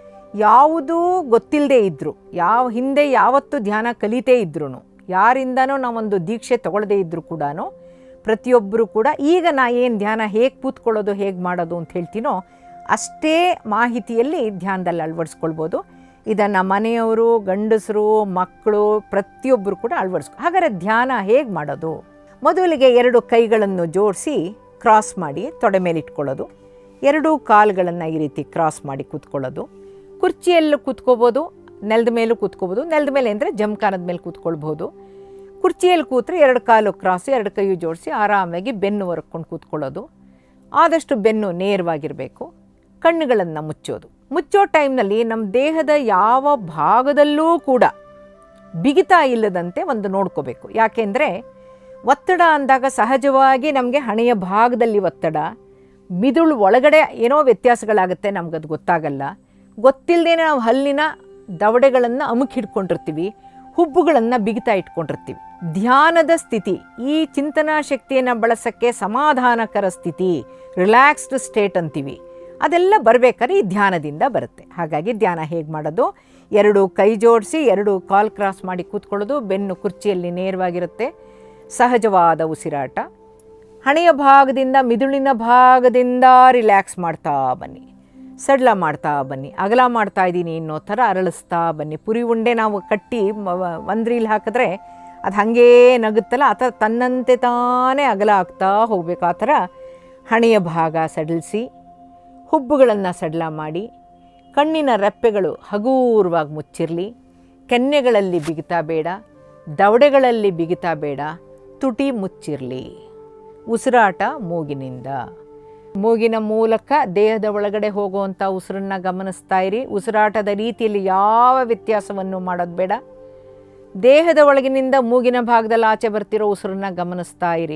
A: ಯಾವುದೂ ಗೊತ್ತಿಲ್ಲದೆ ಇದ್ದರು ಯಾವ ಹಿಂದೆ ಯಾವತ್ತೂ ಧ್ಯಾನ ಕಲಿತೇ ಇದ್ರೂ ಯಾರಿಂದನೂ ನಾವೊಂದು ದೀಕ್ಷೆ ತಗೊಳ್ಳದೇ ಇದ್ದರೂ ಕೂಡ ಪ್ರತಿಯೊಬ್ಬರು ಕೂಡ ಈಗ ನಾ ಏನು ಧ್ಯಾನ ಹೇಗೆ ಕೂತ್ಕೊಳ್ಳೋದು ಹೇಗೆ ಮಾಡೋದು ಅಂತ ಹೇಳ್ತೀನೋ ಅಷ್ಟೇ ಮಾಹಿತಿಯಲ್ಲಿ ಧ್ಯಾನದಲ್ಲಿ ಅಳವಡಿಸ್ಕೊಳ್ಬೋದು ಇದನ್ನು ಮನೆಯವರು ಗಂಡಸರು ಮಕ್ಕಳು ಪ್ರತಿಯೊಬ್ಬರು ಕೂಡ ಅಳವಡಿಸ್ಕೊ ಹಾಗಾದರೆ ಧ್ಯಾನ ಹೇಗೆ ಮಾಡೋದು ಮೊದಲಿಗೆ ಎರಡು ಕೈಗಳನ್ನು ಜೋಡಿಸಿ ಕ್ರಾಸ್ ಮಾಡಿ ತೊಡೆ ಮೇಲೆ ಇಟ್ಕೊಳ್ಳೋದು ಎರಡೂ ಕಾಲುಗಳನ್ನು ಈ ರೀತಿ ಕ್ರಾಸ್ ಮಾಡಿ ಕೂತ್ಕೊಳ್ಳೋದು ಕುರ್ಚಿಯಲ್ಲೂ ಕೂತ್ಕೋಬೋದು ನೆಲದ ಮೇಲೂ ಕೂತ್ಕೋಬೋದು ನೆಲದ ಮೇಲೆ ಅಂದರೆ ಜಮಖಾನದ ಮೇಲೆ ಕೂತ್ಕೊಳ್ಬೋದು ಕುರ್ಚಿಯಲ್ಲಿ ಕೂತ್ರೆ ಎರಡು ಕಾಲು ಕ್ರಾಸು ಎರಡು ಕೈಯು ಜೋಡಿಸಿ ಆರಾಮಾಗಿ ಬೆನ್ನು ಹೊರಕೊಂಡು ಕೂತ್ಕೊಳ್ಳೋದು ಆದಷ್ಟು ಬೆನ್ನು ನೇರವಾಗಿರಬೇಕು ಕಣ್ಣುಗಳನ್ನು ಮುಚ್ಚೋದು ಮುಚ್ಚೋ ಟೈಮ್ನಲ್ಲಿ ನಮ್ಮ ದೇಹದ ಯಾವ ಭಾಗದಲ್ಲೂ ಕೂಡ ಬಿಗಿತ ಇಲ್ಲದಂತೆ ಒಂದು ನೋಡ್ಕೋಬೇಕು ಯಾಕೆಂದರೆ ಒತ್ತಡ ಅಂದಾಗ ಸಹಜವಾಗಿ ನಮಗೆ ಹಣೆಯ ಭಾಗದಲ್ಲಿ ಒತ್ತಡ ಮಿದುಳು ಒಳಗಡೆ ಏನೋ ವ್ಯತ್ಯಾಸಗಳಾಗುತ್ತೆ ನಮಗದು ಗೊತ್ತಾಗಲ್ಲ ಗೊತ್ತಿಲ್ಲದೆ ನಾವು ಹಲ್ಲಿನ ದವಡೆಗಳನ್ನು ಅಮುಕ್ ಹಿಡ್ಕೊಂಡಿರ್ತೀವಿ ಹುಬ್ಬುಗಳನ್ನು ಬಿಗಿತಾ ಇಟ್ಕೊಂಡಿರ್ತೀವಿ ಧ್ಯಾನದ ಸ್ಥಿತಿ ಈ ಚಿಂತನಾ ಶಕ್ತಿಯನ್ನು ಬಳಸೋಕ್ಕೆ ಸಮಾಧಾನಕರ ಸ್ಥಿತಿ ರಿಲ್ಯಾಕ್ಸ್ಡ್ ಸ್ಟೇಟ್ ಅಂತೀವಿ ಅದೆಲ್ಲ ಬರಬೇಕಾದ್ರೆ ಈ ಧ್ಯಾನದಿಂದ ಬರುತ್ತೆ ಹಾಗಾಗಿ ಧ್ಯಾನ ಹೇಗೆ ಮಾಡೋದು ಎರಡು ಕೈ ಜೋಡಿಸಿ ಎರಡು ಕಾಲ್ ಕ್ರಾಸ್ ಮಾಡಿ ಕೂತ್ಕೊಳ್ಳೋದು ಬೆನ್ನು ಕುರ್ಚಿಯಲ್ಲಿ ನೇರವಾಗಿರುತ್ತೆ ಸಹಜವಾದ ಉಸಿರಾಟ ಹಣೆಯ ಭಾಗದಿಂದ ಮಿದುಳಿನ ಭಾಗದಿಂದ ರಿಲ್ಯಾಕ್ಸ್ ಮಾಡ್ತಾ ಬನ್ನಿ ಸಡ್ಲ ಮಾಡ್ತಾ ಬನ್ನಿ ಅಗಲ ಮಾಡ್ತಾ ಇದ್ದೀನಿ ಅನ್ನೋ ಥರ ಅರಳಿಸ್ತಾ ಬನ್ನಿ ಪುರಿ ಉಂಡೆ ನಾವು ಕಟ್ಟಿ ಒಂದು ರೀಲ್ ಹಾಕಿದ್ರೆ ಅದು ಹಾಗೇ ನಗುತ್ತಲ್ಲ ಆ ಥರ ತನ್ನಂತೆ ತಾನೇ ಅಗಲ ಆಗ್ತಾ ಹೋಗ್ಬೇಕು ಆ ಥರ ಹಣೆಯ ಭಾಗ ಸಡಿಲಿಸಿ ಹುಬ್ಬುಗಳನ್ನು ಸಡ್ಲ ಮಾಡಿ ಕಣ್ಣಿನ ರೆಪ್ಪೆಗಳು ಹಗೂರವಾಗಿ ಮುಚ್ಚಿರಲಿ ಕೆನ್ನೆಗಳಲ್ಲಿ ಬಿಗಿತಾ ಬೇಡ ದವಡೆಗಳಲ್ಲಿ ಬಿಗಿತಾ ಬೇಡ ತುಟಿ ಮುಚ್ಚಿರಲಿ ಉಸಿರಾಟ ಮೂಗಿನಿಂದ ಮೂಗಿನ ಮೂಲಕ ದೇಹದ ಒಳಗಡೆ ಹೋಗುವಂಥ ಉಸಿರನ್ನು ಗಮನಿಸ್ತಾ ಇರಿ ಉಸಿರಾಟದ ರೀತಿಯಲ್ಲಿ ಯಾವ ವ್ಯತ್ಯಾಸವನ್ನು ಮಾಡೋದು ಬೇಡ ದೇಹದ ಒಳಗಿನಿಂದ ಮೂಗಿನ ಭಾಗದಲ್ಲಿ ಆಚೆ ಬರ್ತಿರೋ ಉಸಿರನ್ನ ಗಮನಿಸ್ತಾ ಇರಿ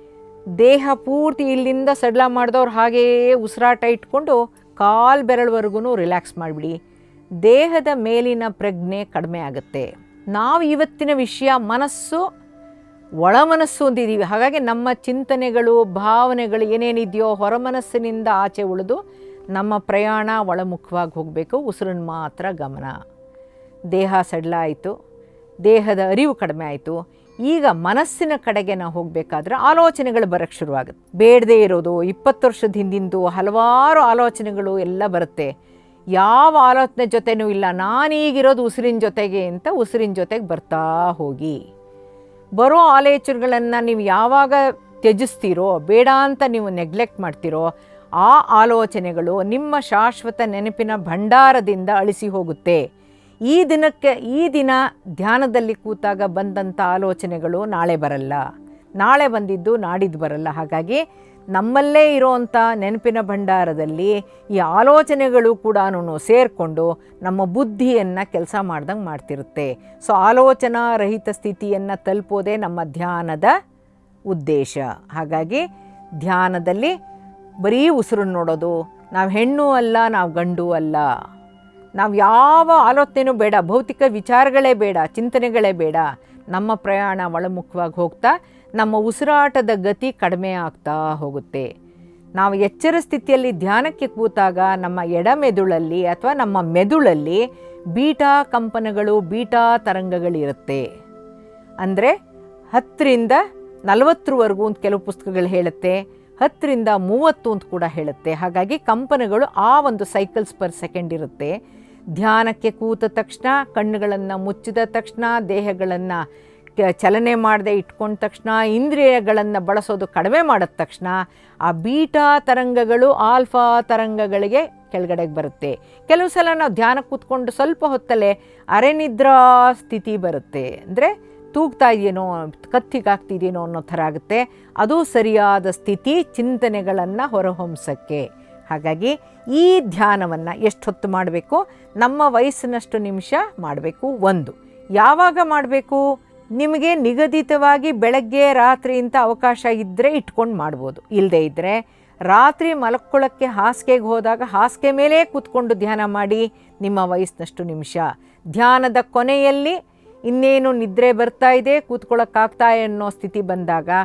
A: ದೇಹ ಪೂರ್ತಿ ಇಲ್ಲಿಂದ ಸಡ್ಲ ಮಾಡಿದವ್ರು ಹಾಗೆಯೇ ಉಸಿರಾಟ ಇಟ್ಕೊಂಡು ಕಾಲು ಬೆರಳುವರೆಗೂ ರಿಲ್ಯಾಕ್ಸ್ ಮಾಡಿಬಿಡಿ ದೇಹದ ಮೇಲಿನ ಪ್ರಜ್ಞೆ ಕಡಿಮೆ ಆಗುತ್ತೆ ನಾವು ಇವತ್ತಿನ ವಿಷಯ ಮನಸ್ಸು ಒಳ ಮನಸ್ಸು ಅಂತಿದ್ದೀವಿ ಹಾಗಾಗಿ ನಮ್ಮ ಚಿಂತನೆಗಳು ಭಾವನೆಗಳು ಏನೇನಿದೆಯೋ ಹೊರ ಮನಸ್ಸಿನಿಂದ ಆಚೆ ಉಳಿದು ನಮ್ಮ ಪ್ರಯಾಣ ಒಳಮುಖವಾಗಿ ಹೋಗಬೇಕು ಉಸಿರನ್ನು ಮಾತ್ರ ಗಮನ ದೇಹ ಸಡ್ಲ ಆಯಿತು ದೇಹದ ಅರಿವು ಕಡಿಮೆ ಆಯಿತು ಈಗ ಮನಸ್ಸಿನ ಕಡೆಗೆ ನಾವು ಹೋಗಬೇಕಾದ್ರೆ ಆಲೋಚನೆಗಳು ಬರೋಕ್ಕೆ ಶುರುವಾಗುತ್ತೆ ಬೇಡದೇ ಇರೋದು ಇಪ್ಪತ್ತು ವರ್ಷದ ಹಿಂದಿಂದು ಹಲವಾರು ಆಲೋಚನೆಗಳು ಎಲ್ಲ ಬರುತ್ತೆ ಯಾವ ಆಲೋಚನೆ ಜೊತೆನೂ ಇಲ್ಲ ನಾನೀಗಿರೋದು ಉಸಿರಿನ ಜೊತೆಗೆ ಅಂತ ಉಸಿರಿನ ಜೊತೆಗೆ ಬರ್ತಾ ಹೋಗಿ ಬರೋ ಆಲೋಚನೆಗಳನ್ನು ನೀವು ಯಾವಾಗ ತ್ಯಜಿಸ್ತೀರೋ ಬೇಡ ಅಂತ ನೀವು ನೆಗ್ಲೆಕ್ಟ್ ಮಾಡ್ತೀರೋ ಆ ಆಲೋಚನೆಗಳು ನಿಮ್ಮ ಶಾಶ್ವತ ನೆನಪಿನ ಭಂಡಾರದಿಂದ ಅಳಿಸಿ ಹೋಗುತ್ತೆ ಈ ದಿನಕ್ಕೆ ಈ ದಿನ ಧ್ಯಾನದಲ್ಲಿ ಕೂತಾಗ ಬಂದಂಥ ಆಲೋಚನೆಗಳು ನಾಳೆ ಬರಲ್ಲ ನಾಳೆ ಬಂದಿದ್ದು ನಾಡಿದ್ದು ಬರಲ್ಲ ಹಾಗಾಗಿ ನಮ್ಮಲ್ಲೇ ಇರೋವಂಥ ನೆನಪಿನ ಭಂಡಾರದಲ್ಲಿ ಈ ಆಲೋಚನೆಗಳು ಕೂಡ ಸೇರಿಕೊಂಡು ನಮ್ಮ ಬುದ್ಧಿಯನ್ನು ಕೆಲಸ ಮಾಡ್ದಂಗೆ ಮಾಡ್ತಿರುತ್ತೆ ಸೊ ಆಲೋಚನಾ ರಹಿತ ಸ್ಥಿತಿಯನ್ನು ತಲುಪೋದೇ ನಮ್ಮ ಧ್ಯಾನದ ಉದ್ದೇಶ ಹಾಗಾಗಿ ಧ್ಯಾನದಲ್ಲಿ ಬರೀ ಉಸಿರನ್ನು ನೋಡೋದು ನಾವು ಹೆಣ್ಣು ಅಲ್ಲ ನಾವು ಗಂಡು ಅಲ್ಲ ನಾವು ಯಾವ ಆಲೋಚನೆಯೂ ಬೇಡ ಭೌತಿಕ ವಿಚಾರಗಳೇ ಬೇಡ ಚಿಂತನೆಗಳೇ ಬೇಡ ನಮ್ಮ ಪ್ರಯಾಣ ಒಳಮುಖವಾಗಿ ಹೋಗ್ತಾ ನಮ್ಮ ಉಸಿರಾಟದ ಗತಿ ಕಡಿಮೆ ಆಗ್ತಾ ಹೋಗುತ್ತೆ ನಾವು ಎಚ್ಚರ ಸ್ಥಿತಿಯಲ್ಲಿ ಧ್ಯಾನಕ್ಕೆ ಕೂತಾಗ ನಮ್ಮ ಎಡಮೆದುಳಲ್ಲಿ ಅಥವಾ ನಮ್ಮ ಮೆದುಳಲ್ಲಿ ಬೀಟಾ ಕಂಪನಗಳು ಬೀಟಾ ತರಂಗಗಳಿರುತ್ತೆ ಅಂದರೆ ಹತ್ತರಿಂದ ನಲವತ್ತರವರೆಗೂ ಅಂತ ಕೆಲವು ಪುಸ್ತಕಗಳು ಹೇಳುತ್ತೆ ಹತ್ತರಿಂದ ಮೂವತ್ತು ಅಂತ ಕೂಡ ಹೇಳುತ್ತೆ ಹಾಗಾಗಿ ಕಂಪನಗಳು ಆ ಒಂದು ಸೈಕಲ್ಸ್ ಪರ್ ಸೆಕೆಂಡ್ ಇರುತ್ತೆ ಧ್ಯಾನಕ್ಕೆ ಕೂತ ತಕ್ಷಣ ಕಣ್ಣುಗಳನ್ನು ಮುಚ್ಚಿದ ತಕ್ಷಣ ದೇಹಗಳನ್ನು ಚಲನೆ ಮಾಡದೆ ಇಟ್ಕೊಂಡ ತಕ್ಷಣ ಇಂದ್ರಿಯಗಳನ್ನು ಬಳಸೋದು ಕಡಿಮೆ ಮಾಡಿದ ತಕ್ಷಣ ಆ ಬೀಟಾ ತರಂಗಗಳು ಆಲ್ಫಾ ತರಂಗಗಳಿಗೆ ಕೆಳಗಡೆಗೆ ಬರುತ್ತೆ ಕೆಲವು ಸಲ ನಾವು ಧ್ಯಾನ ಕೂತ್ಕೊಂಡು ಸ್ವಲ್ಪ ಹೊತ್ತಲ್ಲೇ ಅರೆನಿದ್ರಾ ಸ್ಥಿತಿ ಬರುತ್ತೆ ಅಂದರೆ ತೂಗ್ತಾ ಇದೆಯೇನೋ ಕತ್ತಿಗಾಗ್ತಿದೆಯೇನೋ ಅನ್ನೋ ಥರ ಆಗುತ್ತೆ ಅದು ಸರಿಯಾದ ಸ್ಥಿತಿ ಚಿಂತನೆಗಳನ್ನು ಹೊರಹೊಮ್ಸಕ್ಕೆ ಹಾಗಾಗಿ ಈ ಧ್ಯಾನವನ್ನು ಎಷ್ಟು ಹೊತ್ತು ಮಾಡಬೇಕು ನಮ್ಮ ವಯಸ್ಸಿನಷ್ಟು ನಿಮಿಷ ಮಾಡಬೇಕು ಒಂದು ಯಾವಾಗ ಮಾಡಬೇಕು ನಿಮಗೆ ನಿಗದಿತವಾಗಿ ಬೆಳಗ್ಗೆ ರಾತ್ರಿ ಅಂತ ಅವಕಾಶ ಇದ್ದರೆ ಇಟ್ಕೊಂಡು ಮಾಡ್ಬೋದು ಇಲ್ಲದೇ ಇದ್ದರೆ ರಾತ್ರಿ ಮಲ್ಕೊಳ್ಳೋಕ್ಕೆ ಹಾಸಿಗೆಗೆ ಹೋದಾಗ ಹಾಸಿಗೆ ಮೇಲೆ ಕೂತ್ಕೊಂಡು ಧ್ಯಾನ ಮಾಡಿ ನಿಮ್ಮ ವಯಸ್ಸಿನಷ್ಟು ನಿಮಿಷ ಧ್ಯಾನದ ಕೊನೆಯಲ್ಲಿ ಇನ್ನೇನು ನಿದ್ರೆ ಬರ್ತಾ ಇದೆ ಕೂತ್ಕೊಳ್ಳೋಕ್ಕಾಗ್ತಾ ಅನ್ನೋ ಸ್ಥಿತಿ ಬಂದಾಗ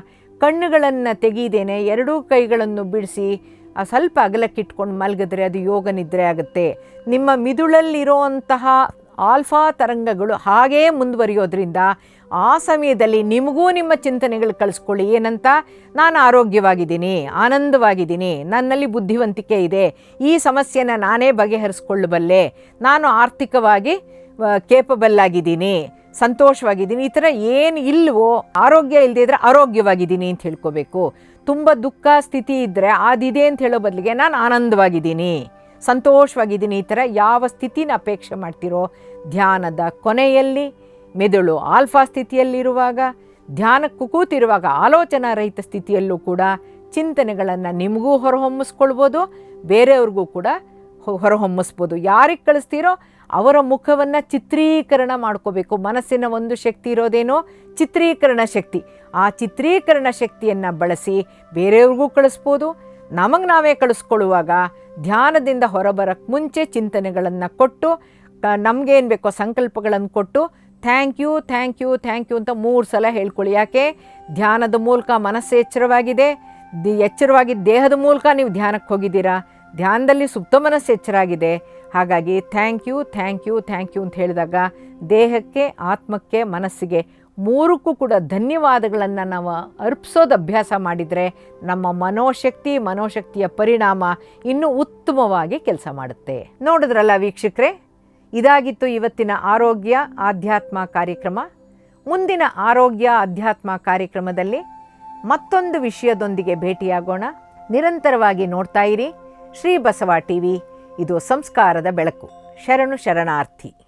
A: ಕಣ್ಣುಗಳನ್ನು ತೆಗೀದೇನೆ ಎರಡೂ ಕೈಗಳನ್ನು ಬಿಡಿಸಿ ಆ ಸ್ವಲ್ಪ ಅಗಲಕ್ಕಿಟ್ಕೊಂಡು ಮಲಗಿದ್ರೆ ಅದು ಯೋಗ ನಿದ್ರೆ ಆಗುತ್ತೆ ನಿಮ್ಮ ಮಿದುಳಲ್ಲಿರುವಂತಹ ಆಲ್ಫಾ ತರಂಗಗಳು ಹಾಗೇ ಮುಂದುವರಿಯೋದ್ರಿಂದ ಆ ಸಮಯದಲ್ಲಿ ನಿಮಗೂ ನಿಮ್ಮ ಚಿಂತನೆಗಳು ಕಳಿಸ್ಕೊಳ್ಳಿ ಏನಂತ ನಾನು ಆರೋಗ್ಯವಾಗಿದ್ದೀನಿ ಆನಂದವಾಗಿದ್ದೀನಿ ನನ್ನಲ್ಲಿ ಬುದ್ಧಿವಂತಿಕೆ ಇದೆ ಈ ಸಮಸ್ಯೆನ ನಾನೇ ಬಗೆಹರಿಸ್ಕೊಳ್ಳಬಲ್ಲೆ ನಾನು ಆರ್ಥಿಕವಾಗಿ ಕೇಪಬಲ್ ಆಗಿದ್ದೀನಿ ಸಂತೋಷವಾಗಿದ್ದೀನಿ ಈ ಥರ ಏನು ಇಲ್ವೋ ಆರೋಗ್ಯ ಇಲ್ಲದೆ ಇದ್ದರೆ ಆರೋಗ್ಯವಾಗಿದ್ದೀನಿ ಅಂತ ಹೇಳ್ಕೋಬೇಕು ತುಂಬ ದುಃಖ ಸ್ಥಿತಿ ಇದ್ದರೆ ಅದಿದೆ ಅಂತ ಹೇಳೋ ಬದಲಿಗೆ ನಾನು ಆನಂದವಾಗಿದ್ದೀನಿ ಸಂತೋಷವಾಗಿದ್ದೀನಿ ಈ ಥರ ಯಾವ ಸ್ಥಿತಿನ ಅಪೇಕ್ಷೆ ಮಾಡ್ತಿರೋ ಧ್ಯಾನದ ಕೊನೆಯಲ್ಲಿ ಮೆದುಳು ಆಲ್ಫಾ ಸ್ಥಿತಿಯಲ್ಲಿರುವಾಗ ಧ್ಯಾನಕ್ಕೂ ಕೂತಿರುವಾಗ ಆಲೋಚನಾ ರಹಿತ ಸ್ಥಿತಿಯಲ್ಲೂ ಕೂಡ ಚಿಂತನೆಗಳನ್ನು ನಿಮಗೂ ಹೊರಹೊಮ್ಮಿಸ್ಕೊಳ್ಬೋದು ಬೇರೆಯವ್ರಿಗೂ ಕೂಡ ಹೊ- ಹೊರಹೊಮ್ಮಿಸ್ಬೋದು ಯಾರಿಗೆ ಕಳಿಸ್ತೀರೋ ಅವರ ಮುಖವನ್ನು ಚಿತ್ರೀಕರಣ ಮಾಡ್ಕೋಬೇಕು ಮನಸ್ಸಿನ ಒಂದು ಶಕ್ತಿ ಇರೋದೇನೋ ಚಿತ್ರೀಕರಣ ಶಕ್ತಿ ಆ ಚಿತ್ರೀಕರಣ ಶಕ್ತಿಯನ್ನು ಬಳಸಿ ಬೇರೆಯವ್ರಿಗೂ ಕಳಿಸ್ಬೋದು ನಮಗೆ ನಾವೇ ಕಳಿಸ್ಕೊಳ್ಳುವಾಗ ಧ್ಯಾನದಿಂದ ಹೊರಬರಕ್ಕೆ ಮುಂಚೆ ಚಿಂತನೆಗಳನ್ನು ಕೊಟ್ಟು ನಮಗೇನು ಬೇಕೋ ಸಂಕಲ್ಪಗಳನ್ನು ಕೊಟ್ಟು thank you thank you thank you ಅಂತ ಮೂರು ಸಲ ಹೇಳ್ಕೊಳ್ಳಿ ಯಾಕೆ ಧ್ಯಾನದ ಮೂಲಕ ಮನಸ್ಸು ಎಚ್ಚರವಾಗಿದೆ ದಿ ಎಚ್ಚರವಾಗಿ ದೇಹದ ಮೂಲಕ ನೀವು ಧ್ಯಾನಕ್ಕೆ ಹೋಗಿದ್ದೀರಾ ಧ್ಯಾನದಲ್ಲಿ ಸುಪ್ತ ಮನಸ್ಸು ಎಚ್ಚರಾಗಿದೆ ಹಾಗಾಗಿ thank you thank you thank you ಅಂತ ಹೇಳಿದಾಗ ದೇಹಕ್ಕೆ ಆತ್ಮಕ್ಕೆ ಮನಸ್ಸಿಗೆ ಮೂರಕ್ಕೂ ಕೂಡ ಧನ್ಯವಾದಗಳನ್ನು ನಾವು ಅರ್ಪಿಸೋದು ಅಭ್ಯಾಸ ಮಾಡಿದರೆ ನಮ್ಮ ಮನೋಶಕ್ತಿ ಮನೋಶಕ್ತಿಯ ಪರಿಣಾಮ ಇನ್ನೂ ಉತ್ತಮವಾಗಿ ಕೆಲಸ ಮಾಡುತ್ತೆ ನೋಡಿದ್ರಲ್ಲ ವೀಕ್ಷಕರೇ ಇದಾಗಿತ್ತು ಇವತ್ತಿನ ಆರೋಗ್ಯ ಆಧ್ಯಾತ್ಮ ಕಾರ್ಯಕ್ರಮ ಮುಂದಿನ ಆರೋಗ್ಯ ಅಧ್ಯಾತ್ಮ ಕಾರ್ಯಕ್ರಮದಲ್ಲಿ ಮತ್ತೊಂದು ವಿಷಯದೊಂದಿಗೆ ಭೇಟಿಯಾಗೋಣ ನಿರಂತರವಾಗಿ ನೋಡ್ತಾ ಇರಿ ಶ್ರೀ ಬಸವ ಟಿವಿ ಇದು ಸಂಸ್ಕಾರದ ಬೆಳಕು ಶರಣು ಶರಣಾರ್ಥಿ